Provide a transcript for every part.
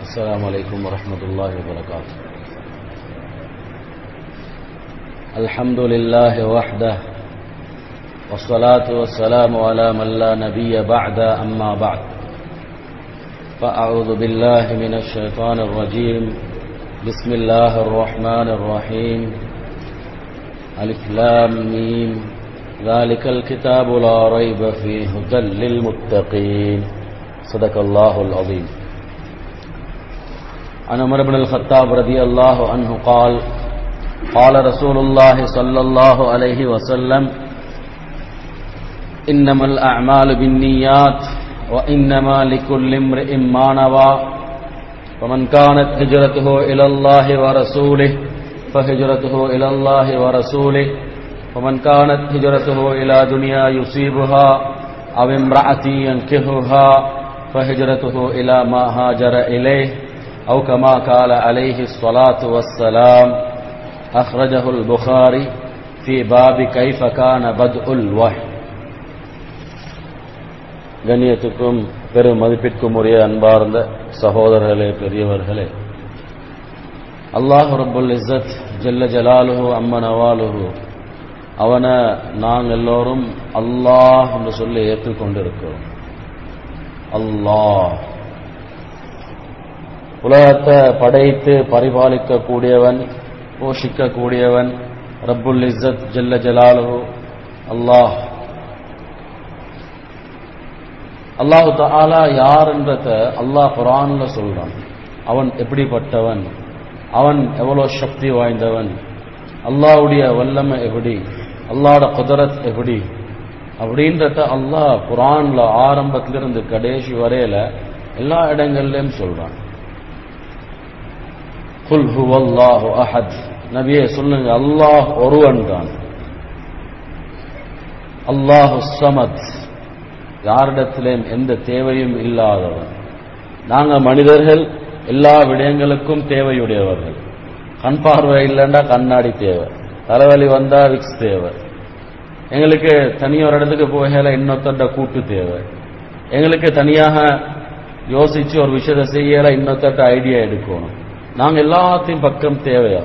السلام عليكم ورحمة الله وبركاته الحمد لله وحده والصلاة والسلام على من لا نبي بعد أما بعد فأعوذ بالله من الشيطان الرجيم بسم الله الرحمن الرحيم ألف لام ميم ذلك الكتاب لا ريب فيه هدى للمتقين صدق الله العظيم عن عمر بن الخطاب رضي الله عنه قال قال رسول الله صلى الله عليه وسلم إنما الأعمال بالنيات وإنما لكل امرئ ما نوى ومن كانت هجرته إلى الله ورسوله فهجرته إلى الله ورسوله ومن كانت هجرته إلى دنيا يصيبها أو امرأة ينكهها فهجرته إلى ما هاجر إليه أو كما قال عليه الصلاة والسلام أخرجه البخاري في باب كيف كان بدء الوحي கண்ணியத்துக்கும் பெரும் மதிப்பிற்கும் உரிய அன்பார்ந்த சகோதரர்களே பெரியவர்களே அல்லாஹ் ரபுல் இஸ்ஸத் ஜல்ல ஜலாலுஹு அம்மன் அவாலுஹு அவனை நாங்கள் எல்லோரும் அல்லாஹ் என்று சொல்லி ஏற்றுக்கொண்டிருக்கிறோம் அல்லாஹ் உலகத்தை படைத்து பரிபாலிக்க கூடியவன் போஷிக்க கூடியவன் ரப்புல் இஸ்ஸத் ஜல்ல ஜலாலுஹு அல்லாஹ் அல்லாஹு தாலா யாருன்றத அல்லாஹ் குரான்ல சொல்றான் அவன் எப்படிப்பட்டவன் அவன் எவ்வளவு சக்தி வாய்ந்தவன் அல்லாவுடைய வல்லமை எப்படி அல்லாட குதரத் எப்படி அப்படின்றத அல்லாஹ் குரான்ல ஆரம்பத்திலிருந்து கடைசி வரையில எல்லா இடங்கள்லயும் சொல்றான் குல் ஹுவல்லாஹு அஹத் நபியே சொல்லுங்க அல்லாஹ் ஒருவன் தான் அல்லாஹு சமத் யாரிடத்திலும் எந்த தேவையும் இல்லாதவன் நாங்க மனிதர்கள் எல்லா விடயங்களுக்கும் தேவையுடையவர்கள் கண் பார்வை இல்லைண்டா கண்ணாடி தேவை தலைவலி வந்தா விக்ஸ் தேவை எங்களுக்கு தனியொரு இடத்துக்கு போகல இன்னொருத்தட்ட கூட்டு தேவை எங்களுக்கு தனியாக யோசிச்சு ஒரு விஷயத்தை செய்யல இன்னொருத்தட்ட ஐடியா எடுக்கணும் நாங்க எல்லாத்தையும் பக்கம் தேவையா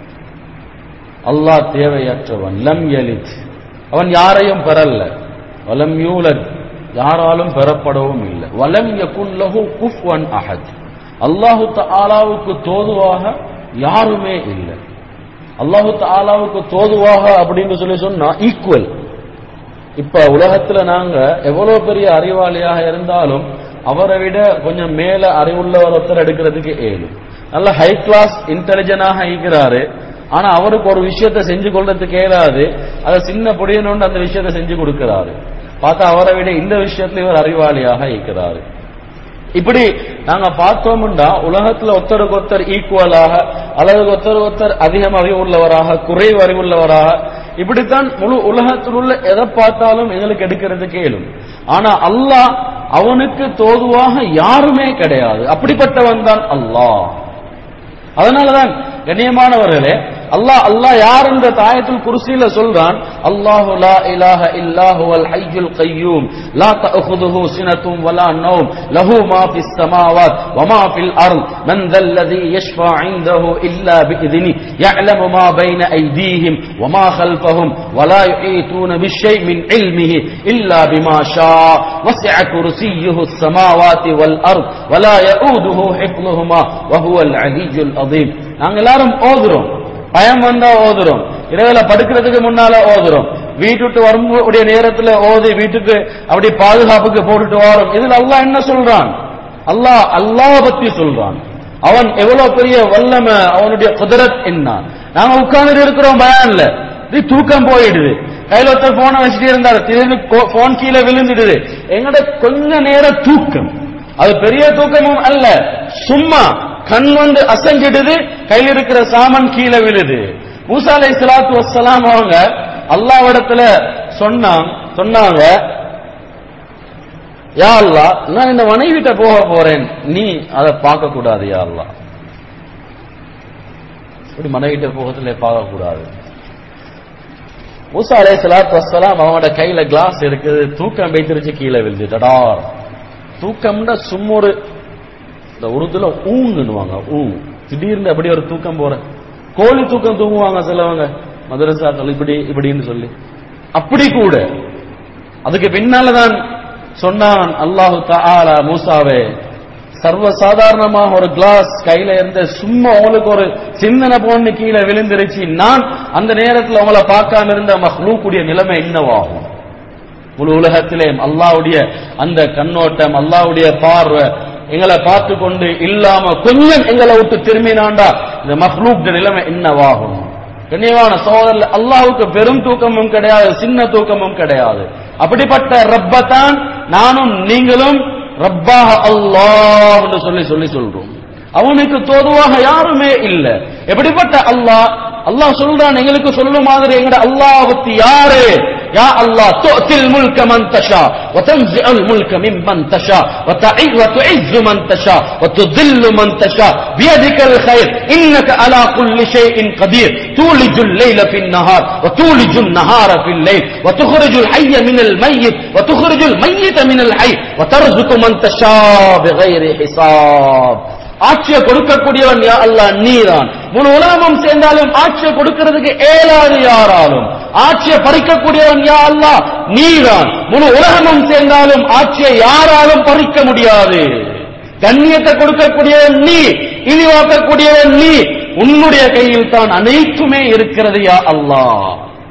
அல்லாஹ் தேவையற்றவன் லம் எலித் அவன் யாரையும் பெறல்ல வலம் யூலத் யாராலும் பெறப்படவும் இல்லை வலம் யகுல்லஹு குஃப்வன் அஹத் அல்லாஹு தாலாவுக்கு தோதுவாக யாருமே இல்லை அல்லாஹு தாலாவுக்கு தோதுவாக அப்படின்னு சொல்லி சொன்னா ஈக்குவல் இப்ப உலகத்துல நாங்க எவ்வளவு பெரிய அறிவாளியாக இருந்தாலும் அவரை விட கொஞ்சம் மேல அறிவுள்ளவர் ஒருத்தர் எடுக்கிறதுக்கு ஏழு நல்ல ஹை கிளாஸ் இன்டெலிஜென்டாக இருக்கிறாரு ஆனா அவருக்கு ஒரு விஷயத்தை செஞ்சு கொள்றதுக்கு ஏறாது அதை சின்ன பொடியனோண்டு அந்த விஷயத்தை செஞ்சு கொடுக்கிறாரு பார்த்தா அவரை விட இந்த விஷயத்துல இவர் அறிவாளியாக இருக்கிறாரு இப்படி நாங்க பார்த்தோம்னா உலகத்துல ஒருத்தருக்கு ஒருத்தர் ஈக்குவலாக அல்லது ஒருத்தர் ஒருத்தர் அதிகம் அறிவுள்ளவராக குறைவு அறிவுள்ளவராக இப்படித்தான் முழு உலகத்தில் உள்ள எதை பார்த்தாலும் எங்களுக்கு எடுக்கிறது கேளும் ஆனா அல்லாஹ் அவனுக்கு தோதுவாக யாருமே கிடையாது அப்படிப்பட்டவன் தான் அல்லாஹ் அதனாலதான் கண்ணியமானவர்களே அல்லாஹ் அல்லாஹ் யார் என்ற தாயத்துல் குர்சியில சொல்றான் அல்லாஹு லா இலாஹ இல்லாஹு வல் ஹய்யுல் கய்யூம் லா தஅخذஹு சினத்தும் வலா நௌம் லஹு மா ஃபிஸ் ஸமாவாத் வ மா ஃபில் அர்ض மன் தல்லதி யஷ்ஃபா இன்தஹு இல்லா பிஇذنி يعلم ما بين أيديهم وما خلفهم ولا يحيطون بشيء من علمه إلا بما شاء وسع كرسيه السماوات والأرض ولا يؤوده حفظهما وهو العلي العظيم நாங்க எல்லாரும் ஓதுறோம் பயம் வந்தா ஓதுறோம் இரவுல படுக்கிறதுக்கு முன்னால ஓதுறோம் வீட்டுட்டு வரும்போடைய நேரத்துல ஓதி வீட்டுக்கு அப்படி பாதுகாப்புக்கு போட்டுட்டு வரோம் இதுல அல்லாஹ் என்ன சொல்றான் அல்லாஹ் அல்லாஹ் பத்தி சொல்றான் அவன் எவ்வளவு பெரிய வல்லமை அவனுடைய குதிரத் என்ன நாங்க உட்கார்ந்து இருக்கிறோம் பயான்ல இது தூக்கம் போயிடுது கையில ஒருத்தர் போனை வச்சுட்டு இருந்தாரு திடீர்னு போன் கீழே விழுந்துடுது எங்கட கொஞ்ச நேரம் தூக்கம் அது பெரிய தூக்கமும் அல்ல சும்மா கண் வந்து அசைஞ்சிடுது கையில் இருக்கிற சாமன் கீழே விழுது மூசா அலை சலாத்து வசலாம் அவங்க அல்லாவிடத்துல சொன்னாங்க சொன்னாங்க யா அல்லா நான் இந்த மனைவிட்ட போக போறேன் நீ அதை பார்க்க கூடாது யா அல்லா இப்படி மனைவிட்ட போகத்துல பார்க்க கூடாது மூசா அலை சலாத்து வசலாம் அவங்களோட கையில கிளாஸ் இருக்குது தூக்கம் வைத்திருச்சு கீழே விழுது டடார் தூக்கம்னா சும்மொரு இந்த உருதுல ஊங்குன்னுவாங்க ஊ திடீர்னு அப்படி ஒரு தூக்கம் போற கோழி தூக்கம் தூங்குவாங்க சிலவங்க மதரசாக்கள் இப்படி இப்படின்னு சொல்லி அப்படி கூட அதுக்கு பின்னாலதான் சொன்னான் அல்லாஹு தஆலா மூசாவே சர்வசாதாரணமாக ஒரு கிளாஸ் கையில இருந்த சும்மா உங்களுக்கு ஒரு சிந்தனை போன்னு கீழே விழுந்துருச்சு நான் அந்த நேரத்தில் உங்களை பார்க்காம இருந்த மஹ்லூக்குடைய நிலைமை என்னவாகும் முழு உலகத்திலே அல்லாவுடைய அந்த கண்ணோட்டம் அல்லாவுடைய பார்வை எங்களை பார்த்து கொண்டு இல்லாம கொஞ்சம் எங்களை விட்டு திரும்பினாண்டா இந்த மஹ்லூக் நிலைமை என்னவாகும் கண்ணியமான சோதரில் அல்லாவுக்கு பெரும் தூக்கமும் கிடையாது சின்ன தூக்கமும் கிடையாது அப்படிப்பட்ட ரப்பத்தான் நானும் நீங்களும் ரப்பாக அல்லாஹ் என்று சொல்லி சொல்லி சொல்றோம் அவனுக்கு தோதுவாக யாருமே இல்ல எப்படிப்பட்ட அல்லாஹ் அல்லாஹ் சொல்றான் எங்களுக்கு சொல்லும் மாதிரி எங்கட அல்லாஹ் பத்தி யாரு யா அல்லாஹ் துஅத்தில் முல்க மன் தஷா وتنزع الملك ممن تشاء وتعز وتعز من تشاء وتذل من تشاء بيدك الخير انك على كل شيء قدير تولج الليل في النهار وتولج النهار في الليل وتخرج الحي من الميت وتخرج الميت من الحي وترزق من تشاء بغير حساب ஆட்சியை கொடுக்கக்கூடியவன் யா அல்லாஹ் நீதான் முழு உலகமும் சேர்ந்தாலும் ஆட்சியை கொடுக்கிறதுக்கு ஏலாது யாராலும் ஆட்சியை பறிக்கக்கூடியவன் யா அல்லாஹ் நீதான் முழு உலகமும் சேர்ந்தாலும் ஆட்சியை யாராலும் பறிக்க முடியாது கண்ணியத்தை கொடுக்கக்கூடியவன் நீ இழிவாக்கக்கூடியவன் நீ உன்னுடைய கையில் தான் அனைத்துமே இருக்கிறது யா அல்லாஹ்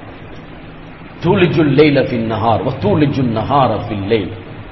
தூளிஜுல் லைல ஃபின் நஹார் வ தூளிஜுன் நஹார ஃபில் லைல்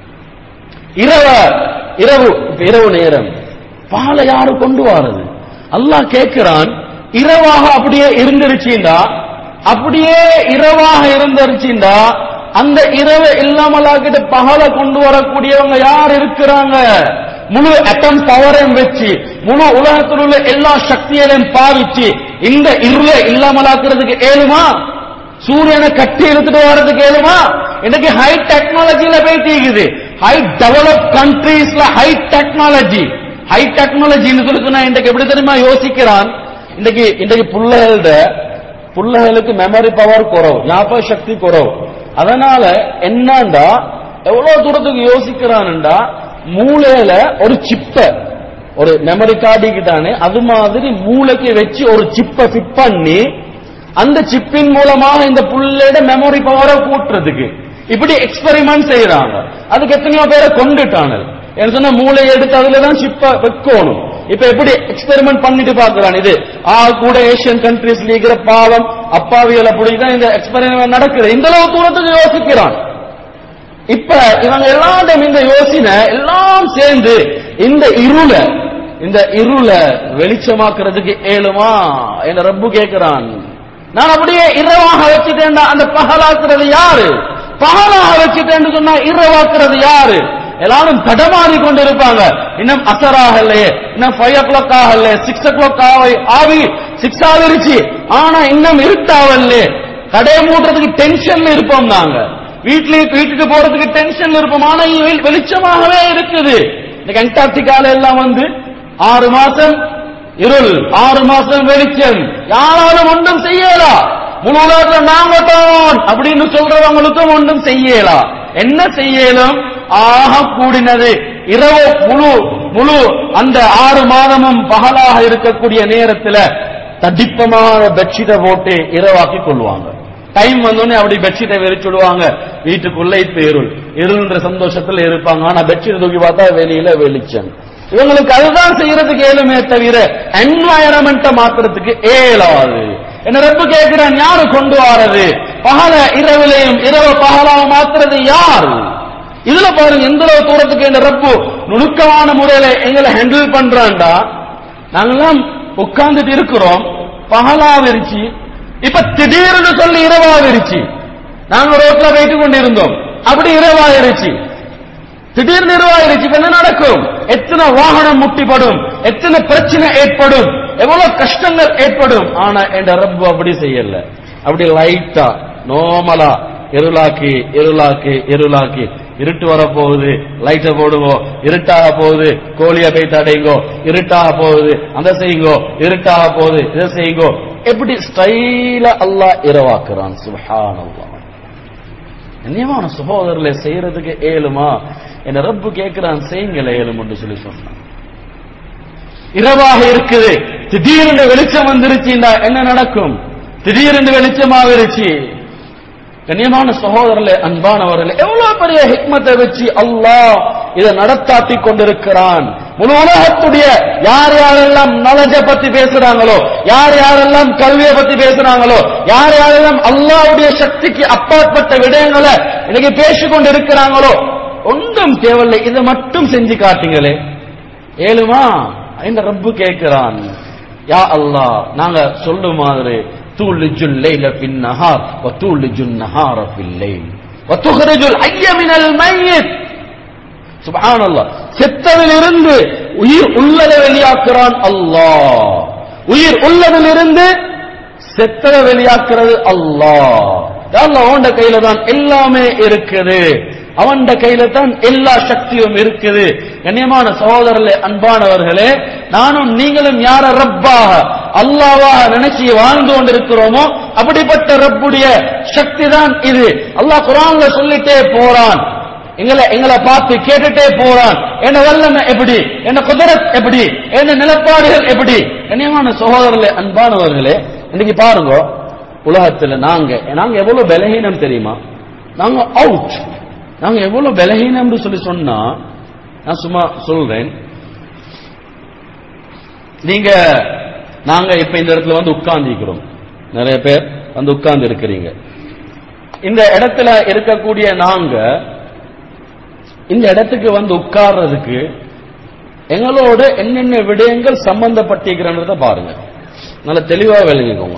இரவு இரவு இரவு நேரம் பாலை யாரு கொண்டு வாரது அல்லாஹ் கேட்கிறான் இரவாக அப்படியே இருந்துருச்சுண்டா அப்படியே இரவாக இருந்துருச்சுண்டா அந்த இரவு இல்லாமலாக்கிட்டு பகலை கொண்டு வரக்கூடியவங்க யார் இருக்கிறாங்க முழு அட்டம் பவரையும் வச்சு முழு உலகத்தில் உள்ள எல்லா சக்தியையும் பாவிச்சு இந்த இருளை இல்லாமலாக்குறதுக்கு ஏழுமா சூரியனை கட்டி எடுத்துட்டு வர்றதுக்கு ஏழுமா இன்னைக்கு ஹை டெக்னாலஜில போய் தீக்குது ஹை டெவலப் கண்ட்ரீஸ்ல ஹை டெக்னாலஜி ஹை டெக்னாலஜின்னு சொல்லி சொன்னா இன்றைக்கு எப்படி தெரியுமா யோசிக்கிறான் இன்றைக்கு இன்றைக்கு புள்ளைகளோட புள்ளைகளுக்கு மெமரி பவர் குறவு ஞாபக சக்தி குறவு அதனால என்னண்டா எவ்வளவு தூரத்துக்கு யோசிக்கிறான்டா மூளையில ஒரு சிப்ப ஒரு மெமரி கார்டுக்கு தானே அது மாதிரி மூளைக்கு வச்சு ஒரு சிப்பை ஃபிட் பண்ணி அந்த சிப்பின் மூலமாக இந்த புள்ளையோட மெமரி பவரை கூட்டுறதுக்கு இப்படி எக்ஸ்பெரிமெண்ட் செய்யறாங்க அதுக்கு எத்தனையோ பேரை கொண்டுட்டானல் என்ன சொன்னா மூளையை எடுத்து அதுல தான் சிப்ப வைக்கணும் இப்ப எப்படி எக்ஸ்பெரிமெண்ட் பண்ணிட்டு பாக்குறான் இது ஆ கூட ஏசியன் கண்ட்ரீஸ்ல இருக்கிற பாவம் அப்பாவிகள் அப்படிதான் இந்த எக்ஸ்பெரிமெண்ட் நடக்குது இந்த அளவு தூரத்துக்கு யோசிக்கிறான் இப்ப இவங்க எல்லாரும் இந்த யோசனை எல்லாம் சேர்ந்து இந்த இருள இந்த இருள வெளிச்சமாக்குறதுக்கு ஏழுமா என்ன ரப்பு கேட்கிறான் நான் அப்படியே இரவாக வச்சுட்டேன்டா அந்த பகலாக்குறது யாரு பகலாக வச்சுட்டேன்னு சொன்னா இரவாக்குறது யாரு எல்லாரும் தடமாறி கொண்டு இருப்பாங்க இன்னும் அசராக இல்லையே இன்னும் ஃபைவ் ஓ கிளாக் ஆகல சிக்ஸ் ஓ கிளாக் ஆவி சிக்ஸ் ஆகிருச்சு ஆனா இன்னும் இருட்டாவல்ல கடை மூடுறதுக்கு டென்ஷன்ல இருப்போம் நாங்க வீட்ல வீட்டுக்கு போறதுக்கு டென்ஷன்ல இருப்போம் ஆனா இ- வெளிச்சமாகவே இருக்குது இந்த அண்டார்டிகால எல்லாம் வந்து ஆறு மாசம் இருள் ஆறு மாசம் வெளிச்சம் யாராலும் ஒன்றும் செய்யலா முழு உலகத்துல நாங்க தான் அப்படின்னு சொல்றவங்களுக்கும் ஒன்றும் செய்யலா என்ன செய்யலும் ஆக கூடினது இரவு முழு முழு அந்த ஆறு மாதமும் பகலாக இருக்கக்கூடிய நேரத்துல தடிப்பமான பெட்ஷீட்டை போட்டு இரவாக்கி கொள்வாங்க டைம் வந்தோடனே அப்படி பெட்ஷீட்டை விரிச்சுடுவாங்க வீட்டுக்குள்ள இப்ப இருள் இருள்ன்ற சந்தோஷத்துல இருப்பாங்க ஆனா பெட்ஷீட் தூக்கி பார்த்தா வெளியில வெளிச்சம் இவங்களுக்கு அதுதான் செய்யறதுக்கு ஏழுமே தவிர என்வாயரமெண்ட்டை மாத்துறதுக்கு ஏலாது என்ன ரப்பு கேட்கிறான் யாரு கொண்டு வாரது பகல இரவிலையும் இரவு பகலாக மாத்துறது யாரு இதுல பாருங்க எந்த அளவு தூரத்துக்கு இந்த ரப்பு நுணுக்கமான முறையில எங்களை ஹேண்டில் பண்றான்டா நாங்கெல்லாம் உட்கார்ந்துட்டு இருக்கிறோம் பகலா விரிச்சு இப்ப திடீர்னு சொல்லி இரவாயிருச்சு நாங்க ரோட்ல போயிட்டு கொண்டிருந்தோம் அப்படி இரவாயிருச்சு திடீர்னு இரவாயிருச்சு இப்ப என்ன நடக்கும் எத்தனை வாகனம் முட்டிப்படும் எத்தனை பிரச்சனை ஏற்படும் எவ்வளவு கஷ்டங்கள் ஏற்படும் ஆனா என் ரப்பு அப்படி செய்யல அப்படி லைட்டா நோமலா இருளாக்கி இருளாக்கி இருளாக்கி இருட்டு வர போகுது லைட்டை போடுவோம் இருட்டாக போகுது கோழிய போய் தடைங்கோ இருட்டாக போகுது அந்த செய்யுங்கோ இருட்டாக போகுது இதை செய்யுங்கோ எப்படி ஸ்டைல அல்லாஹ் இரவாக்குறான் சுப்ஹானல்லாஹ் கண்ணியமான சகோதரர்களை செய்யறதுக்கு ஏழுமா என்ன ரப்பு கேட்கிறான் செய்யுங்களே ஏழும் என்று சொல்லி சொன்னான் இரவாக இருக்குது திடீரென்று வெளிச்சம் வந்துருச்சுண்டா என்ன நடக்கும் திடீரென்று வெளிச்சமாகிருச்சு கண்ணியமான சகோதரர்களே அன்பானவர்களே எவ்வளவு பெரிய ஹிக்மத்தை வச்சு அல்லாஹ் இதை நடத்தாட்டி கொண்டிருக்கிறான் முழு உலகத்துடைய யார் யாரெல்லாம் நலஜ பத்தி பேசுறாங்களோ யார் யாரெல்லாம் கல்வியை பத்தி பேசுறாங்களோ யார் யாரெல்லாம் அல்லாஹ்வுடைய சக்திக்கு அப்பாற்பட்ட விடயங்களை இன்னைக்கு பேசிக் கொண்டு இருக்கிறாங்களோ ஒன்றும் தேவையில்லை இதை மட்டும் செஞ்சு காட்டுங்களே ஏழுமா இந்த ரப்பு கேட்கிறான் யா அல்லாஹ் நாங்க சொல்லும் மாதிரி تولج الليل في النهار وتولج النهار في الليل وتخرج الحي من الميت சுபஹான் அல்லாஹ் செத்ததிலிருந்து உயிர் உள்ளதை வெளியாக்குறான் அல்லாஹ் உயிர் உள்ளதிலிருந்து செத்ததை வெளியாக்குறது அல்லாஹ் அல்லாஹ் அவன் கையில தான் எல்லாமே இருக்குது அவன் கையில தான் எல்லா சக்தியும் இருக்குது கண்ணியமான சகோதரர்களே அன்பானவர்களே நானும் நீங்களும் யார ரப்பாக அல்லாவாக நினைச்சு வாழ்ந்து கொண்டிருக்கிறோமோ அப்படிப்பட்ட ரப்புடைய சக்தி தான் இது அல்லாஹ் குரான்ல சொல்லிட்டே போறான் எங்களை எங்களை பார்த்து கேட்டுட்டே போறான் என்ன வல்லமை எப்படி என்ன குதிரத் எப்படி என்ன நிலப்பாடுகள் எப்படி கண்ணியமான சகோதரர்களே அன்பானவர்களே இன்னைக்கு பாருங்க உலகத்துல நாங்க நாங்க எவ்வளவு பலகீனம் தெரியுமா நாங்க அவுட் நாங்க எவ்வளவு பலகீனம்னு சொல்லி சொன்னா நான் சும்மா சொல்றேன் நீங்க நாங்க இப்ப இந்த இடத்துல வந்து உட்கார்ந்திருக்கிறோம் நிறைய பேர் வந்து உட்கார்ந்து இருக்கிறீங்க இந்த இடத்துல இருக்கக்கூடிய நாங்க இந்த இடத்துக்கு வந்து உட்கார்றதுக்கு எங்களோட என்னென்ன விடயங்கள் சம்பந்தப்பட்டிருக்கிறன்றத பாருங்க நல்ல தெளிவா விளங்கிக்கோங்க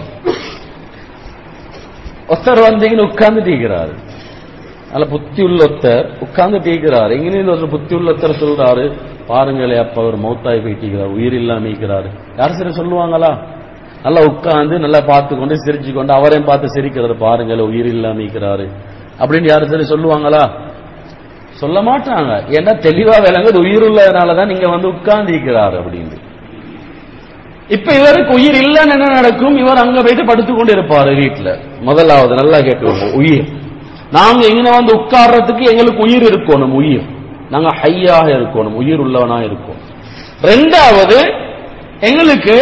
ஒருத்தர் வந்தீங்கன்னு உட்கார்ந்துட்டு இருக்கிறாரு நல்ல புத்தி உள்ள ஒருத்தர் உட்கார்ந்துட்டு இருக்கிறாரு எங்கேயும் ஒரு புத்தி உள்ள ஒருத்தர் சொல்றாரு பாருங்களே அப்ப அவர் மௌத்தாய் போயிட்டிருக்கிறார் உயிர் இல்லாம இருக்கிறாரு யார் சரி சொல்லுவாங்களா நல்லா உட்கார்ந்து நல்லா பார்த்து கொண்டு சிரிச்சு கொண்டு அவரையும் பார்த்து சிரிக்கிறாரு பாருங்களே உயிர் இல்லாம இருக்கிறாரு அப்படின்னு யாரும் சரி சொல்லுவாங்களா சொல்ல மாட்டாங்க ஏன்னா தெளிவா விளங்குது உயிர் உள்ளதுனாலதான் நீங்க வந்து உட்கார்ந்திருக்கிறார் அப்படின்னு இப்ப இவருக்கு உயிர் இல்லைன்னு என்ன நடக்கும் இவர் அங்க போயிட்டு படுத்துக் கொண்டு இருப்பாரு வீட்டுல முதலாவது நல்லா கேட்டுக்கோங்க உயிர் நாங்க இங்க வந்து உட்கார்றதுக்கு எங்களுக்கு உயிர் இருக்கணும் உயிர் நாங்க ஹையாக இருக்கணும் உயிர் உள்ளவனா இருக்கும் ரெண்டாவது எங்களுக்கு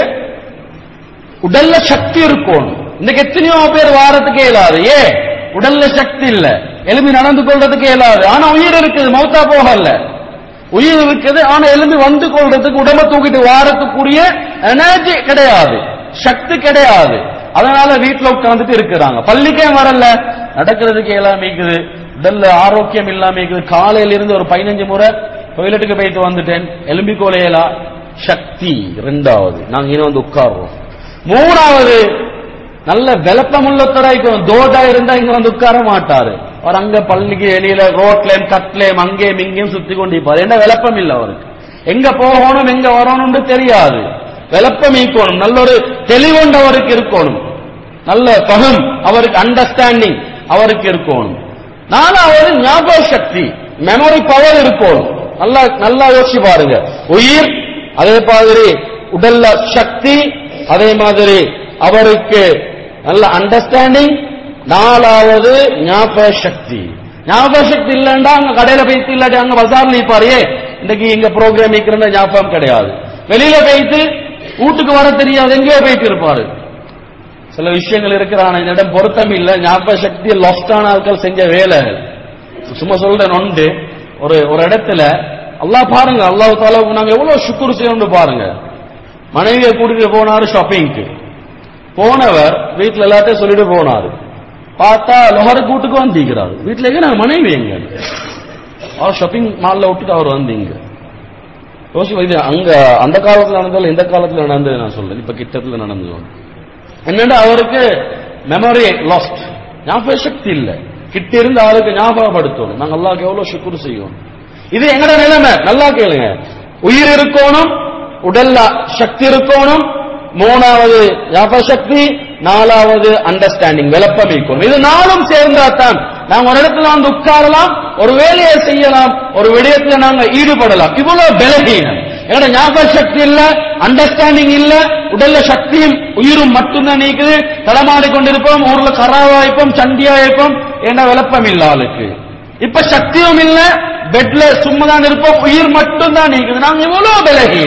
உடல்ல சக்தி இருக்கணும் இன்னைக்கு எத்தனையோ பேர் வாரத்துக்கு இயலாது ஏ உடல்ல சக்தி இல்ல எலும்பி நடந்து கொள்றதுக்கு இயலாது ஆனா உயிர் இருக்குது மௌத்தா போகல உயிர் இருக்குது ஆனா எலும்பி வந்து கொள்றதுக்கு உடம்ப தூக்கிட்டு வாரத்துக்குரிய எனர்ஜி கிடையாது சக்தி கிடையாது அதனால வீட்டுல உட்கார்ந்துட்டு இருக்கிறாங்க பள்ளிக்கே வரல நடக்கிறதுக்கு இயலாம இருக்குது உடல்ல ஆரோக்கியம் இல்லாம இருக்குது காலையில இருந்து ஒரு பதினஞ்சு முறை டொய்லெட்டுக்கு போயிட்டு வந்துட்டேன் எலும்பி கோலையலா சக்தி ரெண்டாவது நாங்க இங்க வந்து உட்கார்றோம் மூணாவது நல்ல விளப்பமுள்ளத்தராய்க்கும் தோடா இருந்தா இங்க வந்து உட்கார மாட்டாரு அவர் அங்க பள்ளிக்கு வெளியில ரோட்லயும் கட்லயும் அங்கேயும் இங்கேயும் சுத்தி கொண்டிருப்பாரு என்ன விளப்பம் இல்ல அவருக்கு எங்க போகணும் எங்க வரணும்னு தெரியாது விளப்பம் ஈக்கணும் நல்ல ஒரு தெளிவுண்டு அவருக்கு இருக்கணும் நல்ல பகம் அவருக்கு அண்டர்ஸ்டாண்டிங் அவருக்கு இருக்கணும் நாலாவது ஞாபக சக்தி மெமரி பவர் இருக்கணும் நல்லா நல்லா யோசிச்சு பாருங்க உயிர் அதே மாதிரி உடல்ல சக்தி அதே மாதிரி அவருக்கு நல்ல அண்டர்ஸ்டாண்டிங் நாலாவது ஞாபக சக்தி ஞாபக சக்தி இல்லைன்னா அங்க கடையில போயிட்டு இல்லாட்டி அங்க பஜார்ல இருப்பாரு இன்னைக்கு இங்க ப்ரோக்ராம் இருக்கிற ஞாபகம் கிடையாது வெளியில போயிட்டு வீட்டுக்கு வர தெரியாது எங்கேயோ போயிட்டு இருப்பாரு சில விஷயங்கள் இருக்கிறான இந்த இடம் பொருத்தம் இல்ல ஞாபக சக்தி லாஸ்டான ஆட்கள் செஞ்ச வேலைகள் சும்மா சொல்றேன் ஒன்று ஒரு ஒரு இடத்துல அல்லாஹ் பாருங்க அல்லாஹ் தாலாவுக்கு நாங்க எவ்வளவு சுக்குரு செய்யணும்னு பாருங்க மனைவியை கூட்டிட்டு போனாரு ஷாப்பிங்க்கு போனவர் வீட்டுல எல்லாத்தையும் சொல்லிட்டு போனாரு பார்த்தா லொஹர கூட்டுக்கு வந்திருக்கிறாரு வீட்டுல எங்க நான் மனைவி எங்க அவர் ஷாப்பிங் மால்ல விட்டுட்டு அவர் வந்தீங்க யோசி இது அங்க அந்த காலத்துல நடந்தாலும் இந்த காலத்துல நடந்தது நான் சொல்றேன் இப்ப கிட்டத்துல நடந்தது என்னன்னா அவருக்கு மெமரி லாஸ்ட் ஞாபக சக்தி இல்ல கிட்ட இருந்து அவருக்கு ஞாபகப்படுத்தணும் நாங்க அல்லாஹ்க்கு எவ்வளவு சுக்குரு செய்வோம் இது எங்கட நிலைமை நல்லா கேளுங்க உயிர் இருக்கணும் உடல்ல சக்தி இருக்கணும் மூணாவது ஞாபக சக்தி நாலாவது அண்டர்ஸ்டாண்டிங் விளப்பம் இருக்கணும் இது நாளும் சேர்ந்தா தான் நாங்க ஒரு இடத்துல வந்து உட்காரலாம் ஒரு வேலையை செய்யலாம் ஒரு விடயத்துல நாங்க ஈடுபடலாம் இவ்வளவு பலகீனம் எங்கட ஞாபக சக்தி இல்ல அண்டர்ஸ்டாண்டிங் இல்ல உடல்ல சக்தியும் உயிரும் மட்டும்தான் நீக்குது தடமாடி கொண்டிருப்போம் ஊர்ல கராவா இருப்போம் சண்டியா இருப்போம் என்ன விளப்பம் இல்ல ஆளுக்கு இப்ப சக்தியும் இல்ல பெட்ல சும்மா தான் இருப்போம் உயிர் மட்டும் தான் நீக்குது நாங்க இவ்வளவு பலகீனம்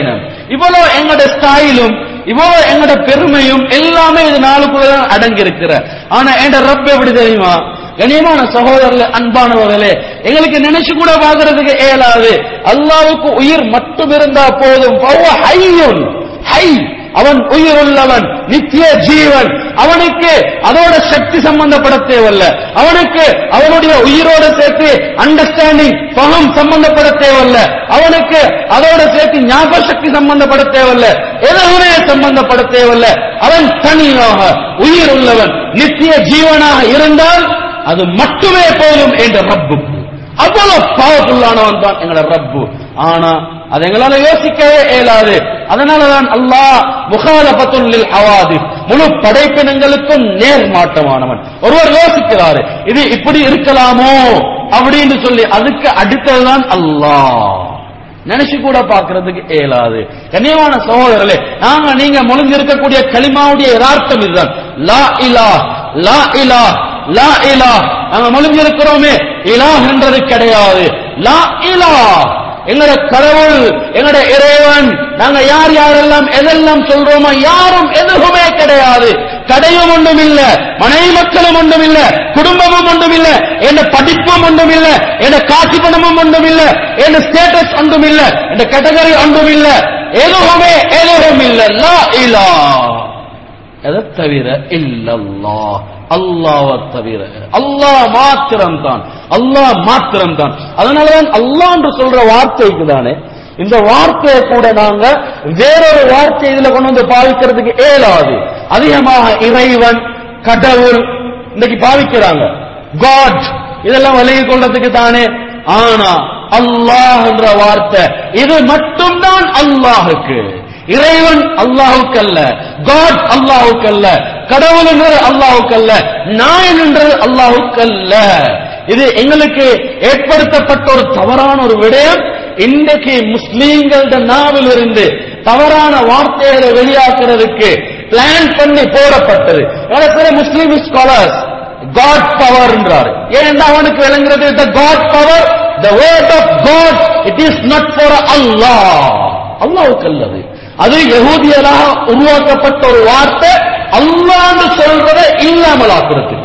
இவ்வளவு எங்களோட ஸ்டைலும் இவ்வளவு எங்களோட பெருமையும் எல்லாமே இது நாளுக்குள்ளதான் அடங்கி இருக்கிற ஆனா என் ரப் எப்படி தெரியுமா கண்ணியமான சகோதரர்களே அன்பானவர்களே எங்களுக்கு நினைச்சு கூட பார்க்கறதுக்கு இயலாது அல்லாவுக்கு உயிர் மட்டும் இருந்தா போதும் ஃபஹுவ ஹய்யுன் ஹை அவன் உயிர் உள்ளவன் நித்திய ஜீவன் அவனுக்கு அதோட சக்தி சம்பந்தப்பட தேவையில்ல அவனுக்கு அவனுடைய உயிரோட சேர்த்து அண்டர்ஸ்டாண்டிங் பகம் சம்பந்தப்பட தேவையில்ல அவனுக்கு அதோட சேர்த்து ஞாபக சக்தி சம்பந்தப்பட தேவையில்ல எதுவுமே சம்பந்தப்பட தேவையில்ல அவன் தனியாக உயிர் உள்ளவன் நித்திய ஜீவனாக இருந்தால் அது மட்டுமே போதும் என்ற ரப்புக்கு அவ்வளவு பவர்ஃபுல்லானவன் தான் எங்களோட ரப்பு ஆனா அது எங்களால யோசிக்கவே இயலாது அதனாலதான் அல்லாஹ் முகாலபத்துள்ளில் அவாதி முழு படைப்பினங்களுக்கும் நேர் மாற்றமானவன் ஒருவர் யோசிக்கிறாரு இது இப்படி இருக்கலாமோ அப்படின்னு சொல்லி அதுக்கு அடுத்ததுதான் அல்லாஹ் நினைச்சு கூட பார்க்கிறதுக்கு இயலாது கண்ணியமான சகோதரர்களே நாங்க நீங்க முழுந்திருக்கக்கூடிய களிமாவுடைய யதார்த்தம் இதுதான் லா இலா லா இலா லா இலா நாங்க முழுந்திருக்கிறோமே இலா என்றது கிடையாது லா இலா எங்கட கடவுள் எங்கட இறைவன் நாங்க யார் யாரெல்லாம் எதெல்லாம் சொல்றோமோ யாரும் எதுவுமே கிடையாது கடையும் ஒன்றும் இல்ல மனைவி மக்களும் ஒன்றும் இல்ல குடும்பமும் ஒன்றும் இல்ல என் படிப்பும் ஒன்றும் இல்ல என் காட்சி பணமும் ஒன்றும் இல்ல என் ஸ்டேட்டஸ் ஒன்றும் இல்ல என் கேட்டகரி ஒன்றும் இல்ல எதுவுமே எதுவும் இல்ல லா இலா எதை தவிர இல்லல்லா அல்லாவ தவிர அல்லாஹ் மாத்திரம் தான் அல்லாஹ் மாத்திரம் தான் அதனாலதான் அல்லாஹ் என்று சொல்ற வார்த்தைக்கு தானே இந்த வார்த்தையை கூட நாங்க வேறொரு வார்த்தை இதுல கொண்டு வந்து பாவிக்கிறதுக்கு இயலாது அதிகமாக இறைவன் கடவுள் இன்னைக்கு பாவிக்கிறாங்க காட் இதெல்லாம் விலகி கொள்றதுக்கு தானே ஆனா அல்லாஹ் என்ற வார்த்தை இது மட்டும்தான் அல்லாஹுக்கு இறைவன் அல்லாஹுக்கு அல்ல காட் அல்லாஹுக்கு அல்ல கடவுள் என்றது அல்லாஹுக்கு அல்ல நாயன் என்றது அல்லாஹுக்கு அல்ல இது எங்களுக்கு ஏற்படுத்தப்பட்ட ஒரு தவறான ஒரு விடயம் இன்றைக்கு முஸ்லீம்கள நாவில் இருந்து தவறான வார்த்தைகளை வெளியாக்குறதுக்கு பிளான் பண்ணி போடப்பட்டது சில முஸ்லீம் ஸ்காலர்ஸ் காட் பவர் என்றார் ஏன்னா அவனுக்கு விளங்குறது the God power the word of God it is not for அல்லாஹ் அல்லாவுக்கு அல்லது அது யகூதியராக உருவாக்கப்பட்ட ஒரு வார்த்தை அல்லான்னு சொல்றதை இல்லாமல் ஆக்குறதுக்கு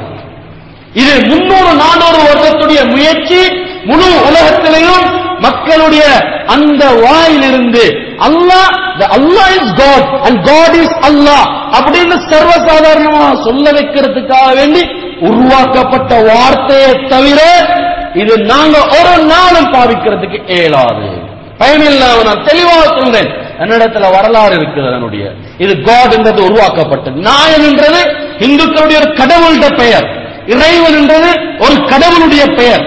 இது முன்னூறு நானூறு வருடத்துடைய முயற்சி முழு உலகத்திலையும் மக்களுடைய அந்த வாயிலிருந்து அல்லாஹ் அல்லாஹ் is God and God is அல்லாஹ் அப்படின்னு சர்வசாதாரணமாக சொல்ல வைக்கிறதுக்காக வேண்டி உருவாக்கப்பட்ட வார்த்தையை தவிர இது நாங்க ஒரு நாளும் பாவிக்கிறதுக்கு இயலாது பயமில்லாம நான் தெளிவாக சொல்றேன் என்னிடத்துல வரலாறு இருக்குது அதனுடைய இது காட் என்றது உருவாக்கப்பட்டது நாயன் என்றது இந்துக்களுடைய ஒரு கடவுளுடைய பெயர் இறைவன் என்றது ஒரு கடவுளுடைய பெயர்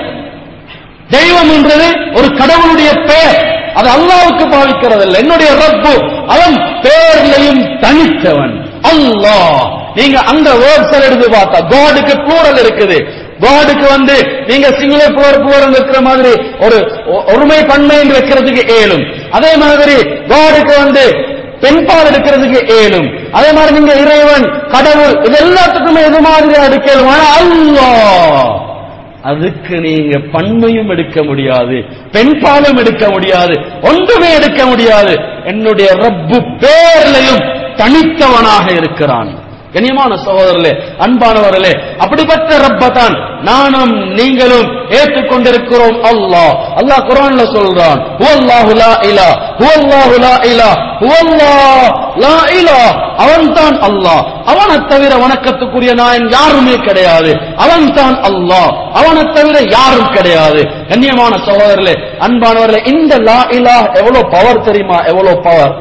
தெய்வம் என்றது ஒரு கடவுளுடைய பெயர் அது அல்லாவுக்கு பாவிக்கிறதில்லை என்னுடைய ரப்பு அவன் பெயர்லையும் தனித்தவன் அல்லாஹ் நீங்க அந்த வேர்ட்ஸ் எடுத்து பார்த்தா காடுக்கு ப்ளூரல் இருக்குது காடுக்கு வந்து நீங்க சிங்கள புலர் புலர் இருக்கிற மாதிரி ஒரு ஒருமை பன்மை என்று வைக்கிறதுக்கு ஏழும் அதே மாதிரி காடுக்கு வந்து பெண்பால் எடுக்கிறதுக்கு ஏழும் அதே மாதிரி நீங்க இறைவன் கடவுள் இது எல்லாத்துக்குமே எது மாதிரி எடுக்கலும் ஆனா அல்லாஹ் அதுக்கு நீங்க பன்மையும் எடுக்க முடியாது பெண்பாலும் எடுக்க முடியாது ஒன்றுமே எடுக்க முடியாது என்னுடைய ரப்பு பேர்லையும் தனித்தவனாக இருக்கிறான் கண்ணியமான சகோதரர்களே அன்பானவர்களே அப்படிப்பட்ட ரப்பதான் நானும் நீங்களும் ஏற்றுக்கொண்டிருக்கிறோம் அல்லாஹ் அல்லாஹ் குரான்ல சொல்றான் ஹுவல்லாஹு லா இலா ஹுவல்லாஹு லா இலா ஹுவல்லாஹ் லா இலா அவன் தான் அல்லாஹ் அவனை தவிர வணக்கத்துக்குரிய நாயன் யாருமே கிடையாது அவன் தான் அல்லாஹ் அவனை தவிர யாரும் கிடையாது கண்ணியமான சகோதரர்களே அன்பானவர்களே இந்த லா இலா எவ்வளவு பவர் தெரியுமா எவ்வளவு பவர்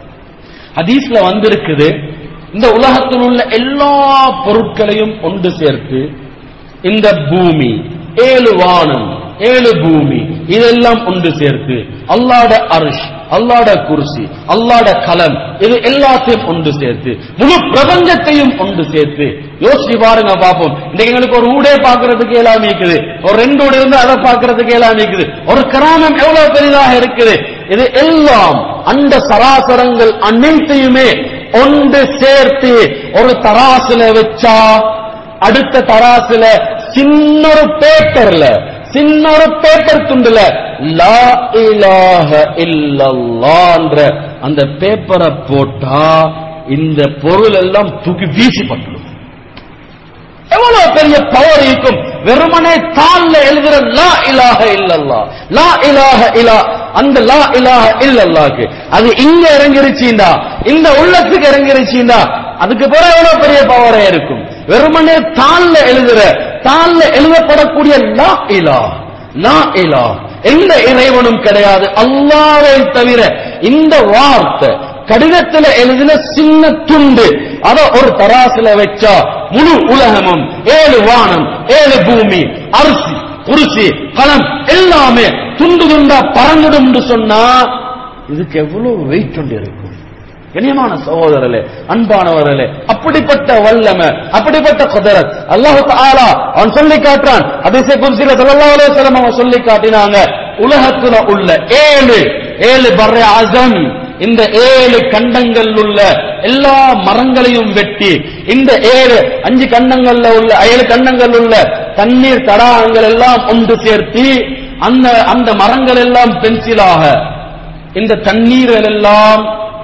ஹதீஸ்ல வந்திருக்குது இந்த உலகத்தில் உள்ள எல்லா பொருட்களையும் ஒன்று சேர்த்து இந்த பூமி ஏழு வானம் ஏழு பூமி இதெல்லாம் ஒன்று சேர்த்து அல்லாட அரிஷ் அல்லாட குருசி அல்லாட கலம் இது எல்லாத்தையும் ஒன்று சேர்த்து முழு பிரபஞ்சத்தையும் ஒன்று சேர்த்து யோசிச்சு பாருங்க பாப்போம் இன்னைக்கு எங்களுக்கு ஒரு ஊடே பாக்குறதுக்கு எல்லாம் இருக்குது ஒரு ரெண்டு ஊடு இருந்து அதை பாக்குறதுக்கு எல்லாம் இருக்குது ஒரு கிராமம் எவ்வளவு பெரிதாக இருக்குது இது எல்லாம் அந்த சராசரங்கள் அனைத்தையுமே ஒன்று சேர்த்து ஒரு தராசுல வச்சா அடுத்த தராசுல சின்னொரு பேப்பர்ல சின்னொரு பேப்பர் துண்டுல லா இலாஹ இல்லல்லான்ற அந்த பேப்பரை போட்டா இந்த பொருள் எல்லாம் தூக்கி வீசிப்பட்டுடும் எவ்வளவு பெரிய பவர் இருக்கும் வெறுமனே தாள்ல எழுதுற லா இலாஹ இல்லல்லா லா இலாஹ இலா அந்த லா இலாஹ இல்லல்லாக்கு அது இங்க இறங்கிருச்சுண்டா இந்த உள்ளத்துக்கு இறங்கிருச்சுண்டா அதுக்கு பிறகு எவ்வளவு பெரிய பவரே இருக்கும் வெறுமனே தாள்ல எழுதுற தாள்ல எழுதப்படக்கூடிய லா இலா லா இலா எந்த இறைவனும் கிடையாது அல்லாவை தவிர இந்த வார்த்தை கடிதத்துல எழுதின சின்ன துண்டு அத ஒரு தராசுல வச்சா முழு உலகமும் ஏழு வானம் ஏழு பூமி அரிசி குருசி களம் எல்லாமே துண்டு துண்டா பறந்துடும் சொன்னா இதுக்கு எவ்வளவு வெயிட் கொண்டு இருக்கும் கண்ணியமான சகோதரர்களே அன்பானவர்களே அப்படிப்பட்ட வல்லமை அப்படிப்பட்ட குதிரத் அல்லாஹு தஆலா அவன் சொல்லி காட்டுறான் அதிசய குர்சில ஸல்லல்லாஹு அலைஹி வஸல்லம் அவன் சொல்லி காட்டினாங்க உலகத்துல உள்ள ஏழு ஏழு பர்ர அசம் இந்த ஏழு கண்டங்கள் உள்ள எல்லா மரங்களையும் வெட்டி இந்த ஏழு அஞ்சு கண்டங்கள்ல உள்ள ஏழு கண்டங்கள் உள்ள தண்ணீர் தடாகங்கள் எல்லாம் ஒன்று சேர்த்து அந்த அந்த மரங்கள் எல்லாம் பென்சிலாக இந்த தண்ணீர்கள் எல்லாம்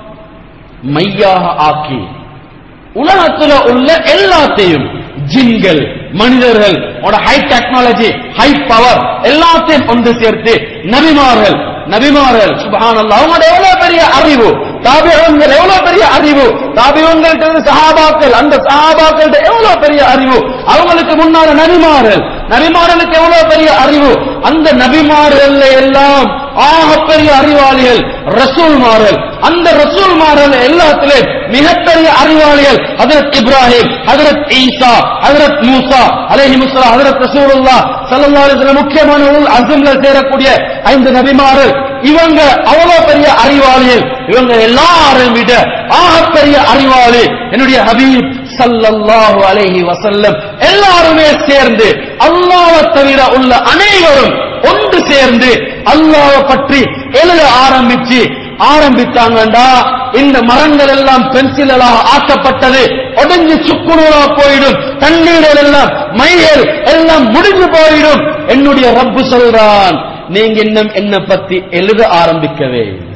மையாக ஆக்கி உலகத்துல உள்ள எல்லாத்தையும் ஜின்கள் மனிதர்கள் ஹை டெக்னாலஜி ஹை பவர் எல்லாத்தையும் ஒன்று சேர்த்து நபிமார்கள் நபிமார்கள் சுபஹானல்லாஹ் அவங்களோட எவ்வளவு பெரிய அறிவு தாபியங்கள் எவ்வளவு பெரிய அறிவு தாபியங்கள்ட்ட சஹாபாக்கள் அந்த சஹாபாக்கள்ட்ட எவ்வளவு பெரிய அறிவு அவங்களுக்கு முன்னால நபிமார்கள் நபிமார்களுக்கு எவ்வளவு பெரிய அறிவு அந்த நபிமார்கள் எல்லாம் ஆகப்பெரிய அறிவாளிகள் ரசூல்மார்கள் அந்த ரசூல்மார்கள் எல்லாத்திலும் மிகப்பெரிய அறிவாளிகள் ஹதரத் இப்ராஹிம் ஹதரத் ஈசா ஹதரத் மூசா அலைஹி முஸ்லா ஹதரத் ரசூலுல்லாஹ் ஸல்லல்லாஹு அலைஹி வஸல்லம் முக்கியமான உல் அஸ்ம்கள் சேரக்கூடிய ஐந்து நபிமார்கள் இவங்க அவ்வளவு பெரிய அறிவாளிகள் இவங்க எல்லாரும் விட ஆகப்பெரிய அறிவாளி என்னுடைய ஹபீப் ஸல்லல்லாஹு அலைஹி வஸல்லம் எல்லாருமே சேர்ந்து அல்லாஹ்வை தவிர உள்ள அனைவரும் ஒன்று சேர்ந்து அல்லாஹ்வை பற்றி எழுத ஆரம்பிச்சு ஆரம்பித்தாங்கண்டா இந்த மரங்கள் எல்லாம் பென்சிலாக ஆக்கப்பட்டது உடஞ்சு சுக்குநூறா போயிடும் தண்ணீர்கள் எல்லாம் மைகள் எல்லாம் முடிஞ்சு போயிடும் என்னுடைய ரப்பு சொல்றான் நீங்க இன்னும் என்ன பத்தி எழுத ஆரம்பிக்கவே இல்லை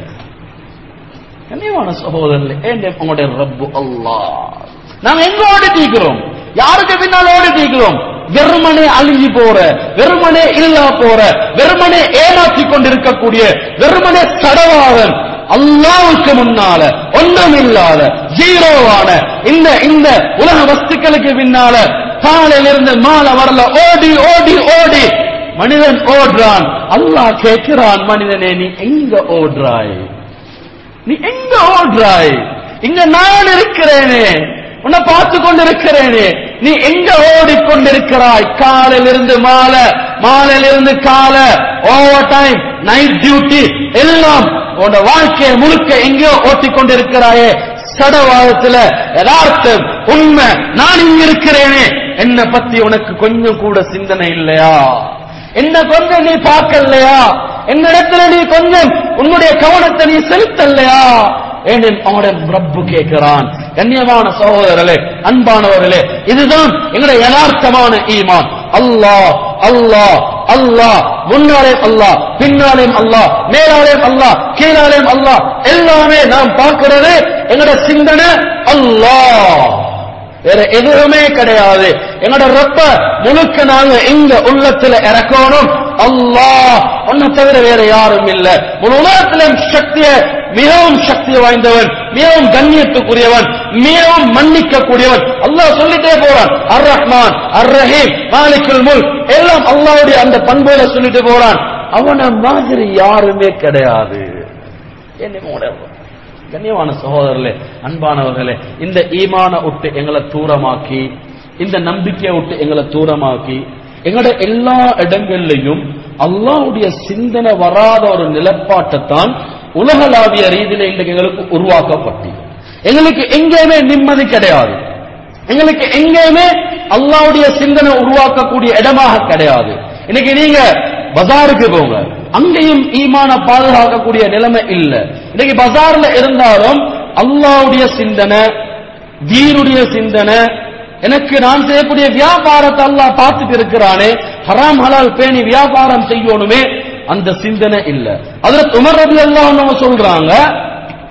கண்ணியமான சகோதரர்களே ஏன் உங்களுடைய ரப்பு அல்லாஹ் நாங்க எங்க ஓடிட்டீக்கிறோம் யாருக்கு பின்னால் ஓடிட்டீக்கிறோம் வெறுமனே அழிஞ்சு போற வெறுமனே இல்லா போற வெறுமனே ஏமாற்றி கொண்டிருக்கக்கூடிய வெறுமனே சடவாளன் அல்லாவுக்கு முன்னால ஒன்றும் இல்லாத ஜீரோவான இந்த இந்த உலக வஸ்துக்களுக்கு பின்னால காலையிலிருந்து மாலை வரல ஓடி ஓடி ஓடி மனிதன் ஓடுறான் அல்லாஹ் கேட்கிறான் மனிதனே நீ எங்க ஓடுறாய் நீ எங்க ஓடுறாய் இங்க நான் இருக்கிறேனே உன்னை பார்த்து கொண்டிருக்கிறேனே நீ எங்க ஓடிக்கொண்டிருக்கிறாய் காலையிலிருந்து மாலை மாலையிலிருந்து கால ஓவர் டைம் நைட் டியூட்டி எல்லாம் உன்னோட வாழ்க்கையை முழுக்க எங்கேயோ ஓட்டிக்கொண்டிருக்கிறாயே சடவாதத்துல யதார்த்தம் உண்மை நான் இங்க இருக்கிறேனே என்ன பத்தி உனக்கு கொஞ்சம் கூட சிந்தனை இல்லையா என்ன கொஞ்சம் நீ பார்க்கலையா என்னிடத்துல நீ கொஞ்சம் உன்னுடைய கவனத்தை நீ செலுத்தலையா ஏனென் அவனுடைய ரப்பு கேட்கிறான் கண்ணியமான சகோதரர்களே அன்பானவர்களே இதுதான் எங்களுடைய யதார்த்தமான ஈமான் அல்லாஹ் அல்லாஹ் அல்லாஹ் முன்னாலே அல்லாஹ் பின்னாலே அல்லாஹ் மேலாலே அல்லாஹ் கீழாலே அல்லாஹ் எல்லாமே நாம் பார்க்கிறது எங்களுடைய சிந்தனை அல்லாஹ் வேற எதுவுமே கிடையாது எங்களோட ரப்ப முழுக்க நாங்க எங்க உள்ளத்துல இறக்கணும் அல்லாஹ் ஒன்ன தவிர வேற யாரும் இல்ல முழு உலகத்திலும் சக்திய மிகவும் சக்தி வாய்ந்தவன் மிகவும் கண்ணியத்துக்குரியவன் மிகவும் மன்னிக்க கூடியவன் அல்லாஹ் சொல்லிட்டே போறான் அர் ரஹ்மான் அர் ரஹீம் மாலிக்குல் முல் எல்லாம் அல்லாஹ்வுடைய அந்த பண்புகளை சொல்லிட்டு போறான் அவன மாதிரி யாருமே கிடையாது என்ன கண்ணியமான சகோதரர்களே அன்பானவர்களே இந்த ஈமான விட்டு எங்களை தூரமாக்கி இந்த நம்பிக்கையை விட்டு எங்களை தூரமாக்கி எங்களோட எல்லா இடங்கள்லையும் அல்லாஹ்வுடைய சிந்தனை வராத ஒரு நிலப்பாட்டைத்தான் உலகளாவிய ரீதியில இன்றைக்கு எங்களுக்கு உருவாக்கப்பட்டது எங்களுக்கு எங்கேயுமே நிம்மதி கிடையாது எங்களுக்கு எங்கேயுமே அல்லாஹ்வுடைய சிந்தனை உருவாக்கக்கூடிய இடமாக கிடையாது இன்னைக்கு நீங்க பஜாருக்கு போங்க அங்கேயும் ஈமான பாதுகாக்கக்கூடிய நிலைமை இல்ல இன்னைக்கு பஜார்ல இருந்தாலும் அல்லாவுடைய சிந்தனை தீனுடைய சிந்தனை எனக்கு நான் செய்யக்கூடிய வியாபாரத்தை அல்லாஹ் பார்த்துட்டு இருக்கிறானே ஹராம் ஹலால் பேணி வியாபாரம் செய்யணுமே அந்த சிந்தனை இல்ல அதுல உமர் ரபி அல்லாஹ் சொல்றாங்க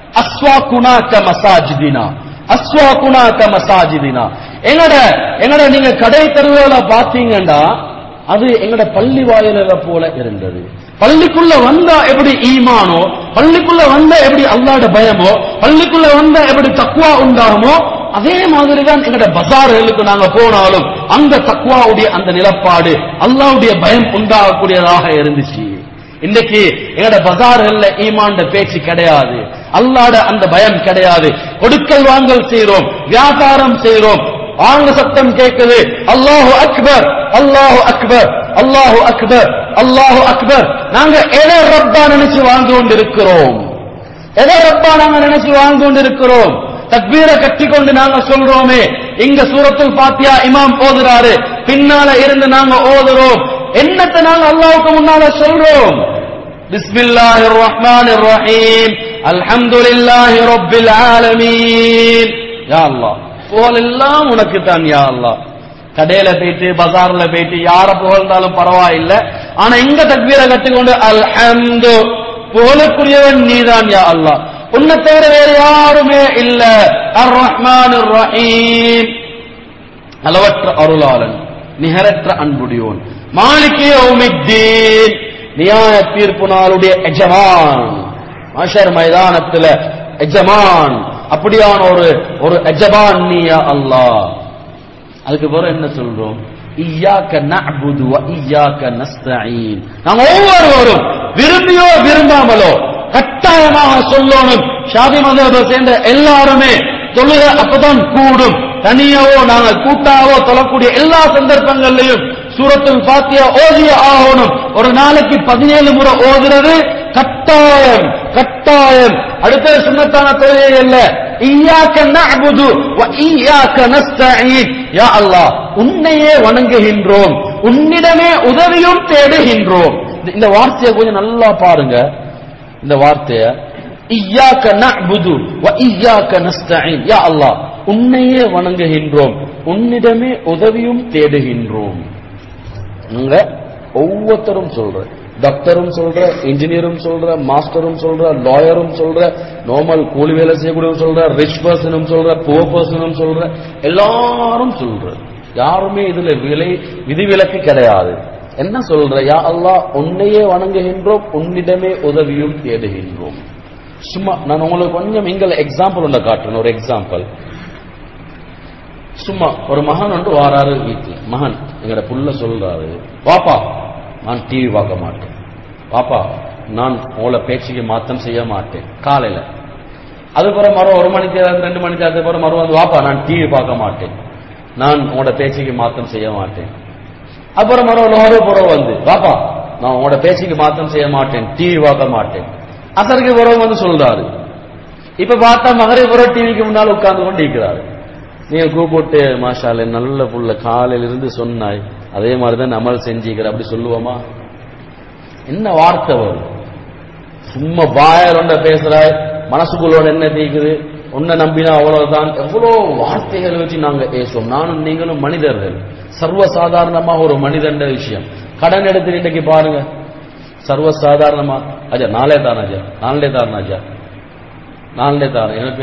அஸ்வாகுனா க மசாஜிதினா அஸ்வாகுனா க மசாஜிதினா எங்கட எங்கட நீங்க கடை தெருவுல பாத்தீங்கன்னா அது எங்கட பள்ளி வாயில போல இருந்தது பள்ளிக்குள்ள வந்தா எப்படி ஈமானோ பள்ளிக்குள்ள வந்தா எப்படி அல்லாட பயமோ பள்ளிக்குள்ள வந்தா எப்படி தக்குவா உண்டாகுமோ அதே மாதிரி தான் எங்கட பஜார்களுக்கு நாங்க போனாலும் அந்த தக்குவாவுடைய அந்த நிலப்பாடு அல்லாவுடைய பயம் உண்டாகக்கூடியதாக இருந்துச்சு இன்னைக்கு எங்கட பஜார்கள்ல ஈமாண்ட பேச்சு கிடையாது அல்லாட அந்த பயம் கிடையாது கொடுக்கல் வாங்கல் செய்றோம் வியாபாரம் செய்றோம் வாங்க சத்தம் கேட்குது அல்லாஹு அக்பர் அல்லாஹு அக்பர் அல்லாஹு அக்பர் அல்லாஹு அக்பர் நாங்க எதை ரப்பா நினைச்சு வாழ்ந்து கொண்டிருக்கிறோம் எதை ரப்பா நாங்க நினைச்சு வாழ்ந்து கொண்டிருக்கிறோம் தக்பீரை கட்டி கொண்டு நாங்க சொல்றோமே இங்க சூரத்துல் பாத்தியா இமாம் ஓதுறாரு பின்னால இருந்து நாங்க ஓதுறோம் என்னத்தை நாங்க அல்லாவுக்கு முன்னால சொல்றோம் பிஸ்மில்லாஹிர் ரஹ்மானிர் ரஹீம் அல்ஹம்துலில்லாஹி ரப்பில் ஆலமீன் யா அல்லாஹ் புகழெல்லாம் உனக்கு தான் யா அல்லாஹ் கடையில போயிட்டு பஜார்ல போயிட்டு யார புகழ்ந்தாலும் பரவாயில்லை ஆனா இங்க தக்பீரை கட்டிக்கொண்டு அல்ஹம்து புகழுக்குரியவன் நீதான் யா அல்லாஹ் உன்னை தவிர வேற யாருமே இல்ல அர் ரஹ்மான் ரஹீம் அளவற்ற அருளாளன் நிகரற்ற அன்புடையோன் மாலிகே உமித்தீன் நியாய தீர்ப்பு நாளுடைய எஜமான் மஷர் மைதானத்துல எஜமான் அப்படியான ஒரு ஒரு எஜமான் நீயா அல்லாஹ் அதுக்கு பிறகு என்ன சொல்றோம் இய்யாக்க நஅபுது வ இய்யாக்க நஸ்தஈன் நாங்க ஒவ்வொருவரும் விரும்பியோ விரும்பாமலோ கட்டாயமாக சொல்லணும் ஷாதி மதத்தை சேர்ந்த எல்லாருமே தொழுக அப்பதான் கூடும் தனியாவோ நாங்க கூட்டாவோ தொழக்கூடிய எல்லா சந்தர்ப்பங்கள்லையும் சூரத்துல் பாத்தியா ஓதிய ஆகணும் ஒரு நாளைக்கு பதினேழு முறை ஓதுறது கட்டாயம் கட்டாயம் அடுத்த சுண்ணத்தான தொழிலை அல்ல ஈயாக்க நஅபுது வ ஈயாக்க நஸ்தஈன் யா அல்லாஹ் உன்னையே வணங்குகின்றோம் உன்னிடமே உதவியும் தேடுகின்றோம் இந்த- இந்த வார்த்தையை கொஞ்சம் நல்லா பாருங்க இந்த வார்த்தைய இய்யாக்க நஅபுது வ இய்யாக்க நஸ்தஈன் யா அல்லாஹ் உன்னையே வணங்குகின்றோம் உன்னிடமே உதவியும் தேடுகின்றோம் நீங்க ஒவ்வொருத்தரும் சொல்ற டாக்டரும் சொல்ற இன்ஜினியரும் சொல்ற மாஸ்டரும் சொல்ற லாயரும் சொல்ற நார்மல் கூலி வேலை செய்யக்கூடியவரும் சொல்ற ரிச் பர்சனும் சொல்ற புவர் பர்சனும் சொல்ற எல்லாரும் சொல்ற யாருமே இதுல விலை விதிவிலக்கு கிடையாது என்ன சொல்ற யா அல்லாஹ் உன்னையே வணங்குகின்றோம் உன்னிடமே உதவியும் தேடுகின்றோம் சும்மா நான் உங்களுக்கு கொஞ்சம் எங்களை எக்ஸாம்பிள் ஒன்று காட்டுறேன் ஒரு எக்ஸாம்பிள் சும்மா ஒரு மகன் வந்து வாராரு வீட்டுல மகன் எங்கட புள்ள சொல்றாரு பாப்பா நான் டிவி பார்க்க மாட்டேன் பாப்பா நான் உங்களை பேச்சுக்கு மாத்தம் செய்ய மாட்டேன் காலையில அதுக்கப்புறம் மரம் ஒரு மணிக்கு நேரம், ரெண்டு மணிக்கு அதுக்கப்புறம் மரம் வந்து வாப்பா நான் டிவி பார்க்க மாட்டேன் நான் உங்களோட பேச்சுக்கு மாத்தம் செய்ய மாட்டேன் அப்புறம் மரம் லோகர புறம் வந்து வாப்பா நான் உங்களோட பேச்சுக்கு மாத்தம் செய்ய மாட்டேன் டிவி பார்க்க மாட்டேன் அசருக்கு புறம் வந்து சொல்றாரு இப்ப பார்த்தா மகரை புறம் டிவிக்கு முன்னால் உட்கார்ந்து கொண்டு இருக்கிறாரு நீங்க கூப்பிட்டு மாஷாலே நல்ல புள்ள காலையில இருந்து சொன்னாய் அதே மாதிரிதான் அமல் செஞ்சுக்கிற அப்படி சொல்லுவோமா என்ன வார்த்தை வரும் சும்மா வாயால் ஒன்றை பேசுறாய் மனசுக்குள்ளோட என்ன தீக்குது உன்னை நம்பினா அவ்வளவுதான் எவ்வளவு வார்த்தைகள் வச்சு நாங்க பேசுவோம் நானும் நீங்களும் மனிதர்கள் சர்வ சாதாரணமாக ஒரு மனிதன் விஷயம் கடன் எடுத்து இன்னைக்கு பாருங்க சர்வ சாதாரணமா அஜா நாளே தான் அஜா நாளே தான் அஜா நாளே தான் எனக்கு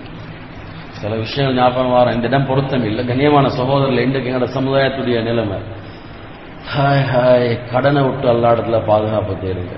சில விஷயம் ஞாபகம் வர இந்த இடம் பொருத்தம் இல்லை கண்ணியமான சகோதரர்கள் இன்றைக்கு எங்களோட சமுதாயத்துடைய நிலைமை ஹாய் ஹாய் கடனை விட்டு அல்லாடத்துல பாதுகாப்பு தேடுங்க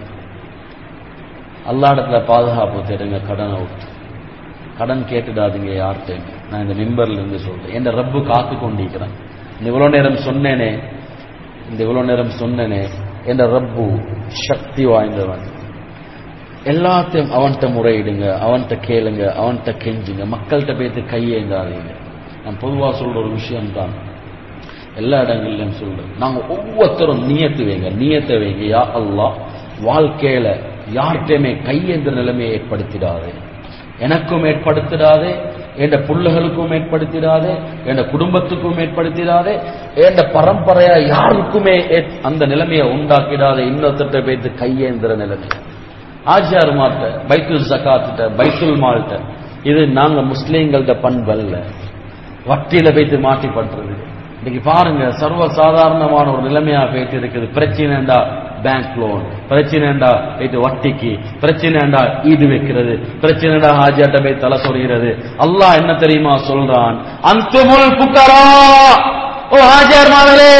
அல்லாடத்துல பாதுகாப்பு தேடுங்க கடனை விட்டு கடன் கேட்டுடாதீங்க யார்கிட்டையும் நான் இந்த மிம்பர்ல இருந்து சொல்றேன் என் ரப்பு காத்து கொண்டிருக்கிறேன் இந்த இவ்வளவு நேரம் சொன்னேனே இந்த இவ்வளவு நேரம் சொன்னேனே என் ரப்பு சக்தி வாய்ந்தவன் எல்லாத்தையும் அவன்கிட்ட முறையிடுங்க அவன்கிட்ட கேளுங்க அவன்கிட்ட கெஞ்சுங்க மக்கள்கிட்ட பேத்து கையேங்காதீங்க நான் பொதுவா சொல்ற ஒரு விஷயம் தான் எல்லா இடங்கள்லயும் சொல்றேன் நாங்க ஒவ்வொருத்தரும் நியத்து வைங்க நியத்தை வைங்க யா அல்லாஹ் வாழ்க்கையில யார்கிட்டயுமே கையேந்திர நிலைமையை ஏற்படுத்திடாதே எனக்கும் ஏற்படுத்திடாதே என் பிள்ளைகளுக்கும் ஏற்படுத்திடாதே என் குடும்பத்துக்கும் ஏற்படுத்திடாதே என் பரம்பரையா யாருக்குமே ஏற்- அந்த நிலைமையை உண்டாக்கிடாதே இன்னொருத்தட்ட பேத்து கையேந்திர நிலைமை ஆஜியார் மாட்ட பைத்துல் ஜக்காத்திட்ட பைத்துல் மால்ட்ட இது நாங்க முஸ்லீம்கள்ட பண்பல்ல வட்டியில வைத்து மாட்டி பண்றது இன்னைக்கு பாருங்க சர்வ சாதாரணமான ஒரு நிலைமையா போயிட்டு இருக்குது பிரச்சனைண்டா பேங்க் லோன் பிரச்சனைண்டா இது வட்டிக்கு பிரச்சனைண்டா ஈடு வைக்கிறது பிரச்சனைண்டா ஹாஜியாட்ட போய் தலை சொறிகிறது அல்லாஹ் என்ன தெரியுமா சொல்றான் அந்துமுல் புக்கரா ஓ ஹாஜியார்மார்களே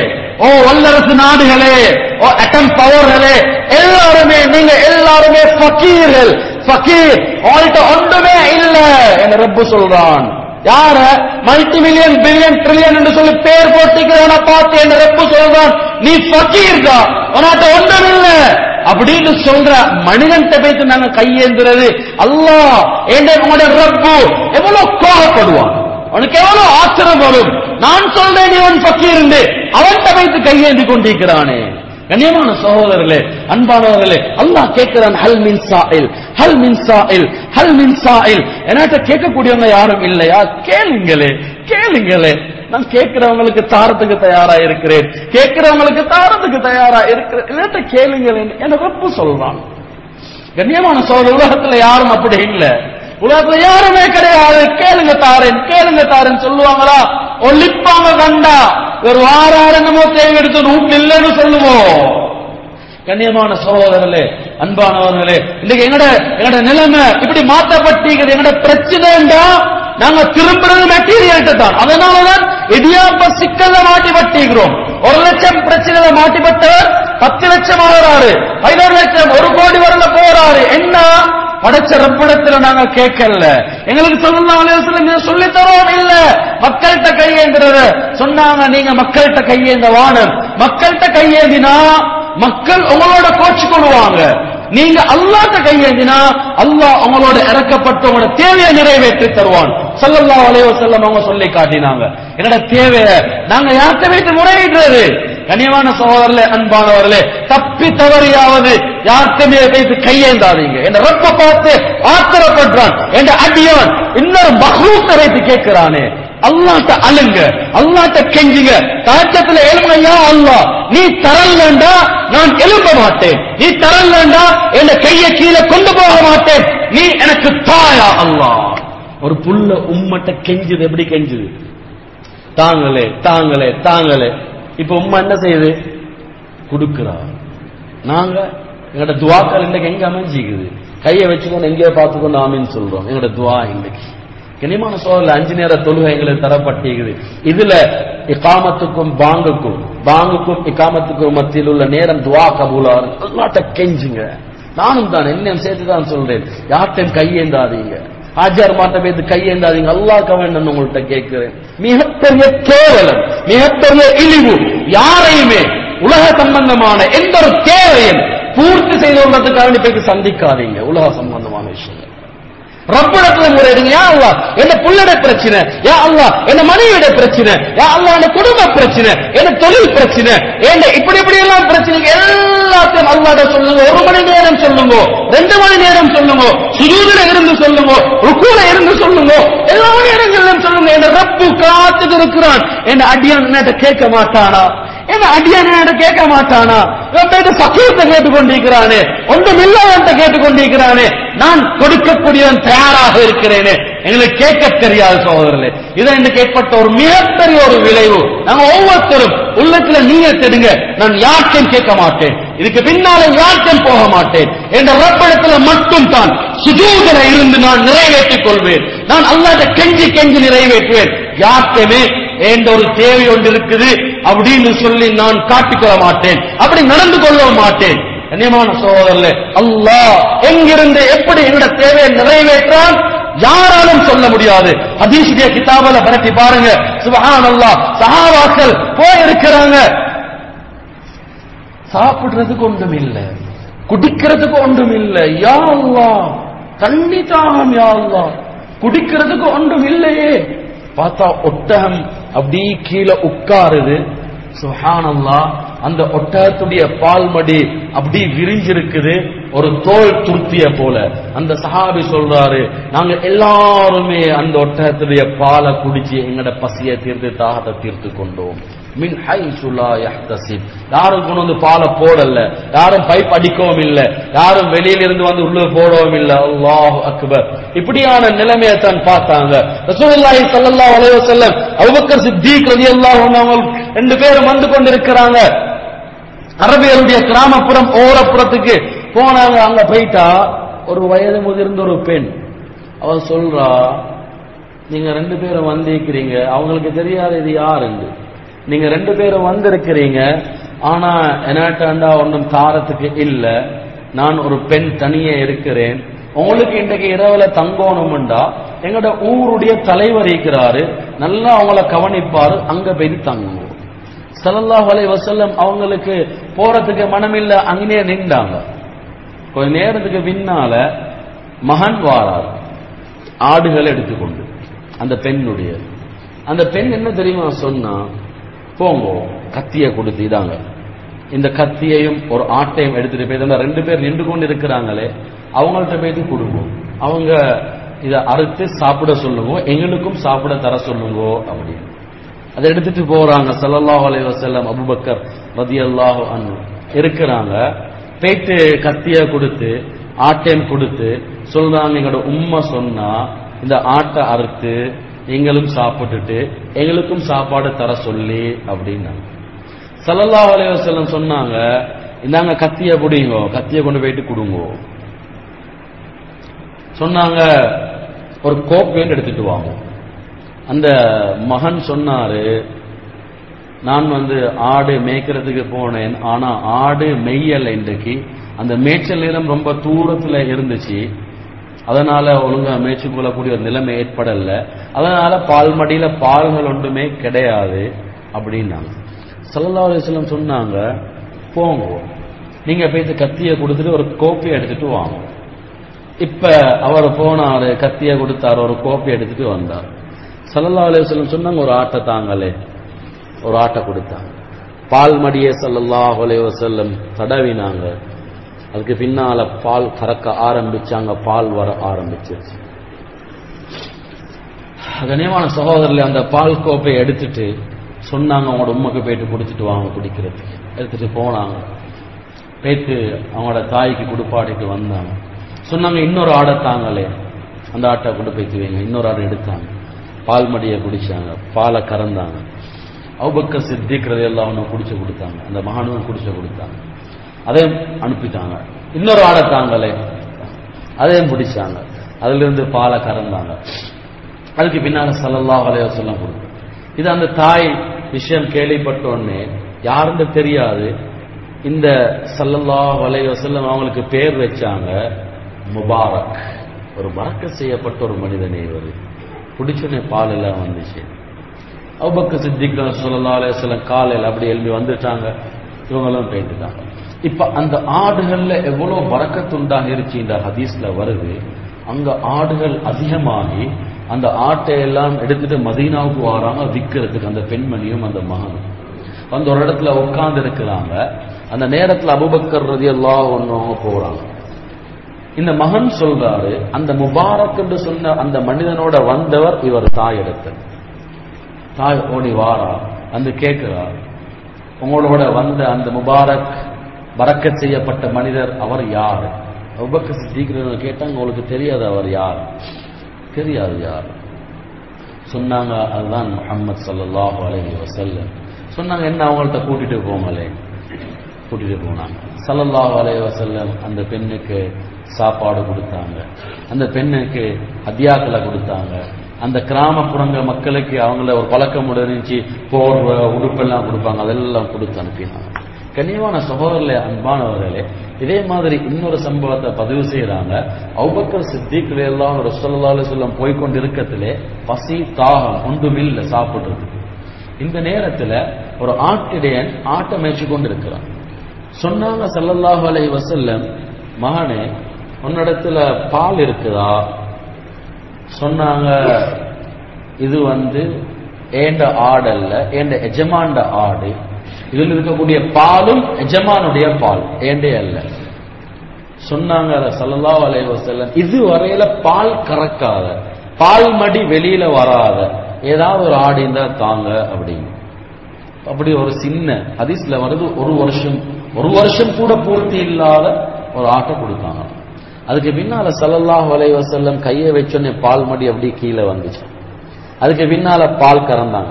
ஓ வல்லரசு நாடுகளே ஓ அட்டம் பவர்களே எல்லாருமே நீங்க எல்லாருமே ஃபக்கீர்கள் ஃபக்கீர் உங்கள்ட்ட ஒன்றுமே இல்ல என் ரப்பு சொல்றான் யார மல்டி மில்லியன் பில்லியன் ட்ரில்லியன் என்று சொல்லி பேர் போட்டிக்கிறவன பார்த்து என் ரப்பு சொல்றான் நீ ஃபக்கீர் தான் உனட்ட ஒன்றும் இல்ல அப்படின்னு சொல்ற மனிதன்கிட்ட பேசி நாங்க கையேந்துறது அல்லாஹ் என் உங்களுடைய ரப்பு எவ்வளவு கோபப்படுவான் அவனுக்கு எவ்வளவு ஆத்திரம் வரும் நான் சொல்றேன் இவன் ஃபக்கீர் அவன்கிட்ட வைத்து கையேந்தி கொண்டிருக்கிறானே கண்ணியமான சகோதரர்களே அன்பானவர்களே அல்லாஹ் கேட்கிறான் ஹல் மின் சாயில் ஹல் மின் சாயில் ஹல் மின் சாயில் என்கிட்ட கேட்கக்கூடியவங்க யாரும் இல்லையா கேளுங்களே கேளுங்களே நான் கேட்கிறவங்களுக்கு தாரத்துக்கு தயாரா இருக்கிறேன் கேட்கிறவங்களுக்கு தாரத்துக்கு தயாரா இருக்கிறேன் என்கிட்ட கேளுங்களேன் என்ன ரப்பு சொல்றான் கண்ணியமான சோழ உலகத்துல யாரும் அப்படி இல்ல உலகத்துல யாருமே கிடையாது கேளுங்க தாரேன் கேளுங்க தாரேன் சொல்லுவாங்களா ஒளிப்பாங்க கண்டா ஒரு வாரம் என்னமோ தேவை எடுத்து வீட்டுல இல்லைன்னு சொல்லுவோம் கண்ணியமான சகோதரர்களே அன்பானவர்களே இன்னைக்கு எங்கட எங்கட நிலைமை இப்படி மாற்றப்பட்டிருக்கிறது எங்கட பிரச்சனைண்டா நாங்க திரும்புறது மெட்டீரியல்ட்ட தான் அதனாலதான் இடியாப்ப சிக்கல்ல மாட்டி பட்டிக்கிறோம் ஒரு லட்சம் பிரச்சனையில மாட்டிப்பட்டவர் பத்து லட்சம் ஆகிறாரு பதினோரு லட்சம் ஒரு கோடி வரல போறாரு என்ன படைச்ச ரப்பிடத்துல நாங்க கேட்கல எங்களுக்கு சொல்லலாம் சொல்லி தரோம் இல்ல மக்கள்கிட்ட கையேந்திரத சொன்னாங்க நீங்க மக்கள்கிட்ட கையேந்த வானம் மக்கள்கிட்ட கையேந்தினா மக்கள் உங்களோட கோச்சு கொள்வாங்க நீங்க அல்லாட்ட கையேந்தினா அல்லாஹ் உங்களோட இறக்கப்பட்டு உங்களோட தேவையை நிறைவேற்றி தருவான் சல்லல்லா அலைய செல்லம் அவங்க சொல்லி காட்டினாங்க என்னோட தேவையை நாங்க யார்கிட்ட வைத்து முறையிடுறது கனியமான சகோதரர்களே அன்பானவர்களே தப்பி தவறியாவது யார்கிட்டமே வைத்து கையேந்தாதீங்க என்ன ரப்ப பார்த்து ஆத்திரப்படுறான் என்ற அடியவன் இன்னொரு மஹூத்த வைத்து கேட்கிறானே அல்லாட்ட அழுங்க அல்லாட்ட கெஞ்சுங்க தாஜத்துல எழுமையா அல்லா நீ தரலண்டா நான் எழும்ப மாட்டேன் நீ தரலண்டா என் கையை கீழே கொண்டு போக மாட்டேன் நீ எனக்கு தாயா அல்லா ஒரு புல்ல உம்மட்ட கெஞ்சுது எப்படி கெஞ்சுது தாங்களே தாங்களே தாங்களே இப்ப உம்மா என்ன செய்யுது கொடுக்கிறா நாங்க எங்கட துவாக்கள் இன்னைக்கு எங்க அமைஞ்சிக்குது கையை வச்சுக்கொண்டு எங்கேயோ பார்த்துக்கொண்டு ஆமின்னு சொல்றோம் எங்கட துவா இன்னைக்கு கனிமான சோழல அஞ்சு நேர தொழுகை எங்களுக்கு தரப்பட்டிருக்குது இதுல இக்காமத்துக்கும் பாங்குக்கும் பாங்குக்கும் இக்காமத்துக்கும் மத்தியில் உள்ள நேரம் துவா கபூலா எல்லாட்ட கெஞ்சுங்க நானும் தான் என்னையும் சேர்த்து தான் சொல்றேன் யார்ட்டையும் கையேந்தாதீங்க ஆஜார் மாட்ட பேத்து கையேந்தாதீங்க அல்லாஹ் வேணும் உங்கள்கிட்ட கேட்கிறேன் மிகப்பெரிய கேவலம் மிகப்பெரிய இழிவு யாரையுமே உலக சம்பந்தமான எந்த ஒரு தேவையும் பூர்த்தி செய்து கொள்றதுக்காக போய் சந்திக்காதீங்க உலக சம்பந்தமான விஷயம் ரப்பிடத்துல முறையிடுங்க யா அல்லா என்ன புள்ளட பிரச்சனை யா அல்லா என்ன மனைவியோட பிரச்சனை யா அல்லா என்ன குடும்ப பிரச்சனை என்ன தொழில் பிரச்சனை என்ன இப்படி இப்படி எல்லாம் பிரச்சனை எல்லாத்தையும் அல்லாட சொல்லுங்க ஒரு மணி நேரம் சொல்லுங்க ரெண்டு மணி நேரம் சொல்லுங்க சுஜூதுல இருந்து சொல்லுங்க ருக்குல இருந்து சொல்லுங்க எல்லா நேரங்களிலும் சொல்லுங்க என்ன ரப்பு காத்துட்டு இருக்கிறான் என்ன அடியான் என்னட்ட கேட்க மாட்டானா என்ன அடியான கேட்க மாட்டானா இவன் போயிட்டு சக்கீரத்தை கேட்டுக்கொண்டிருக்கிறானே ஒன்றும் இல்லாதவன்ட்ட கேட்டுக்கொண்டிருக்கிறானே நான் கொடுக்கக்கூடியவன் தயாராக இருக்கிறேனே எங்களுக்கு கேட்க தெரியாது சகோதரர்களே இதை எனக்கு ஏற்பட்ட ஒரு மிகப்பெரிய ஒரு விளைவு நாங்க ஒவ்வொருத்தரும் உள்ளத்துல நீங்க தெரிங்க நான் யார்ட்டையும் கேட்க மாட்டேன் இதுக்கு பின்னால யார்ட்டையும் போக மாட்டேன் என்ற ரப்படத்துல மட்டும் தான் சுஜூதன இருந்து நான் நிறைவேற்றிக் கொள்வேன் நான் அல்லாத கெஞ்சி கெஞ்சி நிறைவேற்றுவேன் யார்ட்டையுமே என்ற ஒரு தேவை ஒன்று இருக்குது அப்படின்னு சொல்லி நான் காட்டிக்கொள்ள மாட்டேன் அப்படி நடந்து கொள்ள மாட்டேன் கண்ணியமான சோதரர்களே அல்லாஹ் எங்கிருந்து எப்படி என்னோட தேவையை நிறைவேற்றான் யாராலும் சொல்ல முடியாது ஹதீசுடைய கிதாபல பரட்டி பாருங்க சுபஹான் அல்லாஹ் சஹாபாக்கள் போயிருக்கிறாங்க சாப்பிடுறதுக்கு ஒன்றும் இல்லை குடிக்கிறதுக்கு ஒன்றும் இல்லை யா அல்லாஹ் தண்ணி தாகம் யா அல்லாஹ் குடிக்கிறதுக்கு ஒன்றும் இல்லையே பார்த்தா ஒட்டகம் அப்படி கீழே உட்காருது சுஹானல்லா அந்த ஒட்டகத்துடைய பால் மடி அப்படி விரிஞ்சிருக்குது ஒரு தோல் துருத்திய போல அந்த சஹாபி சொல்றாரு நாங்க எல்லாருமே அந்த ஒட்டகத்துடைய பாலை குடிச்சு எங்கட பசிய தீர்த்து தாகத்தை தீர்த்து கொண்டோம் மின் ஹை சுலா யஹ்தசிப் யாரும் கொண்டு வந்து பாலை போடல யாரும் பைப் அடிக்கவும் இல்ல யாரும் வெளியில இருந்து வந்து உள்ள போடவும் இல்ல அல்லாஹ் அக்பர் இப்படியான நிலைமையை தான் பார்த்தாங்க ரசூலுல்லாஹி ஸல்லல்லாஹு அலைஹி வஸல்லம் அபூபக்கர் சித்திக் ரலியல்லாஹு அன்ஹு அவங்க ரெண்டு பேரும் வந்து கொண்டிருக்கிறாங்க அரபியருடைய கிராமப்புறம் ஓரப்புறத்துக்கு போனாங்க அங்க போயிட்டா ஒரு வயது முதிர்ந்த ஒரு பெண் அவ சொல்றா நீங்க ரெண்டு பேரும் வந்திருக்கிறீங்க அவங்களுக்கு தெரியாது இது யாருன்னு நீங்க ரெண்டு பேரும் வந்திருக்கிறீங்க ஆனா என்னாட்டாண்டா ஒன்றும் தாரத்துக்கு இல்ல நான் ஒரு பெண் தனியே இருக்கிறேன் உங்களுக்கு இன்றைக்கு இரவுல தங்கணும்டா எங்களோட ஊருடைய தலைவர் இருக்கிறாரு நல்லா அவங்கள கவனிப்பாரு அங்க போய் தங்குவோம் ஸல்லல்லாஹு அலைஹி வஸல்லம் அவங்களுக்கு போறதுக்கு மனமில்ல அங்கேயே நின்றாங்க கொஞ்ச நேரத்துக்கு பின்னால மகன் வாரார் ஆடுகளை எடுத்துக்கொண்டு அந்த பெண்ணுடைய அந்த பெண் என்ன தெரியுமா சொன்னா போங்கோ கத்தியை கொடுத்து இதாங்க இந்த கத்தியையும் ஒரு ஆட்டையும் எடுத்துட்டு போய் இந்த ரெண்டு பேர் நின்று கொண்டு இருக்கிறாங்களே அவங்கள்ட்ட போயிட்டு கொடுப்போம் அவங்க இதை அறுத்து சாப்பிட சொல்லுங்க எங்களுக்கும் சாப்பிட தர சொல்லுங்க அப்படின்னு அதை எடுத்துட்டு போறாங்க ஸல்லல்லாஹு அலைஹி வஸல்லம் அபூபக்கர் ரலியல்லாஹு அன்ஹு இருக்கிறாங்க போயிட்டு கத்திய கொடுத்து ஆட்டையும் கொடுத்து சொல்றாங்க எங்களோட உம்மை சொன்னா இந்த ஆட்டை அறுத்து நீங்களும் சாப்பிட்டுட்டு எங்களுக்கும் சாப்பாடு தர சொல்லி அப்படின்னாங்க ஸல்லல்லாஹு அலைஹி வஸல்லம் சொன்னாங்க இந்தாங்க கத்திய பிடிங்கோ கத்திய கொண்டு போயிட்டு கொடுங்கோ சொன்னாங்க ஒரு கோப்பைன்னு எடுத்துட்டு வாங்க அந்த மகன் சொன்னாரு நான் வந்து ஆடு மேய்க்கிறதுக்கு போனேன் ஆனா ஆடு மெய்யல இன்றைக்கு அந்த மேய்ச்சல் நிலம் ரொம்ப தூரத்துல இருந்துச்சு அதனால ஒழுங்கா மேய்ச்சி கொள்ளக்கூடிய ஒரு நிலைமை ஏற்படல அதனால பால் மடியில பால்கள் ஒன்றுமே கிடையாது அப்படின்னாங்க ஸல்லல்லாஹு அலைஹி வஸல்லம் சொன்னாங்க போங்க நீங்க போயிட்டு கத்தியை கொடுத்துட்டு ஒரு கோப்பையை எடுத்துட்டு வாங்க இப்ப அவர் போனாரு கத்தியை கொடுத்தாரு ஒரு கோப்பை எடுத்துட்டு வந்தார் ஸல்லல்லாஹு அலைஹி வஸல்லம் சொன்னாங்க ஒரு ஆட்டை தாங்களே ஒரு ஆட்டை கொடுத்தாங்க பால் மடியை ஸல்லல்லாஹு அலைஹி வஸல்லம் தடவினாங்க அதுக்கு பின்னால பால் கறக்க ஆரம்பிச்சாங்க பால் வர ஆரம்பிச்சிருச்சு கண்ணியமான சகோதரர்ல அந்த பால் கோப்பையை எடுத்துட்டு சொன்னாங்க அவங்களோட உண்மைக்கு போயிட்டு குடிச்சிட்டு வாங்க குடிக்கிறதுக்கு எடுத்துட்டு போனாங்க போயிட்டு அவங்களோட தாய்க்கு குடுப்பாடிட்டு வந்தாங்க சொன்னாங்க இன்னொரு ஆடை தாங்களே அந்த ஆட்டை கொண்டு போய்த்து வைங்க இன்னொரு ஆடை எடுத்தாங்க பால் மடியை குடிச்சாங்க பாலை கறந்தாங்க அவுபக்க சித்திக்கிறது எல்லாம் ஒன்று குடிச்சு கொடுத்தாங்க அந்த மகானும் குடிச்சு கொடுத்தாங்க அதையும் அனுப்பிட்டாங்க இன்னொரு ஆடை தாங்களே அதையும் பிடிச்சாங்க அதுல இருந்து பாலை கறந்தாங்க அதுக்கு பின்னால ஸல்லல்லாஹு அலைஹி வஸல்லம் கொடுத்து இது அந்த தாய் விஷயம் கேள்விப்பட்ட உடனே யாருன்னு தெரியாது இந்த ஸல்லல்லாஹு அலைஹி வஸல்லம் அவங்களுக்கு பேர் வச்சாங்க முபாரக் ஒரு பறக்க செய்யப்பட்ட ஒரு மனிதனே இவர் குடிச்சோடனே பால் எல்லாம் வந்துச்சு அவுபக்க சித்திக் ஸல்லல்லாஹு அலைஹி வஸல்லம் காலையில் அப்படி எழுப்பி வந்துட்டாங்க இவங்களும் போயிட்டுட்டாங்க இப்ப அந்த ஆடுகள்ல எவ்வளவு பறக்கத்துண்டாக இருச்சு இந்த ஹதீஸ்ல வருது அங்க ஆடுகள் அதிகமாகி அந்த ஆட்டை எல்லாம் எடுத்துட்டு மதீனாவுக்கு வராங்க விற்கிறதுக்கு அந்த பெண்மணியும் அந்த மகனும் வந்து ஒரு இடத்துல உட்கார்ந்து இருக்கிறாங்க அந்த நேரத்துல அபுபக்கர் ரதி எல்லாம் ஒன்றும் போறாங்க இந்த மகன் சொல்றாரு அந்த முபாரக் என்று சொன்ன அந்த மனிதனோட வந்தவர் இவர் தாய் இடத்தில் தாய் ஓடி வாரா வந்து கேட்கிறா உங்களோட வந்த அந்த முபாரக் பறக்கச் செய்யப்பட்ட மனிதர் அவர் யார் உபக்க சித்திக்கிறவங்க கேட்டாங்க உங்களுக்கு தெரியாது அவர் யார் தெரியாது யார் சொன்னாங்க அதுதான் முஹம்மது ஸல்லல்லாஹு அலைஹி வஸல்லம் சொன்னாங்க என்ன அவங்கள்ட்ட கூட்டிட்டு போங்களே கூட்டிட்டு போனாங்க ஸல்லல்லாஹு அலைஹி வஸல்லம் அந்த பெண்ணுக்கு சாப்பாடு கொடுத்தாங்க அந்த பெண்ணுக்கு ஹதியாக்களை கொடுத்தாங்க அந்த கிராமப்புறங்க மக்களுக்கு அவங்கள ஒரு பழக்கம் இருந்துச்சு போர்வை உடுப்பெல்லாம் கொடுப்பாங்க அதெல்லாம் கொடுத்து அனுப்பினாங்க கண்ணியமான சகோதரர்களே அன்பானவர்களே இதே மாதிரி இன்னொரு சம்பவத்தை பதிவு செய்யறாங்க அவுபக்கர் சித்திக்கள் எல்லாம் ரசல்லா அலுவலம் போய்கொண்டு இருக்கத்திலே பசி தாகம் ஒன்றுமில்ல சாப்பிடுறதுக்கு இந்த நேரத்துல ஒரு ஆட்டிடையன் ஆட்டை மேய்ச்சி கொண்டு இருக்கிறான் சொன்னாங்க சல்லல்லாஹு அலைஹி வஸல்லம் மகனே உன்னிடத்துல பால் இருக்குதா சொன்னாங்க இது வந்து ஏண்ட ஆடல்ல ஏண்ட எஜமாண்ட ஆடு இதில் இருக்கக்கூடிய பாலும் எஜமானுடைய பால் ஏண்டே அல்ல சொன்னாங்க சல்லல்லாஹு அலைஹி வஸல்லம் இது வரையில பால் கறக்காத பால் மடி வெளியில வராத ஏதாவது ஒரு ஆடு இருந்தா தாங்க அப்படின்னு அப்படி ஒரு சின்ன ஹதீஸ்ல வருது ஒரு வருஷம் ஒரு வருஷம் கூட பூர்த்தி இல்லாத ஒரு ஆட்டை கொடுத்தாங்க அதுக்கு பின்னால சல்லல்லாஹு அலைஹி வஸல்லம் கையை வச்சோன்னே பால் மடி அப்படியே கீழே வந்துச்சு அதுக்கு பின்னால பால் கறந்தாங்களா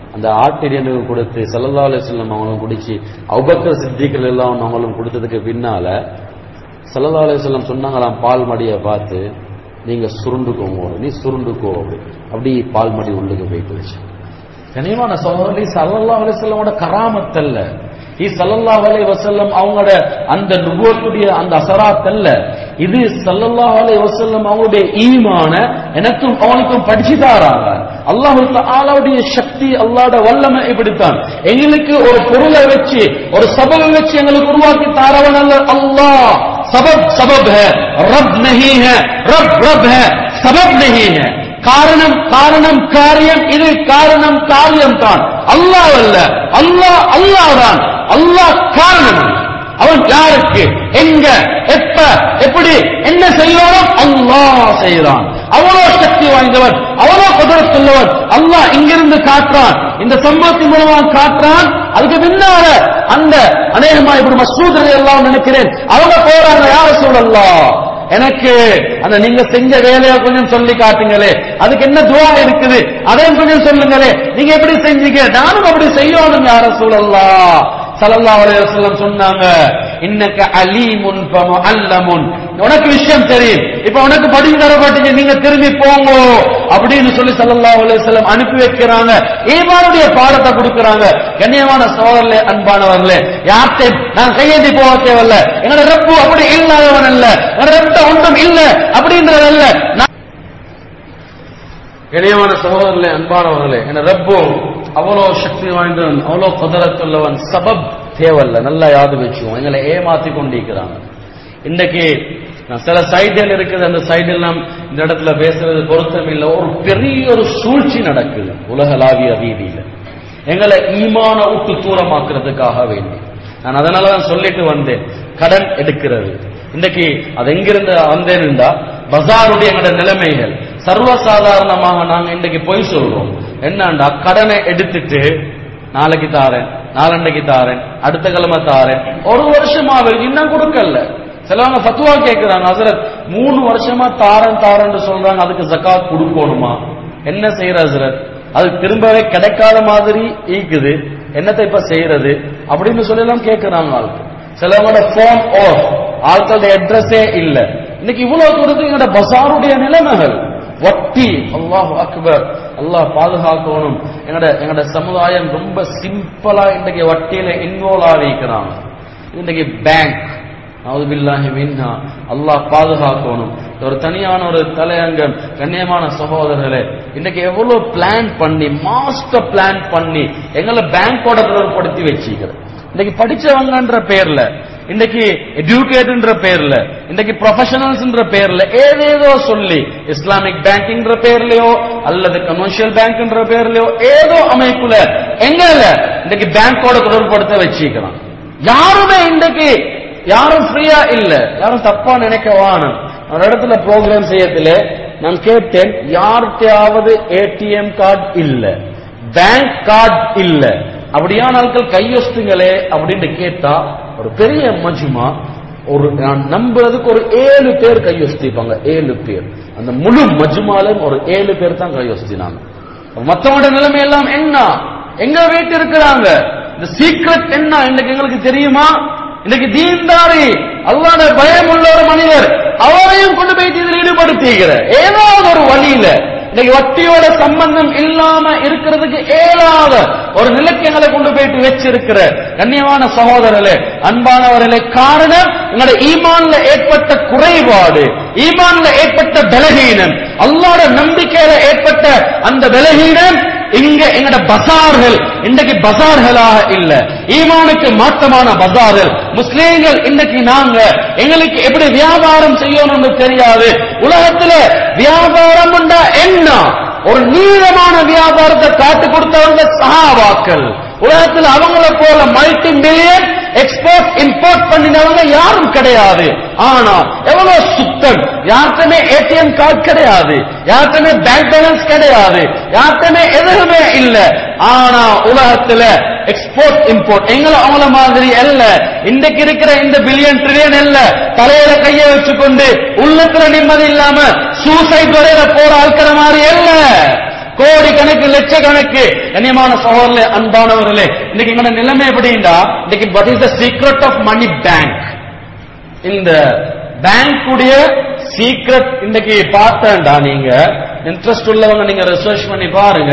அந்த ஆட்டிரியனுக்கு கொடுத்து சல்லல்லா அலிஸ்லாம் அவங்களும் குடிச்சு அவுபக்கர் சித்திகள் எல்லாம் அவங்களும் கொடுத்ததுக்கு பின்னால சல்லல்லா அலிஸ்லாம் சொன்னாங்களாம் பால் மடியை பார்த்து நீங்க சுருண்டுக்கோங்க நீ சுருண்டுக்கோ அப்படி அப்படி பால் மடி உள்ளுக்கு போயிட்டு வச்சு கனியமான சகோதரி சல்லல்லாஹு அலைஹி வஸல்லமோட கராமத் அல்ல இ சல்லல்லாஹு அலைஹி வஸல்லம் அவங்களோட அந்த நுபுவத்துடைய அந்த அசராத் அல்ல இது சல்லல்லாஹு அலைஹி வஸல்லம் அவங்களுடைய ஈமான எனக்கும் அவனுக்கும் படிச்சு தாராங்க அல்லாஹு தஆலாவுடைய சக்தி அல்லாஹ்வோட வல்லமை இப்படித்தான் எங்களுக்கு ஒரு பொருளை வச்சு ஒரு சபலை வச்சு எங்களுக்கு உருவாக்கி தாரவன் அல்ல அல்லாஹ் सबब सबब है रब नहीं है रब रब है सबब नहीं है காரணம் காரணம் காரியம் இது காரணம் காரியம் தான் அல்லாஹ் அல்ல அல்லாஹ் அல்லாஹ் தான் அல்லாஹ் காரணம் அவன் யாருக்கு எங்க எப்ப எப்படி என்ன செய்யணும் அல்லாஹ் செய்யறான் அவ்வளோ சக்தி வாய்ந்தவன் அவ்வளோ குதிரத்துள்ளவன் அல்லாஹ் இங்கிருந்து காட்டுறான் இந்த சம்பவத்தின் மூலமாக காட்டுறான் அதுக்கு பின்னால அந்த அநேகமா இப்படி மசூத் எல்லாம் நினைக்கிறேன் அவங்க போறாங்க யார சூழல்லாம் எனக்கு அந்த நீங்க செஞ்ச வேலையை கொஞ்சம் சொல்லி காட்டுங்களே அதுக்கு என்ன துவா இருக்குது அதையும் கொஞ்சம் சொல்லுங்களே நீங்க எப்படி செஞ்சீங்க நானும் அப்படி செய்யணும் யார சூழல்லாம் சல்லல்லாஹு அலைஹி வஸல்லம் சொன்னாங்க இன்னக்க அலீமுன் ஃபமுஅல்லமுன் உனக்கு விஷயம் தெரியும் இப்ப உனக்கு படிச்சு தரப்பட்டீங்க நீங்க திரும்பி போங்க அப்படின்னு சொல்லி சல்லல்லாஹு அலைஹி வஸல்லம் அனுப்பி வைக்கிறாங்க ஈமானுடைய பாடத்தை கொடுக்கறாங்க கண்ணியமான சோதரர்களே அன்பானவர்களே யார்கிட்ட நான் கையேந்தி போக தேவையில்ல என்னோட ரப்பு அப்படி இல்லாதவன் அல்ல என்னோட ரத்த ஒன்றும் இல்ல அப்படின்றதல்ல நான் இளையமான சகோதரர்களே அன்பானவர்களே என ரப்பு அவ்வளோ சக்தி வாய்ந்தவன் அவ்வளோ குதிரத்துள்ளவன் சபப் தேவல்ல நல்லா யாது வச்சுக்குவோம் எங்களை ஏமாத்தி கொண்டிருக்கிறாங்க இன்னைக்கு நான் சில சைடுகள் இருக்குது அந்த சைடெல்லாம் இந்த இடத்துல பேசுறது பொருத்தம் இல்லை ஒரு பெரிய ஒரு சூழ்ச்சி நடக்குது உலகளாவிய ரீதியில எங்களை ஈமான விட்டு தூரமாக்குறதுக்காக வேண்டி நான் அதனால தான் சொல்லிட்டு வந்தேன் கடன் எடுக்கிறது இன்னைக்கு அது எங்கிருந்து வந்தேன்டா பஜாருடைய எங்களோட நிலைமைகள் சர்வசாதாரணமாக நாங்க இன்னைக்கு பொய் சொல்றோம் என்னண்டா கடனை எடுத்துட்டு நாளைக்கு தாரேன் நாளண்டைக்கு தாரேன் அடுத்த கிழமை தாரேன் ஒரு வருஷமாவே இன்னும் கொடுக்கல சிலவங்க ஃபத்வா கேட்கிறாங்க ஹசரத் மூணு வருஷமா தாரன் தாரன்னு சொல்றாங்க அதுக்கு ஜக்காத் கொடுக்கணுமா என்ன செய்யற ஹசரத் அது திரும்பவே கிடைக்காத மாதிரி ஈக்குது என்னத்தை இப்ப செய்யறது அப்படின்னு சொல்லி எல்லாம் கேட்கிறாங்க ஆளுக்கு சிலவங்களோட போன் ஆஃப் ஆட்களோட அட்ரஸே இல்ல இன்னைக்கு இவ்வளவு தூரத்துக்கு எங்களோட பசாருடைய நிலைமைகள் வட்டி அல்லாஹ் அக்பர் அல்லாஹ் பாதுகாக்கணும் எங்கட எங்கட சமுதாயம் ரொம்ப சிம்பிளா இன்றைக்கு வட்டியில இன்வால்வ் ஆகிக்கிறாங்க இன்றைக்கு பேங்க் நவுதுபில்லாஹி மின்ஹா அல்லாஹ் பாதுகாக்கணும் ஒரு தனியான ஒரு தலையங்கம் கண்ணியமான சகோதரர்களே இன்னைக்கு எவ்வளவு பிளான் பண்ணி மாஸ்டர் பிளான் பண்ணி எங்களை பேங்கோட தொடர்படுத்தி வச்சுக்கிறேன் இன்னைக்கு படிச்சவங்கன்ற பேர்ல இன்னைக்கு எஜுகேட்ன்ற பேர்ல இன்னைக்கு ப்ரொஃபஷனல்ஸ்ன்ற பேர்ல ஏதேதோ சொல்லி இஸ்லாமிக் பேங்கிங்ன்ற பேர்லயோ அல்லது கமர்ஷியல் பேங்க்ன்ற பேர்லயோ ஏதோ அமைப்புல எங்கல இன்னைக்கு பேங்கோட தொடர்புபடுத்த வச்சுக்கிறான் யாருமே இன்னைக்கு யாரும் ஃப்ரீயா இல்ல யாரும் தப்பா நினைக்க வாணும் ஒரு இடத்துல ப்ரோக்ராம் செய்யறதுல நான் கேட்டேன் யார்கிட்டயாவது ஏடிஎம் கார்டு இல்ல பேங்க் கார்டு இல்ல அப்படியான ஆட்கள் கையொஸ்துங்களே அப்படின்னு கேட்டா ஒரு பெரிய மஜ்மா ஒரு நான் நம்புறதுக்கு ஒரு ஏழு பேர் கையொஸ்திப்பாங்க ஏழு பேர் அந்த முழு மஜ்மாலும் ஒரு ஏழு பேர் தான் கையொஸ்தினாங்க மத்தவங்களோட நிலைமை எல்லாம் என்ன எங்க வீட்டு இருக்கிறாங்க இந்த சீக்ரெட் என்ன இன்னைக்கு எங்களுக்கு தெரியுமா இன்னைக்கு தீன்தாரி அல்லாத பயம் உள்ள ஒரு மனிதர் அவரையும் கொண்டு போய் இதில் ஈடுபடுத்திக்கிற ஏதாவது ஒரு வழியில இன்னைக்கு வட்டியோட சம்பந்தம் இல்லாம இருக்கிறதுக்கு ஏழாத ஒரு நிலக்கியங்களை கொண்டு போயிட்டு வச்சிருக்கிற கண்ணியமான சகோதரர்களே அன்பானவர்களே காரணம் எங்களோட ஈமான்ல ஏற்பட்ட குறைபாடு ஈமான்ல ஏற்பட்ட பலகீனம் அல்லாட நம்பிக்கையில ஏற்பட்ட அந்த பலகீனம் இங்க எங்கட பசார்கள் இன்றைக்கு பசார்களாக இல்ல ஈமானுக்கு மாற்றமான பசார்கள் முஸ்லீம்கள் இன்னைக்கு நாங்க எங்களுக்கு எப்படி வியாபாரம் செய்யணும்னு தெரியாது உலகத்துல வியாபாரம் என்ன ஒரு நீளமான வியாபாரத்தை காட்டு கொடுத்தவங்க சஹாபாக்கள் உலகத்தில் அவங்கள போல மல்டி மில்லியன் எக்ஸ்போர்ட் இம்போர்ட் பண்ணினவங்க யாரும் கிடையாது ஆனா எவ்வளவு சுத்தம் யார்கிட்டமே ஏடிஎம் கார்டு கிடையாது யார்கிட்டமே பேங்க் பேலன்ஸ் கிடையாது யார்கிட்டமே எதுவுமே இல்ல ஆனா உலகத்துல எக்ஸ்போர்ட் இம்போர்ட் எங்களை அவங்கள மாதிரி அல்ல இன்றைக்கு இருக்கிற இந்த பில்லியன் ட்ரில்லியன் அல்ல தலையில கைய வச்சுக்கொண்டு உள்ளத்துல நிம்மதி இல்லாம சூசைட் வரையில போற ஆட்கிற மாதிரி அல்ல கோடி கோடிக்கணக்கு லட்சக்கணக்கு கண்ணியமான சகோதரர்களே அன்பானவர்களே இன்னைக்கு எங்களோட நிலைமை எப்படின்னா இன்னைக்கு what is the secret of money bank இந்த பேங்குடைய சீக்ரெட் இன்னைக்கு பார்த்தேன்டா நீங்க இன்ட்ரெஸ்ட் உள்ளவங்க நீங்க ரிசர்ச் பண்ணி பாருங்க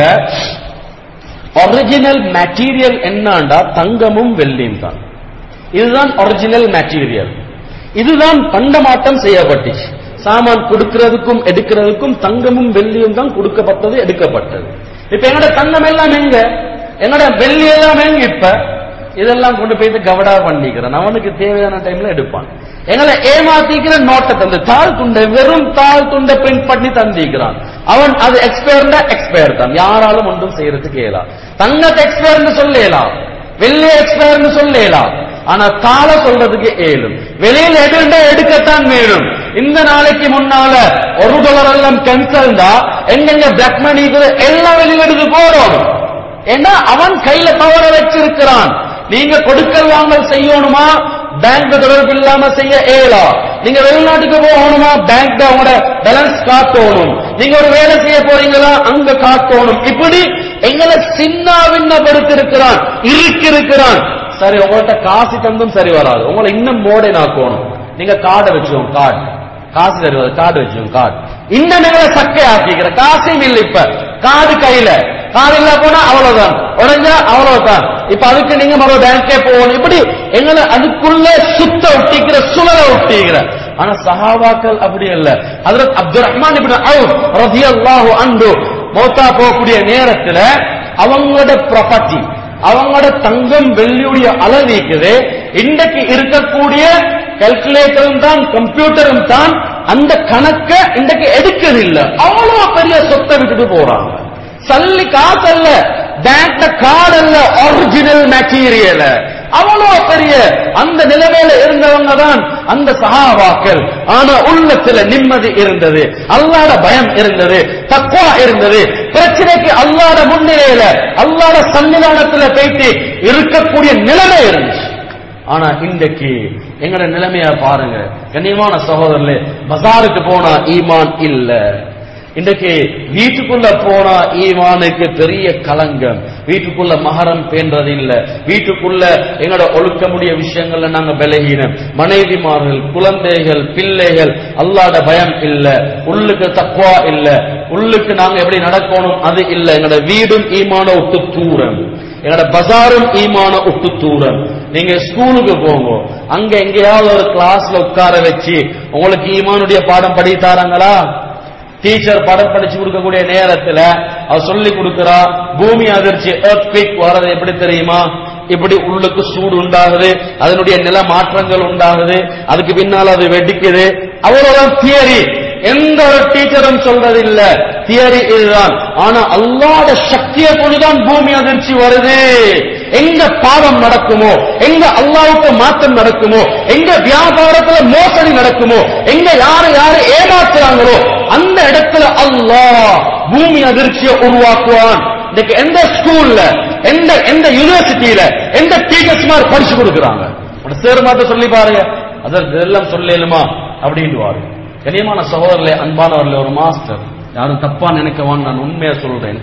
ஒரிஜினல் மெட்டீரியல் என்னண்டா தங்கமும் வெள்ளியும் தான் இதுதான் ஒரிஜினல் மெட்டீரியல் இதுதான் பண்டமாட்டம் செய்யப்பட்டுச்சு சாமான் கொடுக்கிறதுக்கும் எடுக்கிறதுக்கும் தங்கமும் வெள்ளியும் தான் கொடுக்கப்பட்டது எடுக்கப்பட்டது இப்ப எங்கட தங்கம் எல்லாம் எங்க எங்கட வெள்ளி எல்லாம் எங்க இப்ப இதெல்லாம் கொண்டு போயிட்டு கவடா பண்ணிக்கிறேன் அவனுக்கு தேவையான டைம்ல எடுப்பான் எங்களை ஏமாத்திக்கிற நோட்டை தந்து தாழ் துண்டை வெறும் தாழ் துண்டை பிரிண்ட் பண்ணி தந்திக்கிறான் அவன் அது எக்ஸ்பயர்டா எக்ஸ்பயர் தான் யாராலும் ஒன்றும் செய்யறதுக்கு இயலாம் தங்கத்தை எக்ஸ்பயர்னு சொல்லலாம் வெள்ளி எக்ஸ்பயர்னு சொல்லலாம் ஆனா தாள சொல்றதுக்கு ஏழும் வெளியில எடுண்டா எடுக்கத்தான் வேணும் இந்த நாளைக்கு முன்னால ஒரு டாலர் எல்லாம் கேன்சல் தான் எங்கெங்க பிளாக் மணி எல்லாம் வெளியில எடுத்து போறோம் ஏன்னா அவன் கையில பவர வச்சிருக்கிறான் நீங்க கொடுக்கல் வாங்கல் செய்யணுமா பேங்க் தொடர்பு இல்லாம செய்ய இயலா நீங்க வெளிநாட்டுக்கு போகணுமா பேங்க் உங்களோட பேலன்ஸ் காட்டணும் நீங்க ஒரு வேலை செய்ய போறீங்களா அங்க காட்டணும் இப்படி எங்களை சின்ன பின்னப்படுத்திருக்கிறான் இருக்கிறான் சரி உங்கள்ட்ட காசு தந்தும் சரி வராது உங்களை இன்னும் மோடை ஆக்கணும் நீங்க கார்டை வச்சுக்கோங்க கார்டு காசு சரி வராது கார்டு வச்சுக்கோங்க கார்டு இன்னும் எங்களை சக்கை ஆக்கிக்கிற காசையும் இல்லை இப்ப கார்டு கையில கார்டு இல்ல போனா அவ்வளவுதான் உடஞ்சா அவ்வளவுதான் இப்ப அதுக்கு நீங்க மறு பேங்கே போகணும் இப்படி எங்களை அதுக்குள்ள சுத்த ஒட்டிக்கிற சுழல ஒட்டிக்கிற ஆனா சஹாபாக்கள் அப்படி இல்ல ஹஜரத் அப்துல் ரஹ்மான் இப்னு அவுஃப் ரலியல்லாஹு அன்ஹு மௌத்தா போகக்கூடிய நேரத்துல அவங்களோட ப்ராப்பர்ட்டி அவங்களோட தங்கம் வெள்ளியுடைய அளவிக்குது இன்றைக்கு இருக்கக்கூடிய கால்குலேட்டரும் தான் கம்ப்யூட்டரும் தான் அந்த கணக்க இன்றைக்கு எடுக்கிறது இல்ல அவ்வளவு பெரிய சொத்தை விட்டுட்டு போறாங்க சல்லி காசு அல்ல பேங்க்ல கார்டு அல்ல ஒரிஜினல் மெட்டீரியல் அவ்வளவு பெரிய அந்த நிலைமையில இருந்தவங்க தான் அந்த சகாபாக்கள் ஆனா உள்ளத்துல நிம்மதி இருந்தது அல்லாட பயம் இருந்தது தக்குவா இருந்தது பிரச்சனைக்கு அல்லாட முன்னிலையில அல்லாட சன்னிதானத்துல போயிட்டு இருக்கக்கூடிய நிலைமை இருந்துச்சு ஆனா இன்றைக்கு எங்கட நிலைமைய பாருங்க கண்ணியமான சகோதரர்களே பஜாருக்கு போனா ஈமான் இல்ல இன்றைக்கு வீட்டுக்குள்ள போனா ஈமானுக்கு பெரிய கலங்கம் வீட்டுக்குள்ள மகரம் பேன்றது இல்ல வீட்டுக்குள்ள எங்களோட ஒழுக்கமுடைய விஷயங்கள்ல நாங்க விலகினம் மனைவிமார்கள் குழந்தைகள் பிள்ளைகள் அல்லாட பயம் இல்ல உள்ளுக்கு தக்குவா இல்ல உள்ளுக்கு நாங்க எப்படி நடக்கணும் அது இல்ல எங்களோட வீடும் ஈமான விட்டு தூரம் எங்களோட பஜாரும் ஈமான விட்டு தூரம் நீங்க ஸ்கூலுக்கு போங்க அங்க எங்கேயாவது ஒரு கிளாஸ்ல உட்கார வச்சு உங்களுக்கு ஈமானுடைய பாடம் படி தாராங்களா டீச்சர் படம் படிச்சு கொடுக்கக்கூடிய நேரத்துல அவ சொல்லி கொடுக்கிறா பூமி அதிர்ச்சி earthquake வர்றது எப்படி தெரியுமா இப்படி உள்ளுக்கு சூடு உண்டாகுது அதனுடைய நில மாற்றங்கள் உண்டாகுது அதுக்கு பின்னால் அது வெடிக்குது அவ்வளவுதான் தியரி எந்த ஒரு டீச்சரும் சொல்றது இல்ல தியரி இதுதான் ஆனா அல்லாத சக்தியை கொண்டுதான் பூமி அதிர்ச்சி வருது எங்க பாவம் நடக்குமோ எங்க அல்லாவுக்கு மாற்றம் நடக்குமோ எங்க வியாபாரத்துல மோசடி நடக்குமோ எங்க யாரு யாரு ஏமாத்துறாங்களோ அந்த இடத்துல அல்லாஹ் பூமி அதிர்ச்சியை உருவாக்குவான் இன்னைக்கு எந்த ஸ்கூல்ல எந்த எந்த யூனிவர்சிட்டியில எந்த டீச்சர்ஸ் மாதிரி படிச்சு கொடுக்குறாங்க சேர் மாத்த சொல்லி பாருங்க அதற்கு எல்லாம் சொல்லலுமா அப்படின்ட்டு கனியமான சகோதரர்களே அன்பானவர்களே ஒரு மாஸ்டர் யாரும் தப்பா நினைக்கவான்னு நான் உண்மையா சொல்றேன்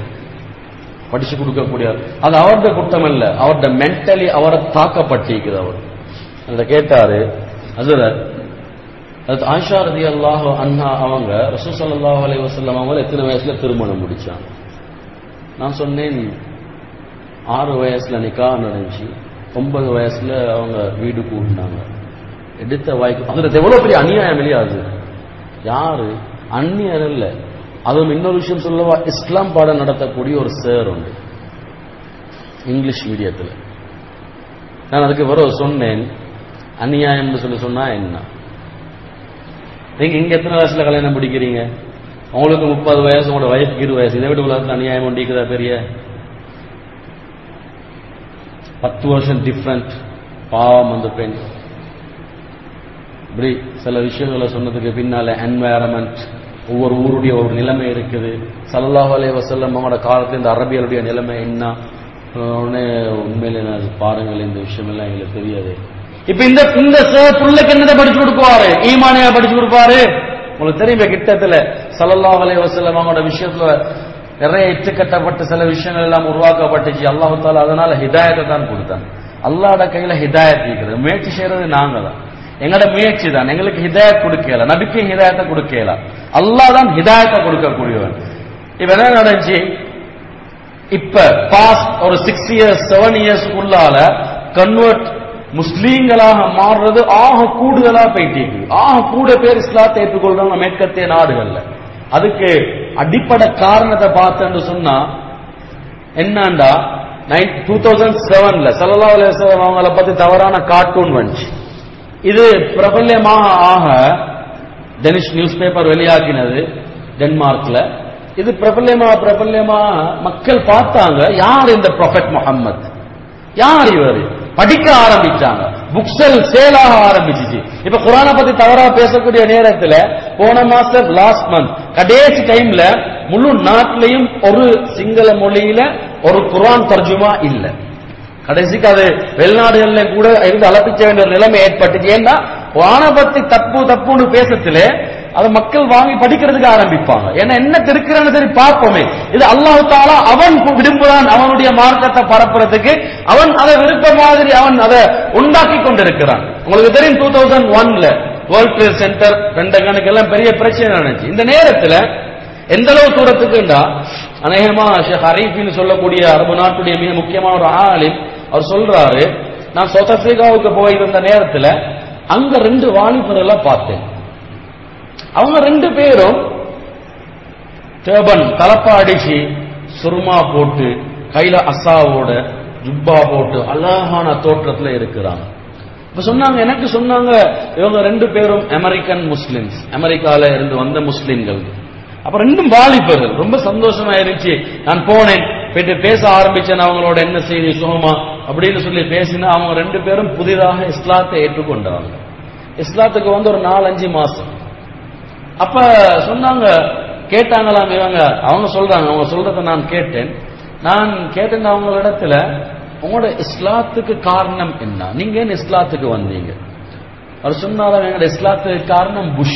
படிச்சு கொடுக்கக்கூடியவர் அது அவருடைய குற்றம் இல்ல அவருடைய மென்டலி அவரை தாக்கப்பட்டிருக்குது அவர் அதை கேட்டாரு அதுல அது ஆயிஷா ரதி அல்லாஹ் அண்ணா அவங்க ரசூசல்லாஹ் அலி வசல்லம் அவங்க எத்தனை வயசுல திருமணம் முடிச்சாங்க நான் சொன்னேன் ஆறு வயசுல நிக்கா நடந்துச்சு ஒன்பது வயசுல அவங்க வீடு கூட்டினாங்க எடுத்த வாய்க்கு அதுல எவ்வளவு பெரிய அநியாயம் இல்லையா அது யாரு அந்நியர் இல்ல அதுவும் இன்னொரு விஷயம் சொல்லவா இஸ்லாம் பாடம் நடத்தக்கூடிய ஒரு சேர் உண்டு இங்கிலீஷ் மீடியத்தில் நான் அதுக்கு வர சொன்னேன் அநியாயம்னு சொல்லி சொன்னா என்ன நீங்க இங்க எத்தனை வயசுல கல்யாணம் பிடிக்கிறீங்க உங்களுக்கு முப்பது வயசு உங்களோட வயசுக்கு இரு வயசு இதை விட உலகத்தில் அநியாயம் ஒண்டிக்குதா பெரிய பத்து வருஷம் டிஃப்ரெண்ட் பாவம் அந்த பெண் இப்படி சில விஷயங்களை சொன்னதுக்கு பின்னால என்வாயரன்மெண்ட் ஒவ்வொரு ஊருடைய ஒரு நிலைமை இருக்குது சல்லாஹ் அலே வசல்லம் அவங்களோட காலத்துல இந்த அரபியருடைய நிலைமை என்ன உடனே உண்மையில நான் பாருங்கள் இந்த விஷயம் எல்லாம் எங்களுக்கு தெரியாது இப்ப இந்த இந்த புள்ளைக்கு என்னதை படிச்சு கொடுக்குவாரு ஈமானியா படிச்சு கொடுப்பாரு உங்களுக்கு தெரியுமே கிட்டத்துல சல்லல்லாஹ் அலைஹி வஸல்லம் அவங்களோட விஷயத்துல நிறைய இட்டுக்கட்டப்பட்ட சில விஷயங்கள் எல்லாம் உருவாக்கப்பட்டுச்சு அல்லாஹு தாலா அதனால ஹிதாயத்தை தான் கொடுத்தான் அல்லாஹ்ட கையில ஹிதாயத் இருக்கிறது முயற்சி செய்யறது நாங்க தான் எங்களோட முயற்சி தான் எங்களுக்கு ஹிதாயத் கொடுக்கல நபிக்கு ஹிதாயத்தை கொடுக்கல அல்லாஹ் தான் ஹிதாயத்தை கொடுக்கக்கூடியவன் இப்ப என்ன நடந்துச்சு இப்ப பாஸ்ட் ஒரு சிக்ஸ் இயர்ஸ் செவன் இயர்ஸ் உள்ளால கன்வெர்ட் முஸ்லீம்களாக மாறுறது ஆக கூடுதலா போயிட்டு ஆக கூட பேர் இஸ்லாத்தை ஏற்றுக்கொள்றாங்க மேற்கத்திய நாடுகள்ல அதுக்கு அடிப்படை காரணத்தை பார்த்தேன்னு சொன்னா என்னண்டா டூ தௌசண்ட் செவன்ல சல்லா அலுவலம் அவங்கள பத்தி தவறான கார்ட்டூன் வந்துச்சு இது பிரபல்யமாக ஆக டெனிஷ் நியூஸ் பேப்பர் வெளியாக்கினது டென்மார்க்ல இது பிரபல்யமா பிரபல்யமா மக்கள் பார்த்தாங்க யார் இந்த ப்ரொஃபெட் முகம்மது யார் இவர் படிக்க ஆரம்பிச்சாங்க புக்ஸல் சேலாக ஆரம்பிச்சிச்சு இப்ப குரானை பத்தி தவறா பேசக்கூடிய நேரத்துல போன மாசம் லாஸ்ட் மந்த் கடைசி டைம்ல முழு நாட்டிலையும் ஒரு சிங்கள மொழியில ஒரு குரான் தர்ஜுமா இல்ல கடைசிக்கு அது வெளிநாடுகள்ல கூட இருந்து அலப்பிச்ச வேண்டிய ஒரு நிலைமை ஏற்பட்டுச்சு ஏன்னா குரானை பத்தி தப்பு தப்புன்னு பேசத்துல அதை மக்கள் வாங்கி படிக்கிறதுக்கு ஆரம்பிப்பாங்க ஏன்னா என்ன திருக்கிறன்னு சரி பார்ப்போமே இது அல்லாஹ் தாலா அவன் விரும்புகிறான் அவனுடைய மார்க்கத்தை பரப்புறதுக்கு அவன் அதை விருப்ப மாதிரி அவன் அதை உண்டாக்கி கொண்டிருக்கிறான் உங்களுக்கு தெரியும் டூ தௌசண்ட் ஒன்ல வேர்ல்ட் ட்ரேட் சென்டர் பெண்டகனுக்கு எல்லாம் பெரிய பிரச்சனை நடந்துச்சு இந்த நேரத்துல எந்த அளவு தூரத்துக்குண்டா அநேகமா ஷேக் ஹரீஃபின்னு சொல்லக்கூடிய அரபு நாட்டுடைய மிக முக்கியமான ஒரு ஆலிம் அவர் சொல்றாரு நான் சவுத் ஆப்பிரிக்காவுக்கு போயிருந்த நேரத்துல அங்க ரெண்டு வாலிபர்களை பார்த்தேன் அவங்க ரெண்டு பேரும் டேபன் தலப்பா அடிச்சு சுருமா போட்டு கையில அசாவோட ஜுப்பா போட்டு அழகான தோற்றத்துல இருக்கிறாங்க இப்ப சொன்னாங்க எனக்கு சொன்னாங்க இவங்க ரெண்டு பேரும் அமெரிக்கன் முஸ்லிம்ஸ் அமெரிக்கால இருந்து வந்த முஸ்லிம்கள் அப்ப ரெண்டும் வாலிபர்கள் ரொம்ப சந்தோஷமா இருந்துச்சு நான் போனேன் போயிட்டு பேச ஆரம்பிச்சேன் அவங்களோட என்ன செய்தி சுகமா அப்படின்னு சொல்லி பேசினா அவங்க ரெண்டு பேரும் புதிதாக இஸ்லாத்தை ஏற்றுக்கொண்டாங்க இஸ்லாத்துக்கு வந்து ஒரு நாலஞ்சு மாசம் அப்ப சொன்னாங்க கேட்டாங்களாம் இவங்க அவங்க சொல்றாங்க அவங்க சொல்றத நான் கேட்டேன் நான் கேட்டேன் அவங்களிடத்துல உங்களோட இஸ்லாத்துக்கு காரணம் என்ன நீங்க ஏன் இஸ்லாத்துக்கு வந்தீங்க அவர் சொன்னாலும் எங்களோட இஸ்லாத்துக்கு காரணம் புஷ்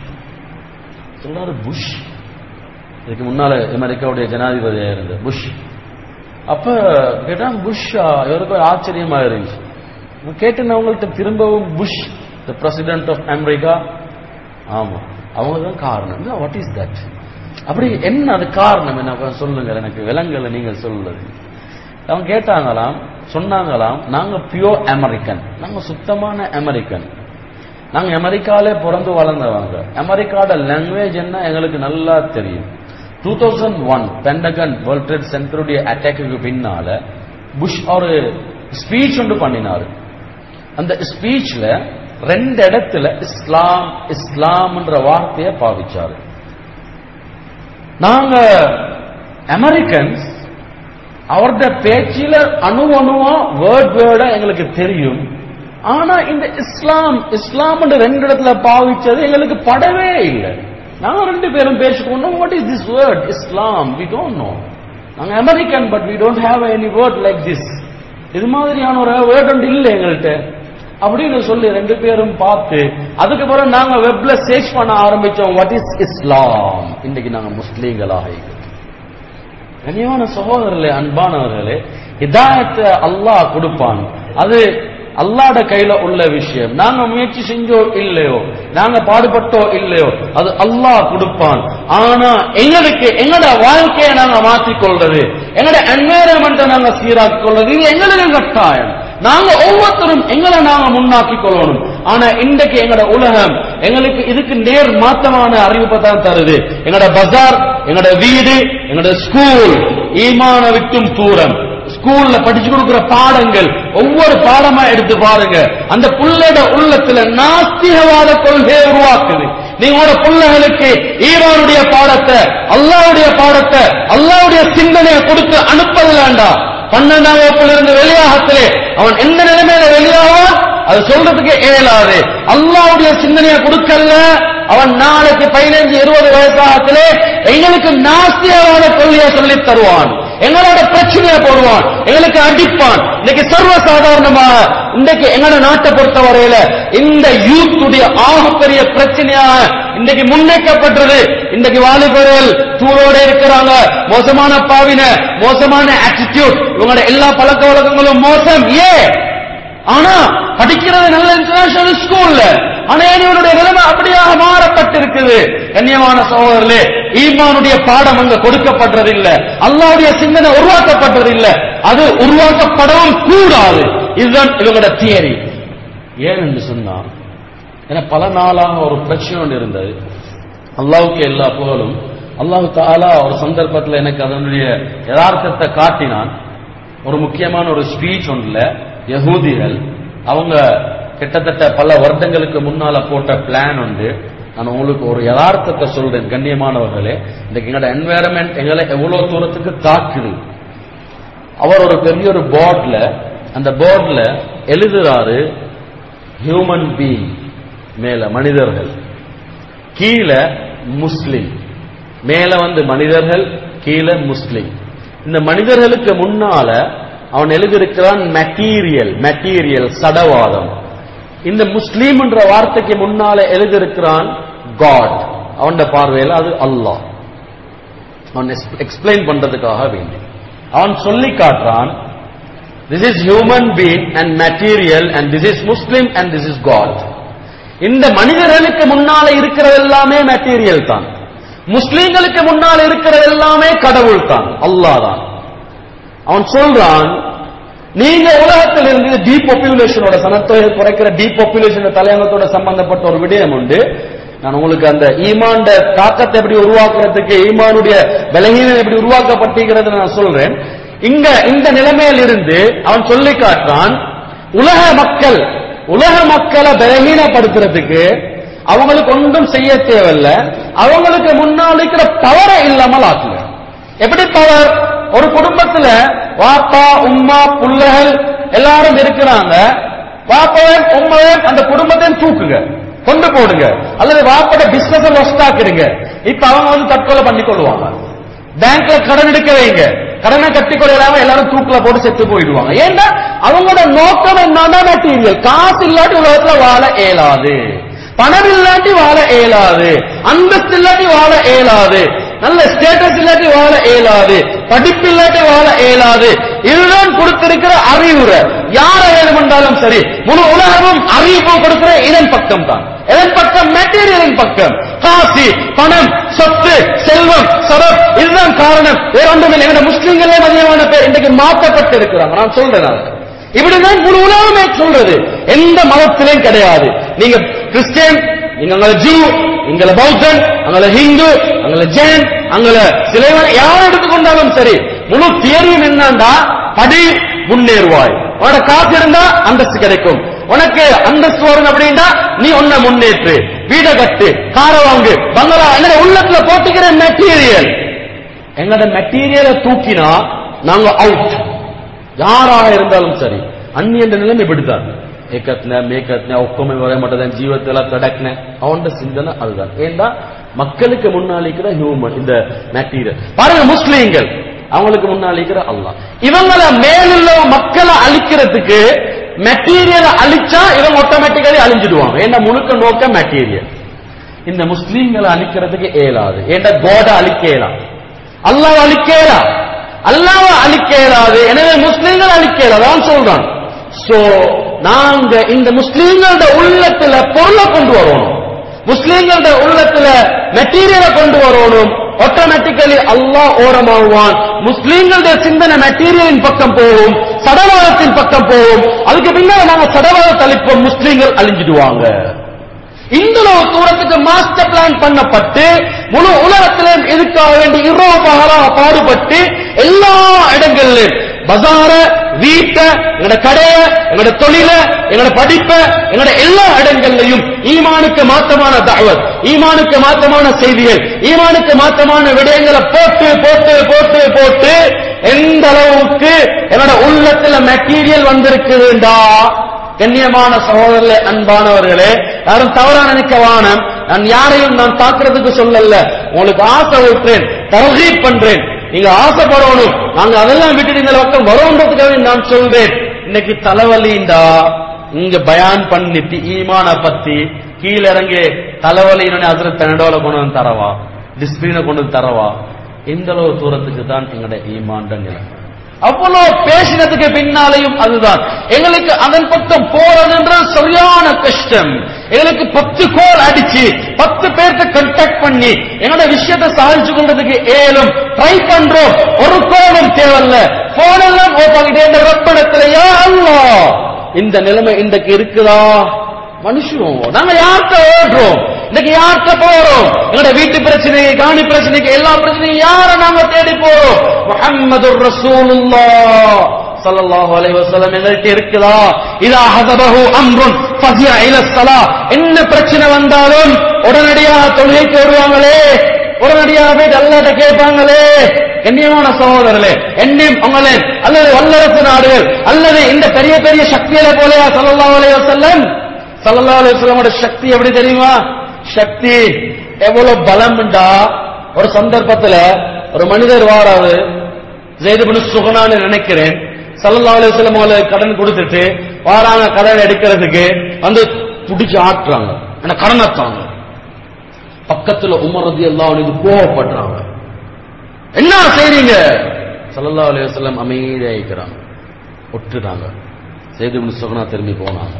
சொல்றாரு புஷ் இதுக்கு முன்னால அமெரிக்காவுடைய ஜனாதிபதியா இருந்த புஷ் அப்ப கேட்டா புஷ்ஷா இவருக்கு ஒரு ஆச்சரியமா இருந்துச்சு கேட்டேன் அவங்கள்ட்ட திரும்பவும் Bush the president of America ஆமா அவங்க தான் காரணம் வாட் இஸ் தட் அப்படி என்ன அது காரணம் என்ன சொல்லுங்க எனக்கு விலங்குகளை நீங்கள் சொல்லுது அவங்க கேட்டாங்களாம் சொன்னாங்களாம் நாங்க பியோர் அமெரிக்கன் நாங்க சுத்தமான அமெரிக்கன் நாங்க அமெரிக்காலே பிறந்து வளர்ந்தவங்க அமெரிக்காவோட லாங்குவேஜ் என்ன எங்களுக்கு நல்லா தெரியும் two thousand one Pentagon World Trade சென்டருடைய அட்டாக்கு பின்னால புஷ் ஒரு ஸ்பீச் ஒன்று பண்ணினாரு அந்த ஸ்பீச்ல ரெண்டு இடத்துல இஸ்லாம் இஸ்லாம்ன்ற வார்த்தையை பாவிச்சாரு நாங்க அமெரிக்கன்ஸ் அவருடைய பேச்சில அணு அணுவா வேர்ட் வேர்டா எங்களுக்கு தெரியும் ஆனா இந்த இஸ்லாம் இஸ்லாம் ரெண்டு இடத்துல பாவிச்சது எங்களுக்கு படவே இல்லை நாங்க ரெண்டு பேரும் பேசிக்கொண்டோம் what is this word Islam we don't know நாங்க American but we don't have any word like this இது மாதிரியான ஒரு வேர்ட் ஒன்று இல்லை எங்கள்கிட்ட அப்படின்னு சொல்லி ரெண்டு பேரும் பார்த்து அதுக்கப்புறம் நாங்க வெப்ல சர்ச் பண்ண ஆரம்பிச்சோம் வாட் இஸ் இஸ்லாம் இன்னைக்கு நாங்க முஸ்லீம்களாக இருக்கிறோம் கனியமான சகோதரர்களே அன்பானவர்களே இதாயத்தை அல்லாஹ் கொடுப்பான் அது அல்லாட கையில உள்ள விஷயம் நாங்க முயற்சி செஞ்சோ இல்லையோ நாங்க பாடுபட்டோ இல்லையோ அது அல்லாஹ் கொடுப்பான் ஆனா எங்களுக்கு எங்களோட வாழ்க்கையை நாங்க மாற்றிக்கொள்றது எங்களோட என்வாயரன்மெண்ட்டை நாங்க சீராக்கிக் கொள்றது இது எங்களுக்கு கட்டாயம் நாங்க ஒவ்வொருத்தரும் எங்களை நாங்க முன்னாக்கி கொள்ளணும் ஆனா இன்றைக்கு எங்கட உலகம் எங்களுக்கு இதுக்கு நேர் மாத்தமான அறிவிப்பை தான் தருது எங்கட பஜார் எங்கட வீடு எங்கட ஸ்கூல் ஈமான விட்டும் தூரம் ஸ்கூல்ல படிச்சு கொடுக்கிற பாடங்கள் ஒவ்வொரு பாடமா எடுத்து பாருங்க அந்த புள்ளையோட உள்ளத்துல நாஸ்திகவாத கொள்கையை உருவாக்குது நீங்களோட பிள்ளைகளுக்கு ஈவானுடைய பாடத்தை அல்லாவுடைய பாடத்தை அல்லாவுடைய சிந்தனையை கொடுத்து அனுப்பது வேண்டாம் பன்னெண்டாம் வகுப்புல இருந்து வெளியாகத்திலே அவன் எந்த நிலைமையில வெளியாவான் அது சொல்றதுக்கு இயலாது அல்லாவுடைய சிந்தனையை கொடுக்கல அவன் நாளைக்கு பதினைஞ்சு இருபது வயசாகத்திலே எங்களுக்கு நாஸ்தியவாத கொள்கையை சொல்லித் தருவான் எங்களோட பிரச்சனையை போடுவான் எங்களுக்கு அடிப்பான் இன்னைக்கு சர்வ சாதாரணமாக இன்றைக்கு எங்களோட நாட்டை பொறுத்த வரையில இந்த யூத்துடைய ஆகப்பெரிய பிரச்சனையாக இன்றைக்கு முன்வைக்கப்பட்டது இன்றைக்கு வாலிபர்கள் தூரோட இருக்கிறாங்க மோசமான பாவின மோசமான ஆட்டிடியூட் இவங்களோட எல்லா பழக்க வழக்கங்களும் மோசம் ஏன் ஆனா படிக்கிறது நல்ல இன்டர்நேஷனல் ஸ்கூல்ல ஆனா இவனுடைய நிலைமை அப்படியாக மாறப்பட்டிருக்குது கண்ணியமான சகோதரர்களே ஈமானுடைய பாடம் அங்க கொடுக்கப்பட்டது இல்ல அல்லாவுடைய சிந்தனை உருவாக்கப்பட்டது இல்ல அது உருவாக்கப்படவும் கூடாது இதுதான் இவங்களோட தியரி ஏன் என்று சொன்னா ஏன்னா பல நாளாக ஒரு பிரச்சனை ஒன்று இருந்தது அல்லாவுக்கு எல்லா புகழும் அல்லாஹு தாலா ஒரு சந்தர்ப்பத்தில் எனக்கு அதனுடைய யதார்த்தத்தை காட்டினான் ஒரு முக்கியமான ஒரு ஸ்பீச் ஒன்றுல யகூதிகள் அவங்க கிட்டத்தட்ட பல வருடங்களுக்கு முன்னால போட்ட பிளான் உண்டு நான் உங்களுக்கு ஒரு யதார்த்தத்தை சொல்றேன் கண்ணியமானவர்களே இன்றைக்கு எங்களோட என்வாயரன்மெண்ட் எங்களை எவ்வளவு தூரத்துக்கு தாக்குது அவர் ஒரு பெரிய ஒரு போர்ட்ல அந்த போர்ட்ல எழுதுறாரு ஹியூமன் பீயிங் மேல மனிதர்கள் கீழே முஸ்லிம் மேல வந்து மனிதர்கள் கீழே முஸ்லிம் இந்த மனிதர்களுக்கு முன்னால அவன் எழுதியிருக்கிறான் மெட்டீரியல் மெட்டீரியல் சடவாதம் இந்த முஸ்லீம் என்ற வார்த்தைக்கு முன்னால எழுதியிருக்கிறான் காட் அவன் பார்வையில் அது அல்லாஹ் அவன் எக்ஸ்பிளைன் பண்றதுக்காக வேண்டி அவன் சொல்லி காட்டுறான் this is human being and material and this is Muslim and this is God இந்த மனிதர்களுக்கு முன்னால இருக்கிறது எல்லாமே மெட்டீரியல் தான் முஸ்லீம்களுக்கு முன்னால் இருக்கிறது எல்லாமே கடவுள் தான் அல்லாஹ் தான் அவன் சொல்றான் நீங்க உலகத்தில் இருந்து டீபாப்புலேஷனோட சனத்தொகை குறைக்கிற டீபாப்புலேஷன் தலையங்கத்தோட சம்பந்தப்பட்ட ஒரு விடயம் உண்டு நான் உங்களுக்கு அந்த ஈமாண்ட தாக்கத்தை எப்படி உருவாக்குறதுக்கு ஈமானுடைய பலகீனம் எப்படி உருவாக்கப்பட்டிருக்கிறது நான் சொல்றேன் இங்க இந்த நிலைமையில் இருந்து அவன் சொல்லி காட்டுறான் உலக மக்கள் உலக மக்களை பலகீனப்படுத்துறதுக்கு அவங்களுக்கு ஒன்றும் செய்ய தேவையில்ல அவங்களுக்கு முன்னால் இருக்கிற பவரை இல்லாமல் ஆக்குங்க எப்படி பவர் ஒரு குடும்பத்துல வாப்பா உம்மா புள்ளைகள் எல்லாரும் இருக்கிறாங்க வாப்பவன் உம்மவன் அந்த குடும்பத்தையும் தூக்குங்க கொண்டு போடுங்க அல்லது வாப்பட பிசினஸ் லொஸ்ட் ஆக்கிடுங்க இப்ப அவங்க வந்து தற்கொலை பண்ணி கொள்வாங்க பேங்க்ல கடன் எடுக்க வைங்க கடனை கட்டி கொள்ளாம எல்லாரும் தூக்குல போட்டு செத்து போயிடுவாங்க ஏன்னா அவங்களோட நோக்கம் என்னன்னா மெட்டீரியல் காசு இல்லாட்டி உலகத்துல வாழ இயலாது பணம் இல்லாட்டி வாழ இயலாது அந்தஸ்து இல்லாட்டி வாழ இயலாது நல்ல ஸ்டேட்டஸ் இல்லாட்டி வாழ இயலாது படிப்பு இல்லாட்டி வாழ இயலாது இதுதான் கொடுத்திருக்கிற அறிவுரை யார வேணுமென்றாலும் சரி முழு உலகமும் அறிவிப்பு கொடுக்கிற இதன் பக்கம் தான் எதன் பக்கம் மெட்டீரியலின் பக்கம் காசு பணம் சொத்து செல்வம் சரம் இதுதான் காரணம் வேற ஒன்றுமில்லை எங்க முஸ்லிம்களே அதிகமான பேர் இன்றைக்கு மாற்றப்பட்டு இருக்கிறாங்க நான் சொல்றேன் நான். இப்படிதான் முழு உலகமே சொல்றது எந்த மதத்திலையும் கிடையாது நீங்க கிறிஸ்டியன் நீங்க அங்க ஜூ இங்கள பௌத்தன் அங்கள ஹிந்து அங்கள ஜெயின் அங்கள சிலைவன் யார் எடுத்துக்கொண்டாலும் சரி முழு தியரியும் என்னண்டா படி முன்னேறுவாய் உனக்கு காசு இருந்தா அந்தஸ்து கிடைக்கும் உனக்கு அந்தஸ்து வரும் அப்படின்னா நீ உன்னை முன்னேற்று வீட கட்டு காரை வாங்கு பங்களா என்ன உள்ளத்துல போட்டுக்கிற மெட்டீரியல் எங்களோட மெட்டீரியலை தூக்கினா நாங்க அவுட் ಯಾರಾಗ இருந்தாலும் ಸರಿ ಅನ್ಯಂದ ನಿಲಮೆ ಬಿಡ್ತಾನೆ ಏಕತ್ನ ಮೇಕತ್ನ ಒಕ್ಕೊಮ್ಮೆ வர மாட்டேன் ஜீவத்துல தடக்ன அவன் சிந்தனை அதுதான் ஏண்டா மக்களுக்கு முன்னாளிக்கிற ஹியூமன் இந்த மெட்டீரியல் பாருங்க முஸ்லீம்கள் அவங்களுக்கு முன்னாளிக்கிற அல்லாஹ் இவங்கள மேலுள்ள மக்களை அழிக்கிறதுக்கு மெட்டீரியலை அழிச்சா இவங்க ஆட்டோமேட்டிக்கலி அழிஞ்சிடுவாங்க ஏன்னா முழுக்க நோக்க மெட்டீரியல் இந்த முஸ்லீம்களை அழிக்கிறதுக்கு ஏலாது ஏண்டா கோட அழிக்க இயலாம் அல்லாஹ் அழிக்க இயலாம் அல்லாஹ் அழிக்க இயலாது எனவே முஸ்லீம்கள் அழிக்க இயலாதான் சொல்றான் சோ நாங்க இந்த முஸ்லீம்களோட உள்ளத்துல பொருளை கொண்டு வரணும் முஸ்லீம்களோட உள்ளத்துல மெட்டீரியலை கொண்டு வரணும் ஆட்டோமேட்டிக்கலி அல்லாஹ் ஓரமாகுவான் முஸ்லீம்களுடைய சிந்தனை மெட்டீரியலின் பக்கம் போகும் சடவாதத்தின் பக்கம் போகும் அதுக்கு பின்னால நாங்க சடவாதத்தை அழிப்போம் முஸ்லீம்கள் அழிஞ்சிடுவாங்க இந்த அளவு தூரத்துக்கு மாஸ்டர் பிளான் பண்ணப்பட்டு முழு உலகத்திலும் இதுக்காக வேண்டி இரவு பகலாக பாடுபட்டு எல்லா இடங்களிலும் பசார வீட்டை எங்கட கடைய எங்கட தொழில எங்கட படிப்ப எங்கட எல்லா இடங்கள்லையும் ஈமானுக்கு மாத்தமான தாவத் ஈமானுக்கு மாத்தமான செய்திகள் ஈமானுக்கு மாத்தமான விடயங்களை போட்டு போட்டு போட்டு போட்டு எந்த அளவுக்கு என்னோட உள்ளத்துல மெட்டீரியல் வந்திருக்குதுண்டா கண்ணியமான சகோதரர்களே அன்பானவர்களே யாரும் தவறா நினைக்க வானம் நான் யாரையும் நான் தாக்குறதுக்கு சொல்லல உங்களுக்கு ஆசை விட்டுறேன் தரகீப் பண்றேன் நீங்க ஆசைப்படணும் நாங்க அதெல்லாம் விட்டுட்டு இந்த பக்கம் வரோன்றதுக்காக நான் சொல்றேன் இன்னைக்கு தலைவலிண்டா இங்க பயான் பண்ணிட்டு ஈமான பத்தி கீழிறங்கி தலைவலியினுடைய அதில் பெனடோல கொண்டு வந்து தரவா டிஸ்பிளினை கொண்டு வந்து தரவா இந்த அளவு தூரத்துக்கு தான் எங்களுடைய ஈமாண்ட நிலை அவ்வளவு பேசினதுக்கு பின்னாலையும் அதுதான் எங்களுக்கு அதன் பக்கம் போறதுன்றது சரியான கஷ்டம் எங்களுக்கு பத்து கோல் அடிச்சு பத்து பேர்த்த கண்டாக்ட் பண்ணி எங்களோட விஷயத்தை சாதிச்சு கொள்றதுக்கு ஏலும் ட்ரை பண்றோம் ஒரு கோலும் தேவையில்ல போன் எல்லாம் ஓப்பாக்கிட்டே இந்த ரப்படத்திலையா அல்ல இந்த நிலைமை இன்றைக்கு இருக்குதா மனுஷன் நாங்க யார்கிட்ட ஓடுறோம் இன்னைக்கு யார்கிட்ட போறோம் எங்களோட வீட்டு பிரச்சனைக்கு காணி பிரச்சனைக்கு எல்லா பிரச்சனையும் யார நாங்க தேடி போறோம் முஹம்மது ரசூலுல்லா ஸல்லல்லாஹு அலைஹி வஸல்லம் எங்கள்கிட்ட இருக்குதா இதா ஹதபஹு அம்ருன் ஃபஸியா இல ஸலா என்ன பிரச்சனை வந்தாலும் உடனடியாக தொழுகைக்கு வருவாங்களே உடனடியாக போய் அல்லாட்ட கேட்பாங்களே கண்ணியமான சகோதரர்களே என்னையும் உங்களே அல்லது வல்லரசு நாடுகள் அல்லது இந்த பெரிய பெரிய சக்திகளை போலயா ஸல்லல்லாஹு அலைஹி வஸல்லம் ஸல்லல்லாஹு அலைஹி வஸல்லமோட சக்தி எப்படி தெரியுமா சக்தி எவ்வளவு பலம்டா ஒரு சந்தர்ப்பத்துல ஒரு மனிதர் வாராது ஜெயிதுபுனு சுகனான்னு நினைக்கிறேன் சல்லல்லாஹு அலைஹி வஸல்லம் அவங்களுக்கு கடன் கொடுத்துட்டு வாராங்க கடன் எடுக்கிறதுக்கு வந்து புடிச்சு ஆட்டுறாங்க ஆனா கடனை தாங்க பக்கத்துல உமர் ரலியல்லாஹு அன்ஹு கோவப்படுறாங்க என்ன செய்றீங்க சல்லல்லாஹு அலைஹி வஸல்லம் அமைதியா இருக்கிறாங்க ஒட்டுறாங்க ஜெயிதுபுனு சுகனா திரும்பி போனாங்க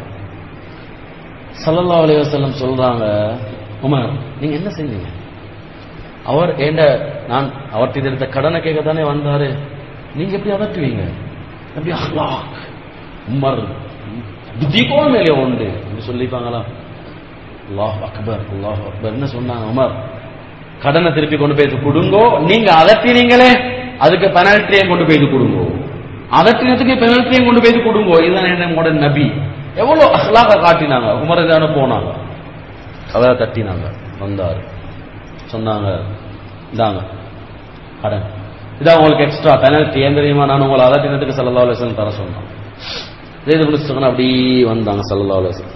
சல்லல்லாஹு அலைஹி வஸல்லம் சொல்றாங்க உமர் நீங்க என்ன செஞ்சீங்க அவர் ஏண்ட நான் அவர்கிட்ட எடுத்த கடனை கேட்க தானே வந்தாரு நீங்க எப்படி அதட்டுவீங்க எப்படி அல்லாஹ் உமர் புத்தி கோல் மேலே உண்டு என்று சொல்லிப்பாங்களா அல்லாஹ் அக்பர் அல்லாஹ் அக்பர் என்ன சொன்னாங்க உமர் கடனை திருப்பி கொண்டு போய் கொடுங்கோ நீங்க அதட்டினீங்களே அதுக்கு பெனால்ட்டியை கொண்டு போய் கொடுங்கோ அதட்டினதுக்கு பெனால்ட்டியை கொண்டு போய் கொடுங்கோ இதுதான் என்னோட நபி எவ்வளவு அஹ்லாக காட்டினாங்க உமர் தானே போனாங்க கதவை தட்டினாங்க வந்தாரு சொன்னாங்க இந்தாங்க கடன் இதான் உங்களுக்கு எக்ஸ்ட்ரா பெனல்ட்டி ஏன் தெரியுமா நான் உங்களை அதட்டினத்துக்கு சல்லா அலுவலம் தர சொன்னேன் இதே முடிச்சுக்கணும் அப்படி வந்தாங்க சல்லா அலுவலம்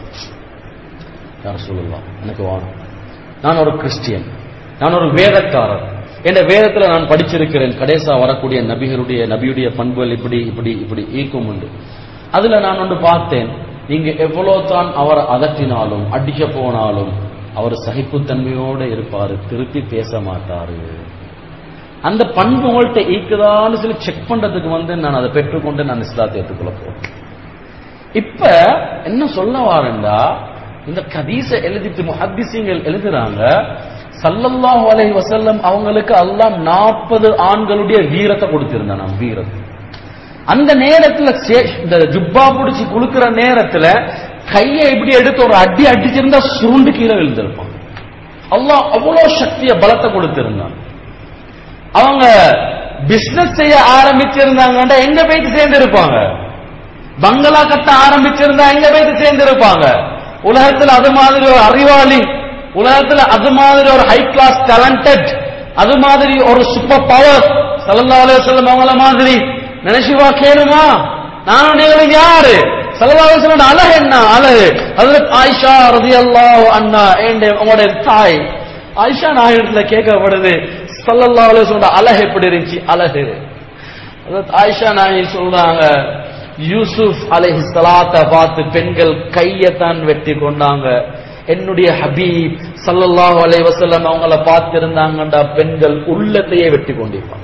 யார் சொல்லலாம் எனக்கு வாணும் நான் ஒரு கிறிஸ்டியன் நான் ஒரு வேதக்காரர் என்ற வேதத்துல நான் படிச்சிருக்கிறேன் கடைசா வரக்கூடிய நபிகளுடைய நபியுடைய பண்புகள் இப்படி இப்படி இப்படி ஈக்கும் உண்டு அதுல நான் ஒன்று பார்த்தேன் நீங்க எவ்வளவு தான் அவரை அதட்டினாலும் அடிக்க போனாலும் அவர் சகிப்புத்தன்மையோட இருப்பாரு திருப்பி பேச மாட்டாரு அந்த பண்பு உங்கள்கிட்ட ஈக்குதான்னு சொல்லி செக் பண்றதுக்கு வந்து நான் அதை பெற்றுக்கொண்டு நான் இஸ்லாத்தை ஏற்றுக்கொள்ள போறேன் இப்ப என்ன சொல்ல வாரண்டா இந்த கதீச எழுதிட்டு முஹத்திசிங்கள் எழுதுறாங்க சல்லல்லாஹு அலைஹி வஸல்லம் அவங்களுக்கு அல்லாஹ் நாற்பது ஆண்களுடைய வீரத்தை கொடுத்திருந்தான் வீரத்தை அந்த நேரத்துல சே- இந்த ஜுப்பா பிடிச்சி குலுக்குற நேரத்துல கையை இப்படி எடுத்து ஒரு அடி அடிச்சிருந்தா சுருண்டு கீழே விழுந்திருப்பான் அல்லாஹ் அவ்வளவு சக்திய பலத்தை கொடுத்திருந்தான் அவங்க பிசினஸ் செய்ய ஆரம்பிச்சிருந்தாங்கன்னா எங்க போயிட்டு சேர்ந்து இருப்பாங்க பங்களா கட்ட ஆரம்பிச்சிருந்தா எங்க போயிட்டு சேர்ந்து இருப்பாங்க உலகத்துல அது மாதிரி ஒரு அறிவாளி உலகத்துல அது மாதிரி ஒரு ஹை கிளாஸ் டேலண்டட் அது மாதிரி ஒரு சூப்பர் பவர் சல்லல்லாஹு அலைஹி வஸல்லம் அவங்கள மாதிரி நினைச்சுவா கேளுமா நானும் நீங்களும் யாரு சல்லல்லாஹு அலைஹி வஸல்லம் அழகு என்ன அழகு ஹஜ்ரத் ஆயிஷா ரலியல்லாஹு அன்ஹா என்ற உங்களுடைய தாய் ஆயிஷா நாயகத்துல கேட்கப்படுது சல்லல்லாஹு அலைஹி வஸல்லம் அழகு எப்படி இருந்துச்சு அழகு ஹஜ்ரத் ஆயிஷா நாயகி சொல்றாங்க யூசுப் அலைஹி ஸலாத்தை பார்த்து பெண்கள் கையத்தான் வெட்டி கொண்டாங்க என்னுடைய ஹபீப் ஸல்லல்லாஹு அலைஹி வஸல்லம் அவங்கள பார்த்திருந்தாங்கடா பெண்கள் உள்ளத்தையே வெட்டி கொண்டிருப்பாங்க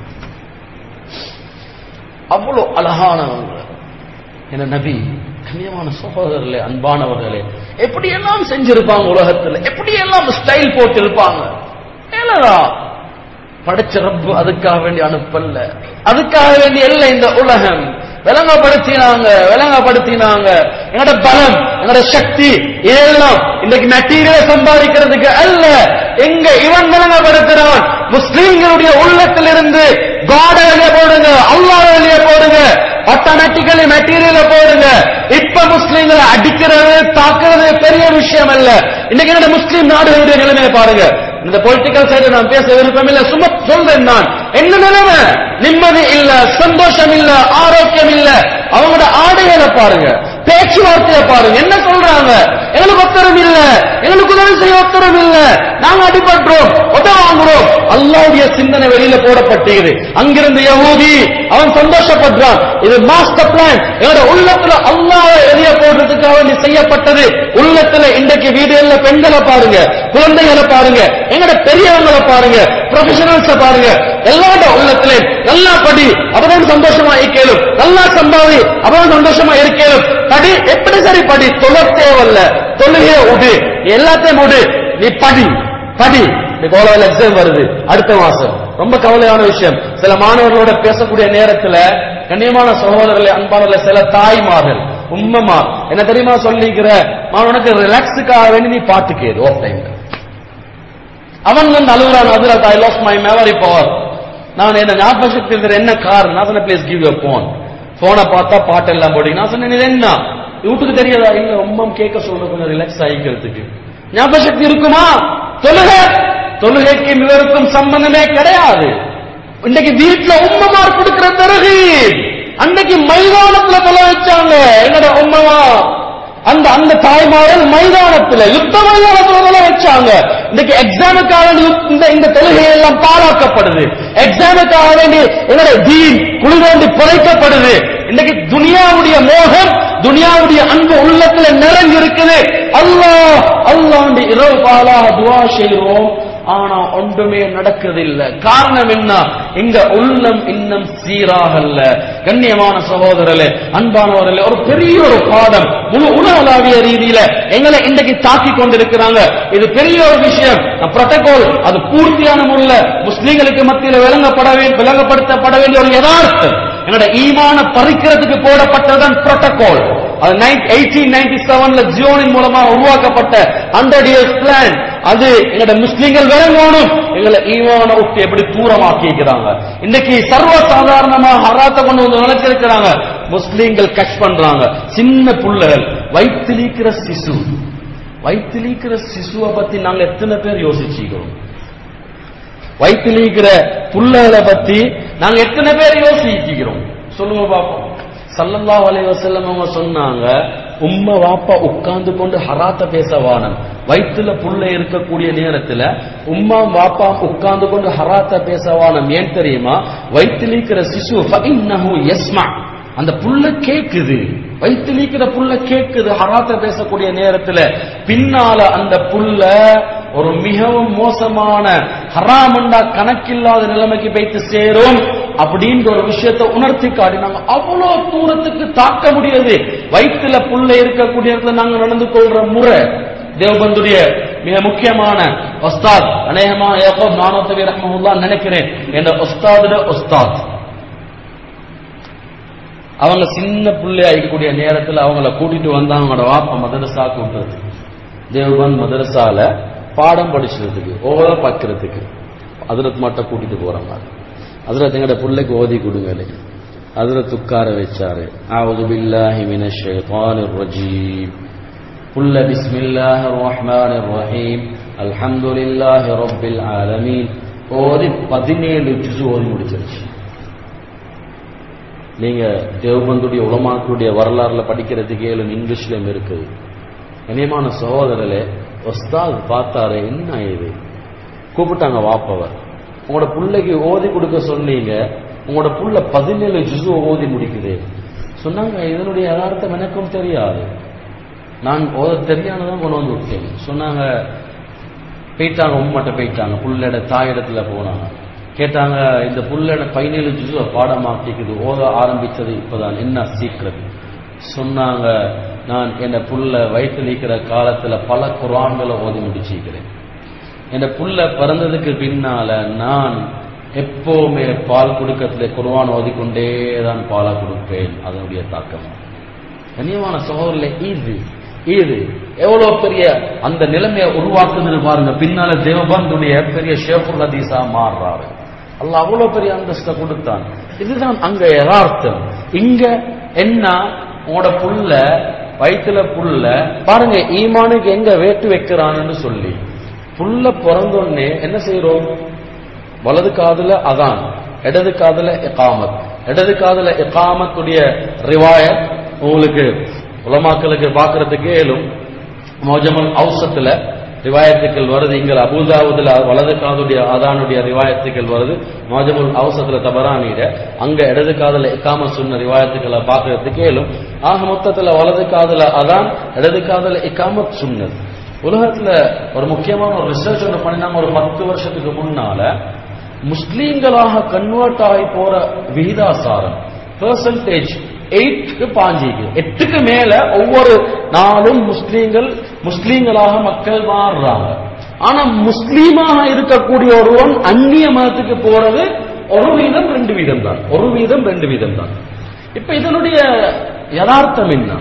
அவ்வளவு அழகானவங்க என நபி கண்ணியமான சகோதரர்களே அன்பானவர்களே எப்படி எல்லாம் செஞ்சிருப்பாங்க உலகத்துல எப்படி எல்லாம் ஸ்டைல் போட்டு இருப்பாங்க ஏலடா படைச்ச ரப்பு அதுக்காக வேண்டி அனுப்பல்ல அதுக்காக வேண்டி இல்ல இந்த உலகம் விளங்கப்படுத்தினாங்க விளங்கப்படுத்தினாங்க எங்களோட பலம் எங்களோட சக்தி இதெல்லாம் இன்னைக்கு மெட்டீரியலை சம்பாதிக்கிறதுக்கு அல்ல எங்க இவன் விளங்கப்படுத்துறான் முஸ்லீம்களுடைய உள்ளத்திலிருந்து காட வெளியே போடுங்க அல்லாஹ் வெளியே போடுங்க ஆட்டோமேட்டிக்கலி மெட்டீரியல போடுங்க இப்ப முஸ்லீம்களை அடிக்கிறது தாக்குறது பெரிய விஷயம் அல்ல இன்னைக்கு என்னோட முஸ்லீம் நாடுகளுடைய நிலைமையை பாருங்க இந்த பொலிட்டிக்கல் சைடு நான் பேச விருப்பம் இல்ல சும்மா சொல்றேன் நான் என்ன நிலைமை நிம்மதி இல்ல சந்தோஷம் இல்ல ஆரோக்கியம் இல்ல அவங்களோட ஆடைகளை பாருங்க பேச்சுவார்த்தையை பாருங்க என்ன சொல்றாங்க எங்களுக்கு ஒத்தரம் இல்ல எங்களுக்கு உதவி செய்ய ஒத்தரம் இல்ல நாங்க அடிபட்டோம் உத வாங்குறோம் அல்லாவுடைய சிந்தனை வெளியில போடப்பட்டது அங்கிருந்து யகூதி அவன் சந்தோஷப்படுறான் இது மாஸ்டர் பிளான் எங்களோட உள்ளத்துல அல்லாவை எரிய போடுறதுக்காக வேண்டி செய்யப்பட்டது உள்ளத்துல இன்றைக்கு வீடுகள்ல பெண்களை பாருங்க குழந்தைகளை பாருங்க எங்கட பெரியவங்களை பாருங்க ப்ரொஃபஷனல்ஸ பாருங்க எல்லாரோட உள்ளத்துல நல்லா படி அப்பதான் சந்தோஷமா இருக்கேலும் நல்லா சம்பாதி அப்பதான் சந்தோஷமா இருக்கேலும் படி எப்படி சரி படி தொழ தேவையில்ல தொழுகைய விடு நீ எல்லாத்தையும் விடு நீ படி படி இந்த கோலாவில் எக்ஸாம் வருது அடுத்த மாசம் ரொம்ப கவலையான விஷயம் சில மாணவர்களோட பேசக்கூடிய நேரத்துல கண்ணியமான சகோதரர்களே அன்பானவர்களே சில தாய்மார்கள் உம்மமா என்ன தெரியுமா சொல்லிக்கிற உனக்கு ரிலாக்ஸுக்காக வேண்டி நீ பாட்டு கேடு ஆஃப் டைம் அவன் வந்து அழுகுறான் அதுல I lose my memory power நான் என்ன ஞாபக சக்தி இருக்கிற என்ன கார் நான் சொன்ன பிளேஸ் கிவ் யூ போன் போனை பார்த்தா பாட்டு எல்லாம் போட்டீங்க நான் சொன்னேன் இது என்ன வீட்டுக்கு தெரியாதா இல்ல ரொம்ப கேட்க சொல்ற கொஞ்சம் ரிலாக்ஸ் ஆகிக்கிறதுக்கு ஞாபக சக்தி இருக்குமா தொழுக தொழுகைக்கு இவருக்கும் சம்பந்தமே கிடையாது இன்னைக்கு வீட்டுல உம்மமார் கொடுக்கிற பிறகு அன்னைக்கு மைதானத்துல தொலை வச்சாங்க என்னோட உம்மமா அந்த அந்த தாய்மார்கள் மைதானத்துல யுத்த மைதானத்துல தொலை வச்சாங்க இன்னைக்கு எக்ஸாமுக்காக வேண்டி இந்த இந்த தொழுகை எல்லாம் பாழாக்கப்படுது எக்ஸாமுக்காக வேண்டி என்னோட தீன் குழி வேண்டி புதைக்கப்படுது இன்னைக்கு துனியாவுடைய மோகம் துனியாவுடைய அன்பு உள்ளத்துல நிறைஞ்சு இருக்குது அல்லாஹ் அல்லாண்டு இரவு பாலாக துவா செய்கிறோம் ஆனா ஒன்றுமே நடக்குதில்லை காரணம் என்ன இங்க உள்ளம் இன்னும் சீராகல்ல கண்ணியமான சகோதரர்களே அன்பானவர்களே ஒரு பெரிய ஒரு பாடம் முழு உலகளாவிய ரீதியில எங்களை இன்றைக்கு தாக்கி கொண்டிருக்கிறாங்க இது பெரிய ஒரு விஷயம் புரோட்டோகால் அது பூர்த்தியான முறையில் முஸ்லீம்களுக்கு மத்தியில் விளங்கப்பட வே- விளங்கப்படுத்தப்பட வேண்டிய ஒரு யதார்த்தம் என்னோட ஈமான பறிக்கிறதுக்கு போடப்பட்டதுதான் புரோட்டோகால் அது எயிட்டீன் நைன்டி செவன்ல ஜியோனின் மூலமா உருவாக்கப்பட்ட ஹண்ட்ரட் இயர்ஸ் பிளான் அது எங்களோட முஸ்லீம்கள் விளங்கணும் எங்களை ஈமான விட்டு எப்படி தூரமாக்கி இருக்கிறாங்க இன்னைக்கு சர்வ சாதாரணமா ஹராத்த கொண்டு வந்து நினைச்சிருக்கிறாங்க முஸ்லீம்கள் கஷ் பண்றாங்க சின்ன புள்ளைகள் வயிற்றுலீக்கிற சிசு வயிற்றுலீக்கிற சிசுவை பத்தி நாங்க எத்தனை பேர் யோசிச்சுக்கிறோம் வயிற்றுல இருக்கிற புள்ளகளை பத்தி நாங்க எத்தனை பேர் யோசிக்கிறோம் சொல்லுங்க பாப்போம் சல்லல்லாஹு அலைஹி வஸல்லம் அவங்க சொன்னாங்க உம்ம வாப்பா உட்கார்ந்து கொண்டு ஹராத்த பேச வானம் வயிற்றுல புள்ள இருக்கக்கூடிய நேரத்துல உம்மா வாப்பா உட்கார்ந்து கொண்டு ஹராத்த பேச வானம் ஏன் தெரியுமா வயிற்றுல இருக்கிற சிசு ஃபஇன்னஹு யஸ்மா அந்த புள்ள கேக்குது வயிற்றுல இருக்கிற புள்ள கேக்குது ஹராத்த பேசக்கூடிய நேரத்துல பின்னால அந்த புள்ள ஒரு மிகவும் மோசமான ஹராமண்டா கணக்கில்லாத நிலைமைக்கு போய்த்து சேரும் அப்படின்ற ஒரு விஷயத்தை உணர்த்தி காட்டினாங்க அவ்வளவு தூரத்துக்கு தாக்க முடியாது வயிற்றுல புள்ள இருக்கக்கூடிய இடத்துல நாங்க நடந்து கொள்ற முறை தேவபந்துடைய மிக முக்கியமான ஒஸ்தாத் அநேகமா ஏப்போ நானூத்தி ரஹ்மஹுல்லா நினைக்கிறேன் என்ற ஒஸ்தாதுட ஒஸ்தாத் அவங்க சின்ன பிள்ளை ஆகிக்கூடிய நேரத்தில் அவங்கள கூட்டிட்டு வந்தா அவங்களோட வாப்பா மதரசாக்கு விட்டுறது தேவபந்த் மதரசால பாடம் படிச்சுறதுக்கு ஓத பார்க்கறதுக்கு அதிரத் மாட்ட கூட்டிட்டு போறாங்க அதிரத் எங்கட பிள்ளைக்கு ஓதி கொடுங்க அதிரத் உட்கார வச்சாரு அவுது பில்லாஹி மினஷ் ஷைத்தானிர் ரஜீம் புல்ல பிஸ்மில்லாஹிர் ரஹ்மானிர் ரஹீம் அல்ஹம்துலில்லாஹி ரப்பில் ஆலமீன் ஓதி பதினேழு ஜுசு ஓதி முடிச்சிருச்சு நீங்க தேவபந்துடைய உலமாக்களுடைய வரலாறுல படிக்கிறதுக்கு ஏழு இங்கிலீஷ்லயும் இருக்குது கனியமான சகோதரர்களே ஒஸ்தாத் பார்த்தாரு என்ன இது கூப்பிட்டாங்க வாப்பவர் உங்களோட புள்ளைக்கு ஓதி கொடுக்க சொன்னீங்க உங்களோட புள்ள பதினேழு ஜுசு ஓதி முடிக்குது சொன்னாங்க இதனுடைய யதார்த்தம் எனக்கும் தெரியாது நான் ஓத தெரியானதான் கொண்டு வந்து விட்டேன் சொன்னாங்க போயிட்டாங்க உம்மட்ட போயிட்டாங்க புள்ளட தாயிடத்துல போனாங்க கேட்டாங்க இந்த புள்ளட பதினேழு ஜுசுவை பாடமாக்கிக்குது ஓத ஆரம்பிச்சது இப்பதான் என்ன சீக்கிரம் சொன்னாங்க நான் என்ன புள்ள வயிற்றில் இருக்கிற காலத்துல பல குரான்களை ஓதி முடிச்சிருக்கிறேன் என் புள்ள பிறந்ததுக்கு பின்னால நான் எப்பவுமே பால் கொடுக்கத்துல குர்ஆன் ஓதிக்கொண்டே தான் பாலை கொடுப்பேன் அதனுடைய தாக்கம் கண்ணியமான சகோதரில் இது இது எவ்வளவு பெரிய அந்த நிலைமையை உருவாக்குதுன்னு பாருங்க பின்னால தேவபந்துடைய பெரிய ஷேஃபுல் ஹதீஸா மாறுறாரு அல்லாஹ் அவ்வளவு பெரிய அந்தஸ்தை கொடுத்தான் இதுதான் அங்க யதார்த்தம் இங்க என்ன உங்களோட புள்ள வயிற்றுல புள்ள பாருங்க ஈமானுக்கு எங்க வேட்டு வைக்கிறான்னு சொல்லி புள்ள பிறந்தோடனே என்ன செய்யறோம் வலது காதுல அதான் இடது காதுல இகாமத் இடது காதுல இகாமத்துடைய ரிவாயத் உங்களுக்கு உலமாக்களுக்கு பார்க்கறதுக்கு ஏலும் மோஜமல் அவுசத்துல ரிவாயத்துக்கள் வருது இங்க அபூதாவுதுல வலது காதுடைய ஆதானுடைய ரிவாயத்துக்கள் வருது மோஜமுல் அவுசத்துல தபரானிட அங்க இடது காதுல இக்காம சொன்ன ரிவாயத்துக்களை பார்க்கறதுக்கு ஏலும் ஆக மொத்தத்துல வலது காதுல அதான் இடது காதுல இக்காமத் சுன்னது உலகத்துல ஒரு முக்கியமான ஒரு ரிசர்ச் ஒன்று பண்ணினாங்க ஒரு பத்து வருஷத்துக்கு முன்னால முஸ்லீம்களாக கன்வெர்ட் ஆகி போற விகிதாசாரம் பெர்சன்டேஜ் எயிட்க்கு பாஞ்சிக்கு எட்டுக்கு மேல ஒவ்வொரு நாளும் முஸ்லீம்கள் முஸ்லீம்களாக மக்கள் மாறுறாங்க ஆனா முஸ்லீமாக இருக்கக்கூடிய ஒருவன் அந்நிய மதத்துக்கு போறது ஒரு வீதம் ரெண்டு வீதம் தான் ஒரு வீதம் ரெண்டு வீதம் தான் இப்ப இதனுடைய யதார்த்தம் என்ன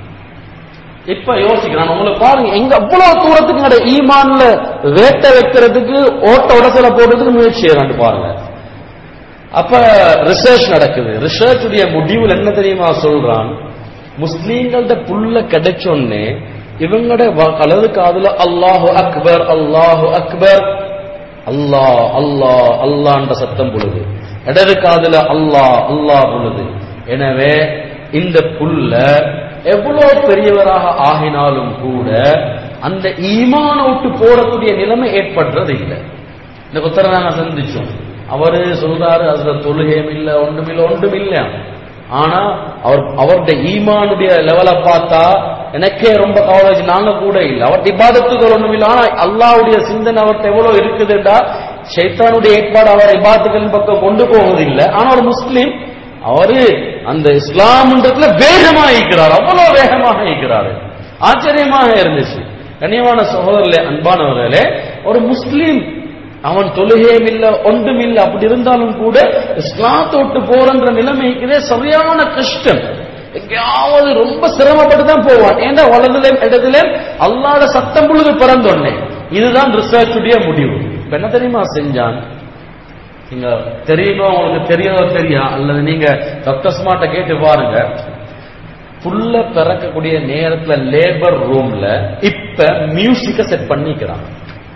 இப்ப யோசிக்கிறேன் உங்களுக்கு பாருங்க எங்க அவ்வளவு தூரத்துக்கு எங்கட ஈமான்ல வேட்டை வைக்கிறதுக்கு ஓட்ட உடசல போடுறதுக்கு முயற்சி செய்யறான்னு பாருங்க அப்ப ரிசர்ச் நடக்குது ரிசர்ச் உடைய முடிவில் என்ன தெரியுமா சொல்றான் முஸ்லீம்கள்ட்ட புல்ல கிடைச்சோன்னே இவங்களோட வலது காதுல அல்லாஹு அக்பர் அல்லாஹு அக்பர் அல்லாஹ் அல்லாஹ் அல்லான்ற சத்தம் பொழுது இடது காதுல அல்லாஹ் அல்லாஹ் பொழுது எனவே இந்த புல்ல எவ்வளவு பெரியவராக ஆகினாலும் கூட அந்த ஈமான விட்டு போடக்கூடிய நிலைமை ஏற்படுறது இல்லை இந்த புத்தரை நாங்க சந்திச்சோம் அவரு சொல்றாரு அதுல தொழுகையும் இல்ல ஒன்றும் இல்ல ஒன்றும் இல்ல ஆனா அவர் அவருடைய ஈமானுடைய லெவலை பார்த்தா எனக்கே ரொம்ப கவலை வச்சு நாங்க கூட இல்லை அவர் இபாதத்துக்கு ஒன்றும் இல்லை ஆனா அல்லாவுடைய சிந்தனை அவர்கிட்ட எவ்வளவு இருக்குதுண்டா ஷைத்தானுடைய ஏற்பாடு அவர் இபாதத்துகளின் பக்கம் கொண்டு போவதில்லை ஆனா ஒரு முஸ்லீம் அவரு அந்த இஸ்லாம்ன்றதுல வேகமாக இருக்கிறார் அவ்வளவு வேகமாக இருக்கிறாரு ஆச்சரியமாக இருந்துச்சு கண்ணியமான சகோதரர்களே அன்பானவர்களே ஒரு முஸ்லீம் அவன் தொழுகையும் இல்ல ஒன்றும் இல்ல அப்படி இருந்தாலும் கூட இஸ்லாத்தை விட்டு போறன்ற நிலைமைக்குதே சரியான கஷ்டம் எங்கேயாவது ரொம்ப சிரமப்பட்டு தான் போவான் ஏன்னா வலதுல இடத்துல அல்லாத சத்தம் பொழுது பிறந்தோன்னே இதுதான் ரிசர்ச்சுடைய முடிவு இப்ப என்ன தெரியுமா செஞ்சான் நீங்க தெரியுமோ உங்களுக்கு தெரியாதோ தெரியா அல்லது நீங்க டாக்டர் ஸ்மார்ட்ட கேட்டு பாருங்க புல்ல பிறக்கக்கூடிய நேரத்துல லேபர் ரூம்ல இப்ப மியூசிக்க செட் பண்ணிக்கிறாங்க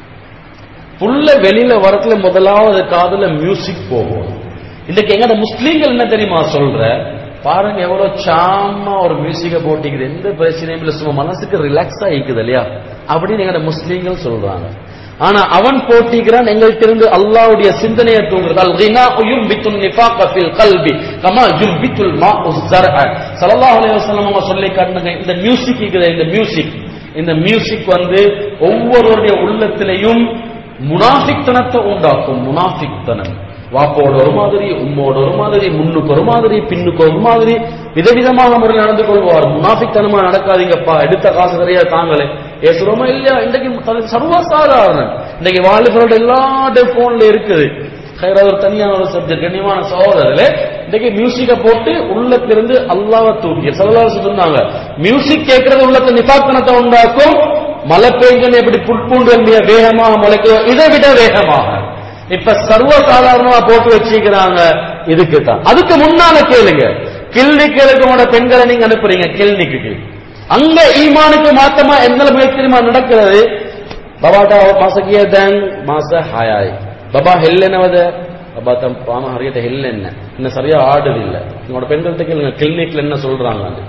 புல்ல வெளியில வரத்துல முதலாவது காதுல மியூசிக் போகும் இன்னைக்கு எங்கட முஸ்லீம்கள் என்ன தெரியுமா சொல்ற பாருங்க எவ்வளவு சாமா ஒரு மியூசிக்க போட்டிக்குது எந்த பிரச்சனையும் இல்ல சும்மா மனசுக்கு ரிலாக்ஸ் ஆகிக்குது இல்லையா அப்படின்னு எங்கட முஸ்லீம்கள் சொல்றாங்க ஆனா அவன் போட்டிக்கிறான் எங்கள்கிட்ட இருந்து அல்லாவுடைய சிந்தனையை தூங்குறது அல் கினா யும்பித்துன் நிஃபாக ஃபில் கல்பி கமா யும்பித்துல் மாஉ ஸர்அ ஸல்லல்லாஹு அலைஹி வஸல்லம் அவங்க சொல்லி காட்டுங்க இந்த மியூசிக் இருக்குது இந்த மியூசிக் இந்த மியூசிக் வந்து ஒவ்வொருவருடைய உள்ளத்திலையும் முனாஃபிக்தனத்தை உண்டாக்கும் முனாஃபிக்தனம் வாப்போட ஒரு மாதிரி உம்மோட ஒரு மாதிரி முன்னுக்கு ஒரு மாதிரி பின்னுக்கு ஒரு மாதிரி விதவிதமாக முறையில் நடந்து கொள்வார் முனாஃபிக்தனமா நடக்காதீங்கப்பா எடுத்த காசு நிறைய தாங்களே ஏசுறோமா இல்லையா இன்றைக்கு சர்வசாதாரணம் இன்னைக்கு வாலிபரோட எல்லா போன்ல இருக்குது ஒரு தனியான ஒரு சப்ஜெக்ட் கண்ணியமான சகோதரர்களே இன்னைக்கு மியூசிக்க போட்டு உள்ளத்திலிருந்து அல்லாவ தூக்கி சகோதரர் சொன்னாங்க மியூசிக் கேட்கறது உள்ளத்தை நிபாத்தனத்தை உண்டாக்கும் மழை பெய்ஞ்சு எப்படி புட்பூண்டுகள் மிக வேகமாக முளைக்குதோ இதை விட வேகமாக இப்ப சர்வ சாதாரணமா போட்டு வச்சிருக்கிறாங்க இதுக்கு தான் அதுக்கு முன்னால கேளுங்க கிளினிக்கு இருக்கவங்க பெண்களை நீங்க அனுப்புறீங்க கிளினிக்கு அங்க ஈமானுக்கு மாத்தமா எந்த முயற்சி நடக்கிறது බබාට මාස කිය දැන් මාස 6යි. බබා හෙල්ලෙනවද? බබා තම පාම හරියට හෙල්ලෙන්නේ නැහැ. இன்னும் சரியா ஆடுதில்ல. உங்களோட பெண்கள்ட்ட கேளுங்க கிளினிக்ல என்ன சொல்றாங்க அது.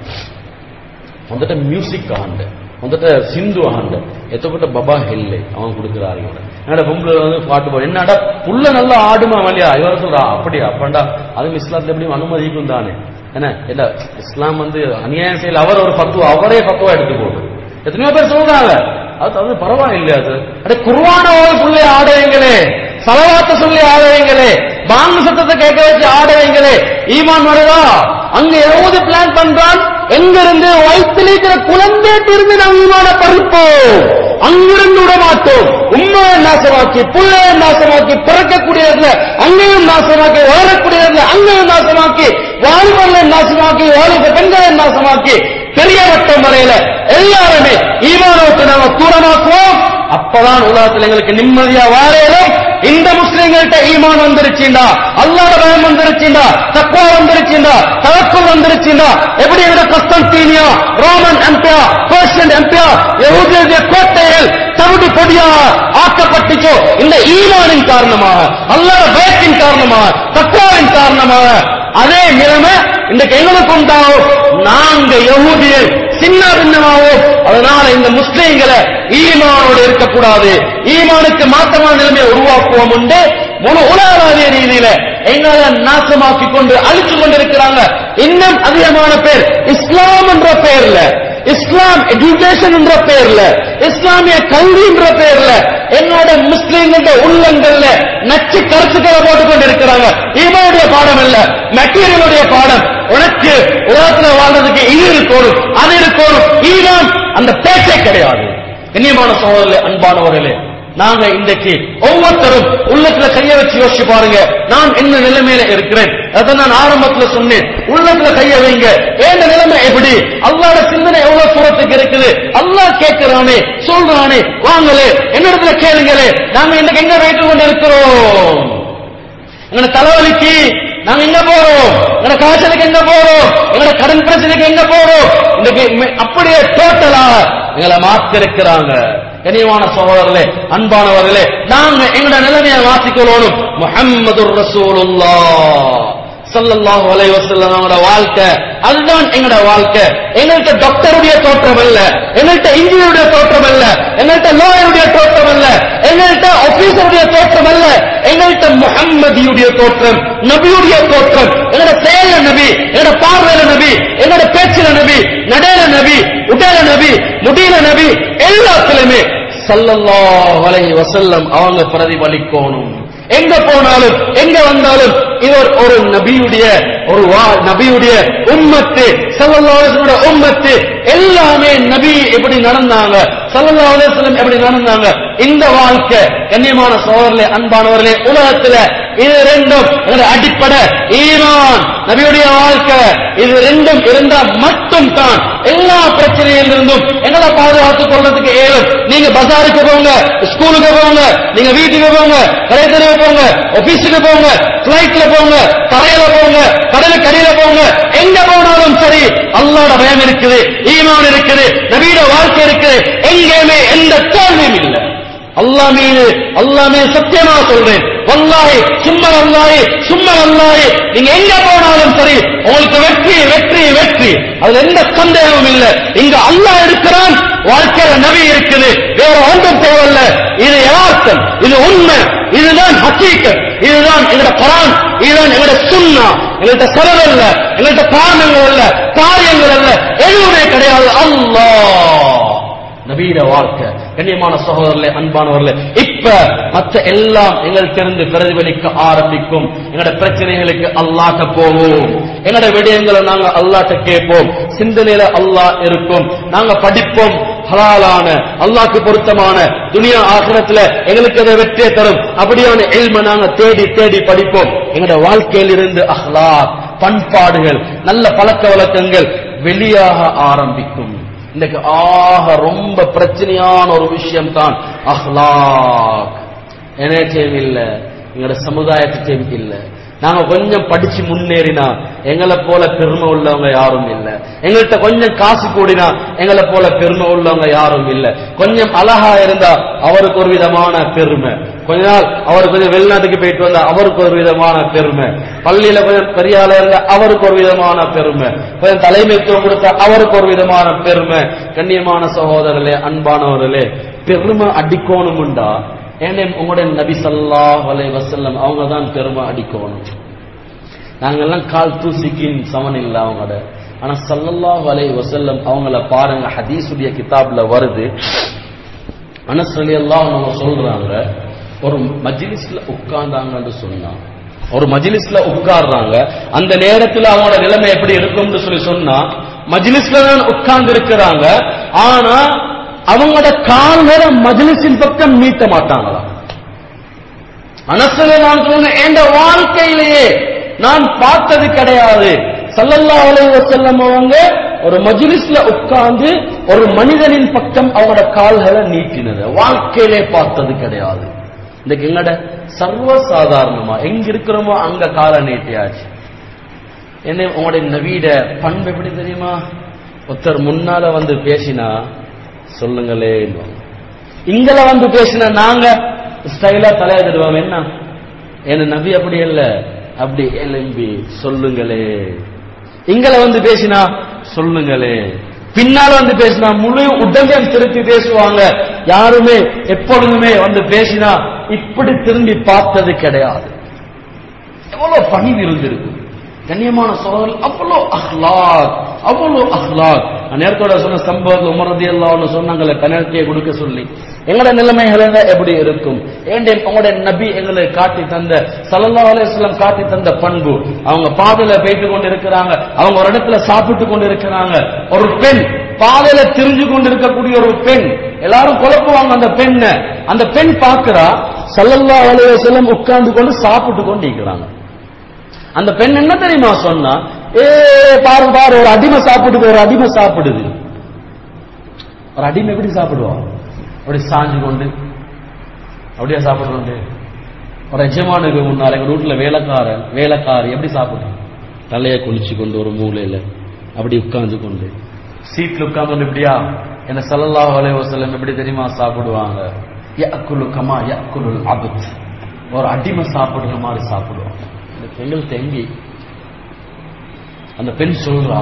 හොඳට மியூசிக் ஆண்டு හොඳට සින්දු අහන්න. එතකොට බබා හෙල්ලේ. அவன் கொடுக்குறாரு இவட. என்னடா பொம்பளை வந்து பாட்டு போ. என்னடா புள்ள நல்லா ஆடுமா வழியா இவர் சொல்றா அப்படியா அப்பண்டா அதுவும் இஸ்லாத்துல எப்படியும் அனுமதிக்கும் தானே என்ன இல்ல இஸ்லாம் வந்து அநியாயம் செய்யல அவர் ஒரு பத்துவா அவரே பத்துவா எடுத்து போடு எத்தனையோ பேர் சொல்றாங்க அது அது பரவாயில்லை அது அடே குர்வான சொல்லி ஆடுவீங்களே சலவாத்த சொல்லி ஆடுவீங்களே பாங்கு சத்தத்தை கேட்க வச்சு ஆடுவீங்களே ஈமான் வருதா அங்க எவ்வளவு பிளான் பண்றான் எங்க இருந்து வயிற்றில் இருக்கிற குழந்தைட்டு இருந்து நாம் ஈமான பறிப்போம் அங்கிருந்து விட மாட்டோம் உண்மையை நாசமாக்கி புள்ளையை நாசமாக்கி பிறக்கக்கூடியதுல அங்கேயும் நாசமாக்கி வளரக்கூடியதுல அங்கேயும் நாசமாக்கி வாலிபர்களை நாசமாக்கி வாலிப பெண்களை நாசமாக்கி பெரிய வட்டம் வரையில எல்லாருமே ஈமானோட்டு நாம தூரமாக்குவோம் அப்பதான் உலகத்தில் எங்களுக்கு நிம்மதியா வாழையிலும் இந்த முஸ்லிம்கள்ட்ட ஈமான் வந்துருச்சுண்டா அல்லாட பயம் வந்துருச்சுண்டா தக்குவா வந்துருச்சுண்டா தவக்குள் வந்துருச்சுண்டா எப்படி எங்க கஸ்தன்தீனியா ரோமன் எம்பியா பர்ஷியன் எம்பியா யகுதிய கோட்டைகள் தவிடு பொடியா ஆக்கப்பட்டுச்சோ இந்த ஈமானின் காரணமாக அல்லாத பயத்தின் காரணமாக தக்குவாவின் காரணமாக அதே நிலைமை இன்றைக்கு எங்களுக்கு உண்டாகும் நாங்க யகுதியர் சின்ன பின்னமாவோம் அதனால இந்த முஸ்லீம்களை ஈமானோடு இருக்கக்கூடாது ஈமானுக்கு மாற்றமான நிலைமையை உருவாக்குவோம் உண்டு முழு உலகளாவிய ரீதியில எங்களை நாசமாக்கி கொண்டு அழிச்சு கொண்டிருக்கிறாங்க இன்னும் அதிகமான பேர் இஸ்லாம் என்ற பெயர்ல இஸ்லாம் எஜுகேஷன் என்ற பெயர்ல இஸ்லாமிய கல்வி என்ற பெயர்ல என்னோட முஸ்லீம்கள உள்ளங்கள்ல நச்சு கருத்துக்களை போட்டுக் கொண்டிருக்கிறாங்க இவனுடைய பாடம் இல்ல மெட்டீரியலுடைய பாடம் உனக்கு உலகத்துல வாழ்றதுக்கு இது இருக்கணும் அது இருக்கணும் ஈரான் அந்த பேச்சே கிடையாது கண்ணியமான சோதரிலே அன்பானவர்களே நாங்க இன்றைக்கு ஒவ்வொருத்தரும் உள்ளத்துல கைய வச்சு யோசிச்சு பாருங்க நான் என்ன நிலைமையில இருக்கிறேன் அதை நான் ஆரம்பத்துல சொன்னேன் உள்ளத்துல கைய வைங்க ஏன் நிலைமை எப்படி அல்லாட சிந்தனை எவ்வளவு தூரத்துக்கு இருக்குது அல்லாஹ் கேட்கிறானே சொல்றானே வாங்களே என்னிடத்துல கேளுங்களே நாங்க இன்னைக்கு எங்க வைத்து கொண்டு இருக்கிறோம் எங்க தலைவலிக்கு நாங்க எங்க போறோம் எங்க காய்ச்சலுக்கு எங்க போறோம் எங்க கடன் பிரச்சனைக்கு எங்க போறோம் இன்னைக்கு மெ- அப்படியே டோட்டலா எங்களை மாத்திருக்கிறாங்க கனியமான சகோதரர்களே அன்பானவர்களே நாங்க எங்களோட நிலைமையை மாத்திக்கொள்ளணும் முஹம்மது ரசூலுல்லாஹ் ஸல்லல்லாஹு அலைஹி வஸல்லம் அவங்களோட வாழ்க்கை அதுதான் எங்களோட வாழ்க்கை எங்கள்கிட்ட டாக்டருடைய தோற்றம் அல்ல எங்கள்கிட்ட இன்ஜினியருடைய தோற்றம் அல்ல எங்கள்கிட்ட லாயருடைய தோற்றம் அல்ல எங்கள்கிட்ட ஆபீசருடைய தோற்றம் அல்ல எங்கள்கிட்ட முஹம்மதியுடைய தோற்றம் நபியுடைய தோற்றம் எங்களோட செயல நபி எங்களோட பார்வையில நபி எங்களோட பேச்சில நபி நடையில நபி உடல நபி முடியில நபி எல்லாத்திலுமே ஸல்லல்லாஹு அலைஹி வஸல்லம் அவங்க பிரதிபலிக்கணும் எங்க போனாலும் எங்க வந்தாலும் இவர் ஒரு நபியுடைய ஒரு வா- நபியுடைய உம்மத்து ஸல்லல்லாஹு அலைஹி வஸல்லம் உம்மத்து எல்லாமே நபி எப்படி நடந்தாங்க ஸல்லல்லாஹு அலைஹி வஸல்லம் எப்படி நடந்தாங்க இந்த வாழ்க்கை கண்ணியமான சோதரர்களே அன்பானவர்களே உலகத்துல இது ரெண்டும் எங்களுடைய அடிப்படை ஈமான் நபியுடைய வாழ்க்கை இது ரெண்டும் இருந்தா மட்டும் தான் எல்லா பிரச்சனையிலிருந்தும் இருந்தும் எங்களை பாதுகாத்துக் கொள்றதுக்கு ஏழும் நீங்க பஜாருக்கு போங்க ஸ்கூலுக்கு போங்க நீங்க வீட்டுக்கு போங்க கடைத்தெருவு போங்க ஆபீஸுக்கு போங்க பிளைட்ல போங்க தரையில போங்க கடலுக்கு அடியில போங்க எங்க போனாலும் சரி அல்லாஹ்வோட பயம் இருக்குது ஈமான் இருக்குது நபியோட வாழ்க்கை இருக்குது எங்கேயுமே எந்த தோல்வியும் இல்லை அல்லாஹ் மீது அல்லாஹ் மீது சத்தியமா சொல்றேன் வல்லாஹி சும்மா வல்லாஹி சும்மா வல்லாஹி நீங்க எங்க போனாலும் சரி உங்களுக்கு வெற்றி வெற்றி வெற்றி அதுல எந்த சந்தேகமும் இல்ல இங்க அல்லாஹ் இருக்கிறான் வாழ்க்கையில நபி இருக்குது வேற ஒன்றும் தேவையில்ல இது யதார்த்தம் இது உண்மை இதுதான் ஹக்கீக்கத் இதுதான் எங்கட குரான் இதுதான் எங்கட சுன்னா எங்கள்கிட்ட செலவு இல்ல எங்கள்கிட்ட காரணங்கள் இல்ல காரியங்கள் இல்ல எதுவுமே கிடையாது அல்லாஹ் நபீட வாழ்க்கை கண்ணியமான சகோதரர்களே அன்பானவர்களே இப்ப மற்ற எல்லாம் எங்கள்கிட்ட பிரதிபலிக்க ஆரம்பிக்கும் எங்களோட பிரச்சனைகளுக்கு அல்லாட்ட போவோம் எங்களோட விடயங்களை நாங்க அல்லாட்ட கேட்போம் சிந்தனையில அல்லாஹ் இருக்கும் நாங்க படிப்போம் ஹலாலான அல்லாஹ்க்கு பொருத்தமான துனியா ஆசிரத்துல எங்களுக்கு அதை வெற்றியை தரும் அப்படியான எல்ம நாங்க தேடி தேடி படிப்போம் எங்களோட வாழ்க்கையில் இருந்து அஹ்லாக் பண்பாடுகள் நல்ல பழக்க வழக்கங்கள் வெளியாக ஆரம்பிக்கும் இன்னைக்கு ஆக ரொம்ப பிரச்சனையான ஒரு விஷயம் தான் அஹ்லாக் எனக்கும் இல்ல எங்களோட சமுதாயத்துக்கும் இல்ல நாங்க கொஞ்சம் படிச்சு முன்னேறினா எங்களை போல பெருமை உள்ளவங்க யாரும் இல்ல எங்கள்கிட்ட கொஞ்சம் காசு கூடினா எங்களை போல பெருமை உள்ளவங்க யாரும் இல்ல கொஞ்சம் அழகா இருந்தா அவருக்கு ஒரு விதமான பெருமை கொஞ்ச நாள் அவர் கொஞ்சம் வெளிநாட்டுக்கு போயிட்டு வந்தா அவருக்கு ஒரு விதமான பெருமை பள்ளியில கொஞ்சம் பெரிய ஆளா இருந்தா அவருக்கு ஒரு விதமான பெருமை கொஞ்சம் தலைமைத்துவம் கொடுத்தா அவருக்கு ஒரு விதமான பெருமை கண்ணியமான சகோதரர்களே அன்பானவர்களே பெருமை அடிக்கணும்டா ஏன்னா உங்களுடைய நபி ஸல்லல்லாஹு அலைஹி வஸல்லம் அவங்க தான் பெருமை அடிக்கணும் நாங்கெல்லாம் கால் தூசிக்கின் சமன் இல்ல அவங்களோட ஆனா ஸல்லல்லாஹு அலைஹி வஸல்லம் அவங்கள பாருங்க ஹதீஸுடைய கிதாப்ல வருது அனஸ் ரலியல்லாஹு அவங்க சொல்றாங்க ஒரு மஜ்லிஸ்ல உட்கார்ந்தாங்கன்னு சொன்னா ஒரு மஜ்லிஸ்ல உட்கார்றாங்க அந்த நேரத்துல அவங்களோட நிலைமை எப்படி இருக்கும்னு சொல்லி சொன்னா மஜ்லிஸ்ல தான் உட்கார்ந்து இருக்கிறாங்க ஆனா அவங்களோட கால்களை மஜ்லிஸின் பக்கம் நீட்ட மாட்டாங்களா மனசுல நான் சொன்ன என்ற வாழ்க்கையிலேயே நான் பார்த்தது கிடையாது ஸல்லல்லாஹு அலைஹி வஸல்லம் அவங்க ஒரு மஜ்லிஸ்ல உட்கார்ந்து ஒரு மனிதனின் பக்கம் அவங்களோட கால்களை நீட்டினது வாழ்க்கையிலே பார்த்தது கிடையாது இந்த எங்கட சர்வ சாதாரணமா எங்க இருக்கிறோமோ அங்க காலை நீட்டியாச்சு என்ன உங்களுடைய நவீட பண்பு எப்படி தெரியுமா ஒருத்தர் முன்னால வந்து பேசினா சொல்லுங்களே இங்கல வந்து பேசினா நாங்க ஸ்டைலா தலையாதிடுவோம் என்ன என்ன நபி அப்படி இல்ல அப்படி எலும்பி சொல்லுங்களே இங்கல வந்து பேசினா சொல்லுங்களே பின்னால வந்து பேசினா முழு உடம்பையும் திருப்பி பேசுவாங்க யாருமே எப்பொழுதுமே வந்து பேசினா இப்படி திரும்பி பார்த்தது கிடையாது எவ்வளவு பணிவு இருந்திருக்கும் கண்ணியமான சோழர்கள் அவ்வளோ அஹ்லாக் அவ்வளோ அஹ்லாக் நான் நேரத்தோட சொன்ன சம்பவத்தில் உமரதி எல்லாம் சொன்னாங்களே பெனல்ட்டியை கொடுக்க சொல்லி எங்களோட நிலைமைகள் எப்படி இருக்கும் ஏண்டே உங்களுடைய நபி எங்களை காட்டி தந்த சல்லல்லா அலையம் காட்டி தந்த பண்பு அவங்க பாதையில போயிட்டு கொண்டு இருக்கிறாங்க அவங்க ஒரு இடத்துல சாப்பிட்டு கொண்டு இருக்கிறாங்க ஒரு பெண் பாதையில திரிஞ்சு கொண்டு இருக்கக்கூடிய ஒரு பெண் எல்லாரும் குழப்புவாங்க அந்த பெண்ணை அந்த பெண் பார்க்கிறா சல்லல்லா அலையம் உட்கார்ந்து கொண்டு சாப்பிட்டு கொண்டு இருக்கிறாங்க அந்த பெண் என்ன தெரியுமா சொன்னா ஏ பாரு பாரு ஒரு அடிமை சாப்பிடுது ஒரு அடிமை சாப்பிடுது ஒரு அடிமை எப்படி சாப்பிடுவான் அப்படி சாஞ்சு கொண்டு அப்படியே சாப்பிடுறது ஒரு எஜமானுக்கு முன்னால எங்க வீட்டுல வேலைக்காரன் வேலைக்காரி எப்படி சாப்பிடுறான் தலையை குளிச்சு கொண்டு ஒரு மூலையில அப்படி உட்கார்ந்து கொண்டு சீட்ல உட்கார்ந்து இப்படியா என்ன சல்லல்லாஹு அலைஹி வஸல்லம் எப்படி தெரியுமா சாப்பிடுவாங்க யக்குலு கமா யக்குலுல் அபத் ஒரு அடிமை சாப்பிடுற மாதிரி சாப்பிடுவாங்க இந்த பெண்கள் தெங்கி அந்த பெண் சொல்றா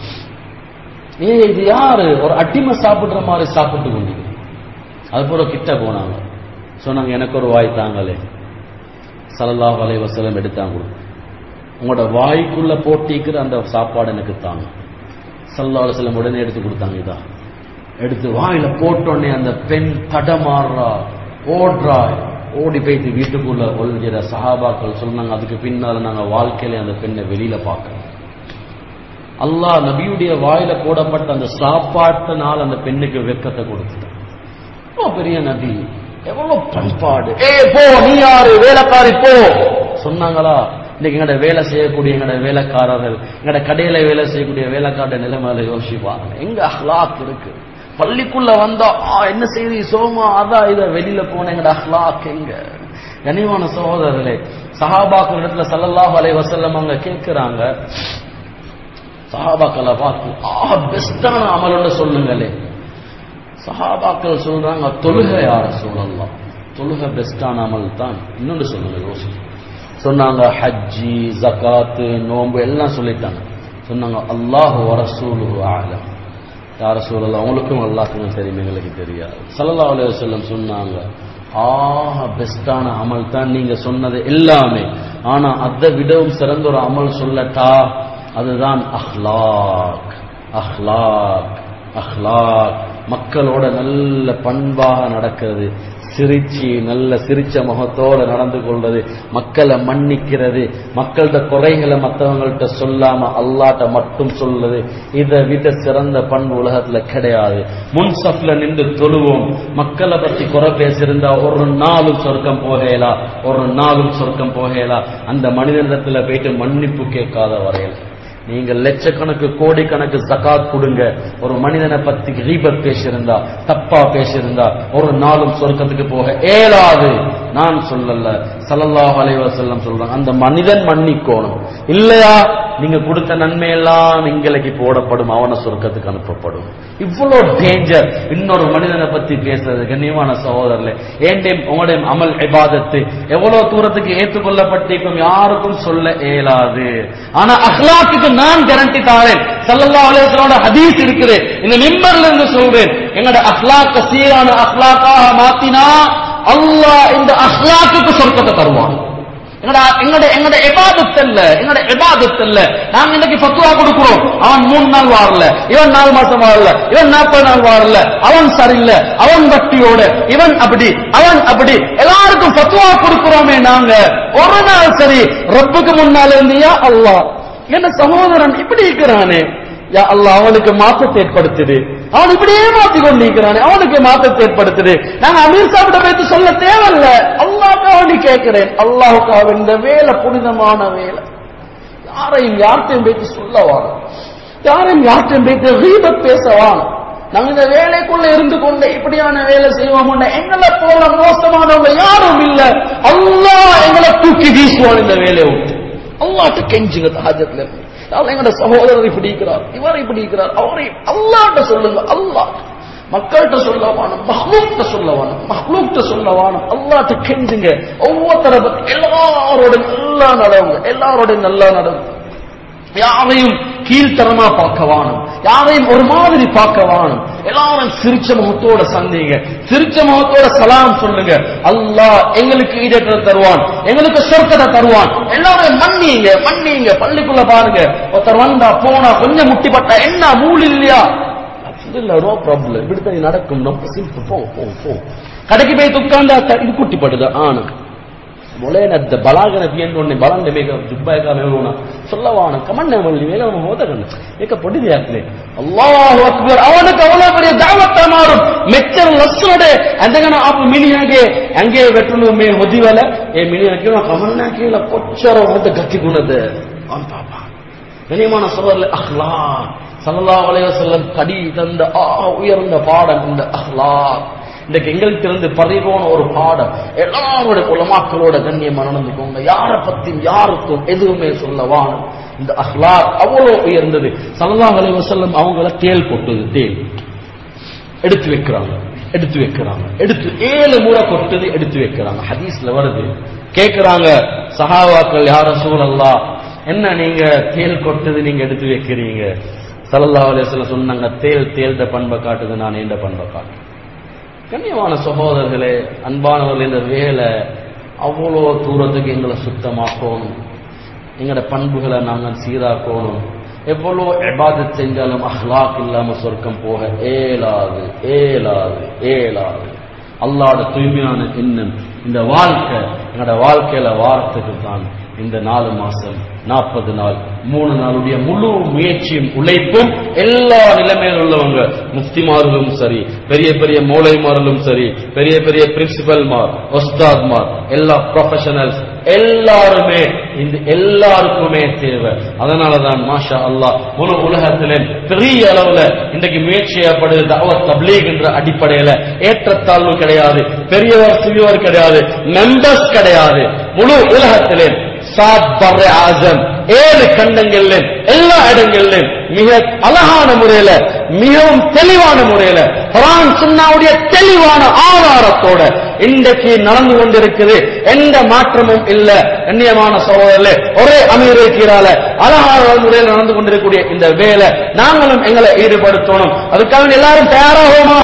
ஏ இது யாரு ஒரு அடிமை சாப்பிடுற மாதிரி சாப்பிட்டு கொண்டிருக்கு அது போல கிட்ட போனாங்க சொன்னாங்க எனக்கு ஒரு வாய் தாங்களே சல்லல்லாஹு அலைஹி வஸல்லம் எடுத்தாங்க உங்களோட வாய்க்குள்ள போட்டிக்கிற அந்த சாப்பாடு எனக்கு தாங்க சல்லல்லாஹு அலைஹி வஸல்லம் உடனே எடுத்து கொடுத்தாங்க இதா எடுத்து வாயில போட்டோடனே அந்த பெண் தடமாறுறா ஓடுறா ஓடி போயிட்டு வீட்டுக்குள்ள ஒழிஞ்சிற சஹாபாக்கள் சொன்னாங்க அதுக்கு பின்னால நாங்க வாழ்க்கையில அந்த பெண்ணை வெளியில பார்க்கறோம் அல்லாஹ் நபியுடைய வாயில போடப்பட்ட அந்த சாப்பாட்டினால் அந்த பெண்ணுக்கு வெக்கத்தை கொடுத்துட்டான் எவ்வளவு பெரிய நபி எவ்வளவு பண்பாடு ஏ போ நீ யாரு வேலைக்காரி போ சொன்னாங்களா இன்னைக்கு எங்கட வேலை செய்யக்கூடிய எங்கட வேலைக்காரர்கள் எங்கட கடையில வேலை செய்யக்கூடிய வேலைக்கார நிலைமையில யோசிப்பாங்க எங்க அஹ்லாக் இருக்கு பள்ளிக்குள்ள வந்தா ஆ, என்ன செய்தி சோமா அதான் இத வெளியில போன எங்கட அஹ்லாக் எங்க கனிவான சகோதரர்களே சஹாபாக்கள் இடத்துல சல்லல்லாஹு அலைஹி வஸல்லம் அவங்க கேட்கிறாங்க சஹாபாக்களை பார்த்து ஆ பெஸ்டான அமல்னு சொல்லுங்களே சஹாபாக்கள் சொல்றாங்க தொழுகை யார சொல்லலாம் தொழுகை பெஸ்டான அமல் தான் இன்னொன்று சொல்லுங்க யோசி சொன்னாங்க ஹஜ்ஜி ஜகாத்து நோன்பு எல்லாம் சொல்லிட்டாங்க சொன்னாங்க அல்லாஹ் வரசூலு ஆலம் யார சொல்லலாம் அவங்களுக்கும் அல்லாஹ்க்கும் தெரியும் எங்களுக்கு தெரியாது ஸல்லல்லாஹு அலைஹி வஸல்லம் சொன்னாங்க ஆஹ பெஸ்டான அமல் தான் நீங்க சொன்னது எல்லாமே ஆனா அதை விடவும் சிறந்த ஒரு அமல் சொல்லட்டா அதுதான் அஹ்லாக் அஹ்லாக் அஹ்லாக் மக்களோட நல்ல பண்பாக நடக்கிறது சிரிச்சு நல்ல சிரிச்ச முகத்தோட நடந்து கொள்றது மக்களை மன்னிக்கிறது மக்கள்கிட்ட குறைகளை மற்றவங்கள்ட்ட சொல்லாம அல்லாட்ட மட்டும் சொல்லுது இதை விட சிறந்த பண்பு உலகத்துல கிடையாது முன் சஃப்ல நின்று தொழுவோம் மக்களை பத்தி குறை பேசியிருந்தா ஒரு நாளும் சொர்க்கம் போகலா ஒரு நாளும் சொர்க்கம் போகலா அந்த மனிதனிடத்துல போயிட்டு மன்னிப்பு கேட்காத வரையில் நீங்க லட்சக்கணக்கு கோடிக்கணக்கு ஜகாத் கொடுங்க ஒரு மனிதனை பத்தி ரீபத் பேசியிருந்தா தப்பா பேசியிருந்தா ஒரு நாளும் சொர்க்கத்துக்கு போக ஏலாது நான் சொல்லல ஸல்லல்லாஹு அலைஹி வஸல்லம் சொல்றாங்க அந்த மனிதன் மன்னிக்கோணும் இல்லையா நீங்க கொடுத்த நன்மை எல்லாம் இங்கலைக்கு போடப்படும் அவன சொர்க்கத்துக்கு அனுப்பப்படும் இவ்வளவு டேஞ்சர் இன்னொரு மனிதனை பத்தி பேசுறது கண்ணியமான சகோதரர்களே ஏண்டேம் உங்களுடைய அமல் இபாதத்து எவ்வளவு தூரத்துக்கு ஏற்றுக்கொள்ளப்பட்டிருக்கும் யாருக்கும் சொல்ல இயலாது ஆனா அஹ்லாக்குக்கு நான் கேரண்டி தாரேன் ஸல்லல்லாஹு அலைஹி வஸல்லம் ஹதீஸ் இருக்குது இந்த மிம்பர்ல இருந்து சொல்றேன் எங்களோட அஹ்லாக்க சீரான அஹ்லாக்காக மாத்தினா அல்லாஹ் இந்த அஹ்லாக்குக்கு சொர்க்கத்தை தருவான் எங்கட எங்கட எங்கட இபாதத் இல்ல எங்கட இபாதத் இல்ல நாங்க இன்னைக்கு ஃபத்வா கொடுக்கிறோம் அவன் மூணு நாள் வாரல இவன் நாலு மாசம் வாரல இவன் நாற்பது நாள் வாரல அவன் சரியில்லை அவன் வட்டியோட இவன் அப்படி அவன் அப்படி எல்லாருக்கும் ஃபத்வா கொடுக்கிறோமே நாங்க ஒரு நாள் சரி ரப்புக்கு முன்னால இருந்தியா அல்லாஹ் என்ன சகோதரன் இப்படி இருக்கிறானே யா அல்லாஹ் அவனுக்கு மாற்றத்தை ஏற்படுத்துது அவன் இப்படியே மாத்தி கொண்டிருக்கிறானே அவனுக்கு மாற்றத்தை ஏற்படுத்துது நாங்க அமீர் சாப்பிட்ட பேத்து சொல்ல தேவையில்ல அல்லாஹ்க்காக நீ கேட்கிறேன் அல்லாஹுக்காக இந்த வேலை புனிதமான வேலை யாரையும் யார்கிட்டையும் பேத்து சொல்லவான யாரையும் யார்கிட்டையும் பேத்து ரீபத் பேசவான நாங்க இந்த வேலைக்குள்ள இருந்து கொண்டு இப்படியான வேலை செய்வோம் எங்களை போல மோசமானவங்க யாரும் இல்ல அல்லாஹ் எங்களை தூக்கி வீசுவான் இந்த வேலையை விட்டு அல்லாட்ட கெஞ்சுங்க தாஜத்துல இருந்து அல்லாஹ் எங்கட சகோதரர் இப்படி இருக்கிறார் இவர் இப்படி இருக்கிறார் அவரை அல்லாட்ட சொல்லுங்க அல்லாஹ் மக்கள்கிட்ட சொல்லவானும் மஹ்லூக்ட சொல்லவானும் மஹ்லூக்ட சொல்லவானும் அல்லாட்ட கெஞ்சுங்க ஒவ்வொருத்தரை பத்தி எல்லாரோட நல்லா நடவுங்க எல்லாரோட நல்லா நடவுங்க யாரையும் கீழ்த்தரமா பார்க்க வாணும் யாரையும் ஒரு மாதிரி பார்க்க வாணும் எல்லாரும் சிரிச்ச முகத்தோட சந்தீங்க சிரிச்ச முகத்தோட சலாம் சொல்லுங்க அல்லாஹ் எங்களுக்கு ஈடேற்ற தருவான் எங்களுக்கு சொர்க்கத்தை தருவான் எல்லாரும் மன்னிங்க மன்னிங்க பள்ளிக்குள்ள பாருங்க ஒருத்தர் வந்தா போனா கொஞ்சம் முட்டி பட்டா என்ன மூல் இல்லையா இல்ல நோ ப்ராப்ளம் இப்படித்தான் நடக்கும் ரொம்ப சிம்பிள் போ போ போ கடைக்கு போய் உட்கார்ந்தா இது குட்டி படுது ஆனா ಮೊಳೆನದ್ದ ಬಲಾಗನ ಬಿಯಂದು ಬಲಂಡೆ ಬೇಗ ದುಬ್ಬಾಯಕ ಮೇಲೋಣ சொல்லவான கமண்ண மல்லி மேல அவன் ஓதகன் ஏக்க பொடிது யாக்லே அல்லாஹ் அக்பர் ಅವನಕ್ಕೆ ಅವನ ಬರಿಯ ದಾವತ್ತ ಮಾರು ಮೆಚ್ಚರ ಲಸ್ಸೋಡೆ ಅಂದಗನ ಆಪು ಮಿನಿಯಾಗೆ ಹಂಗೆ ವೆಟ್ಟನು ಮೇ ಹೊದಿವಲ ಏ ಮಿನಿಯಾಗೆ ಕಮಣ್ಣ ಕೀಳ ಕೊಚ್ಚರ ಅಂತ ಗಟ್ಟಿ ಗುಣದ ಅಂತ கனியமான சொல்றதுல அஹ்லா சல்லா அலைய செல்லம் கடி தந்த ஆ உயர்ந்த பாடம் இந்த அஹ்லா இன்றைக்கு எங்களுக்கு இருந்து பறிபோன ஒரு பாடம் எல்லாரோட உலமாக்களோட கண்ணியமா நடந்துக்கோங்க யாரை பத்தியும் யாருக்கும் எதுவுமே சொல்ல வாணும் இந்த அஹ்லா அவ்வளவு உயர்ந்தது சல்லா அலைய செல்லம் அவங்கள தேல் கொட்டுது தேல் எடுத்து வைக்கிறாங்க எடுத்து வைக்கிறாங்க எடுத்து ஏழு முறை கொட்டுது எடுத்து வைக்கிறாங்க ஹதீஸ்ல வருது கேக்குறாங்க சஹாவாக்கள் யார சூழல்லா என்ன நீங்க தேல் கொட்டுது நீங்க எடுத்து வைக்கிறீங்க சல்லல்லா அலைய சொன்னாங்க தேல் தேல்ட பண்பை காட்டுது நான் எந்த பண்பை காட்டு கண்ணியமான சகோதரர்களே அன்பானவர்கள் இந்த வேலை அவ்வளோ தூரத்துக்கு எங்களை சுத்தமாக்கணும் எங்களோட பண்புகளை நாங்கள் சீராக்கணும் எவ்வளோ எபாதத் செஞ்சாலும் அஹ்லாக் இல்லாம சொர்க்கம் போக ஏலாது ஏலாது ஏலாது அல்லாட தூய்மையான எண்ணம் இந்த வாழ்க்கை எங்களோட வாழ்க்கையில வாரத்துக்கு தான் இந்த நாலு மாசம் நாற்பது நாள் மூணு நாளுடைய முழு முயற்சியும் உழைப்பும் எல்லா நிலைமையில் உள்ளவங்க முஃப்திமார்களும் சரி பெரிய பெரிய மூளைமார்களும் சரி பெரிய பெரிய பிரின்சிபல்மார் ஒஸ்தாத்மார் எல்லா ப்ரொஃபஷனல்ஸ் எல்லாருமே இந்த எல்லாருக்குமே தேவை அதனாலதான் மாஷா அல்லாஹ் முழு உலகத்திலே பெரிய அளவுல இன்றைக்கு முயற்சி செய்யப்படுது தாவத் தப்லீக் என்ற அடிப்படையில ஏற்றத்தாழ்வு கிடையாது பெரியவர் சிறியவர் கிடையாது மெம்பர்ஸ் கிடையாது முழு உலகத்திலே சாத் பர்ர ஆசம் ஏழு கண்டங்கள்ல எல்லா இடங்கள்ல மிக அழகான முறையில மிகவும் தெளிவான முறையில குரான் சுன்னாவுடைய தெளிவான ஆதாரத்தோட இன்றைக்கு நடந்து கொண்டிருக்குது எந்த மாற்றமும் இல்ல கண்ணியமான சகோதரர்களே ஒரே அமீர் இருக்கிறால அழகான முறையில் நடந்து கொண்டிருக்கக்கூடிய இந்த வேலை நாங்களும் எங்களை ஈடுபடுத்தணும் அதுக்காக எல்லாரும் தயாராகுமா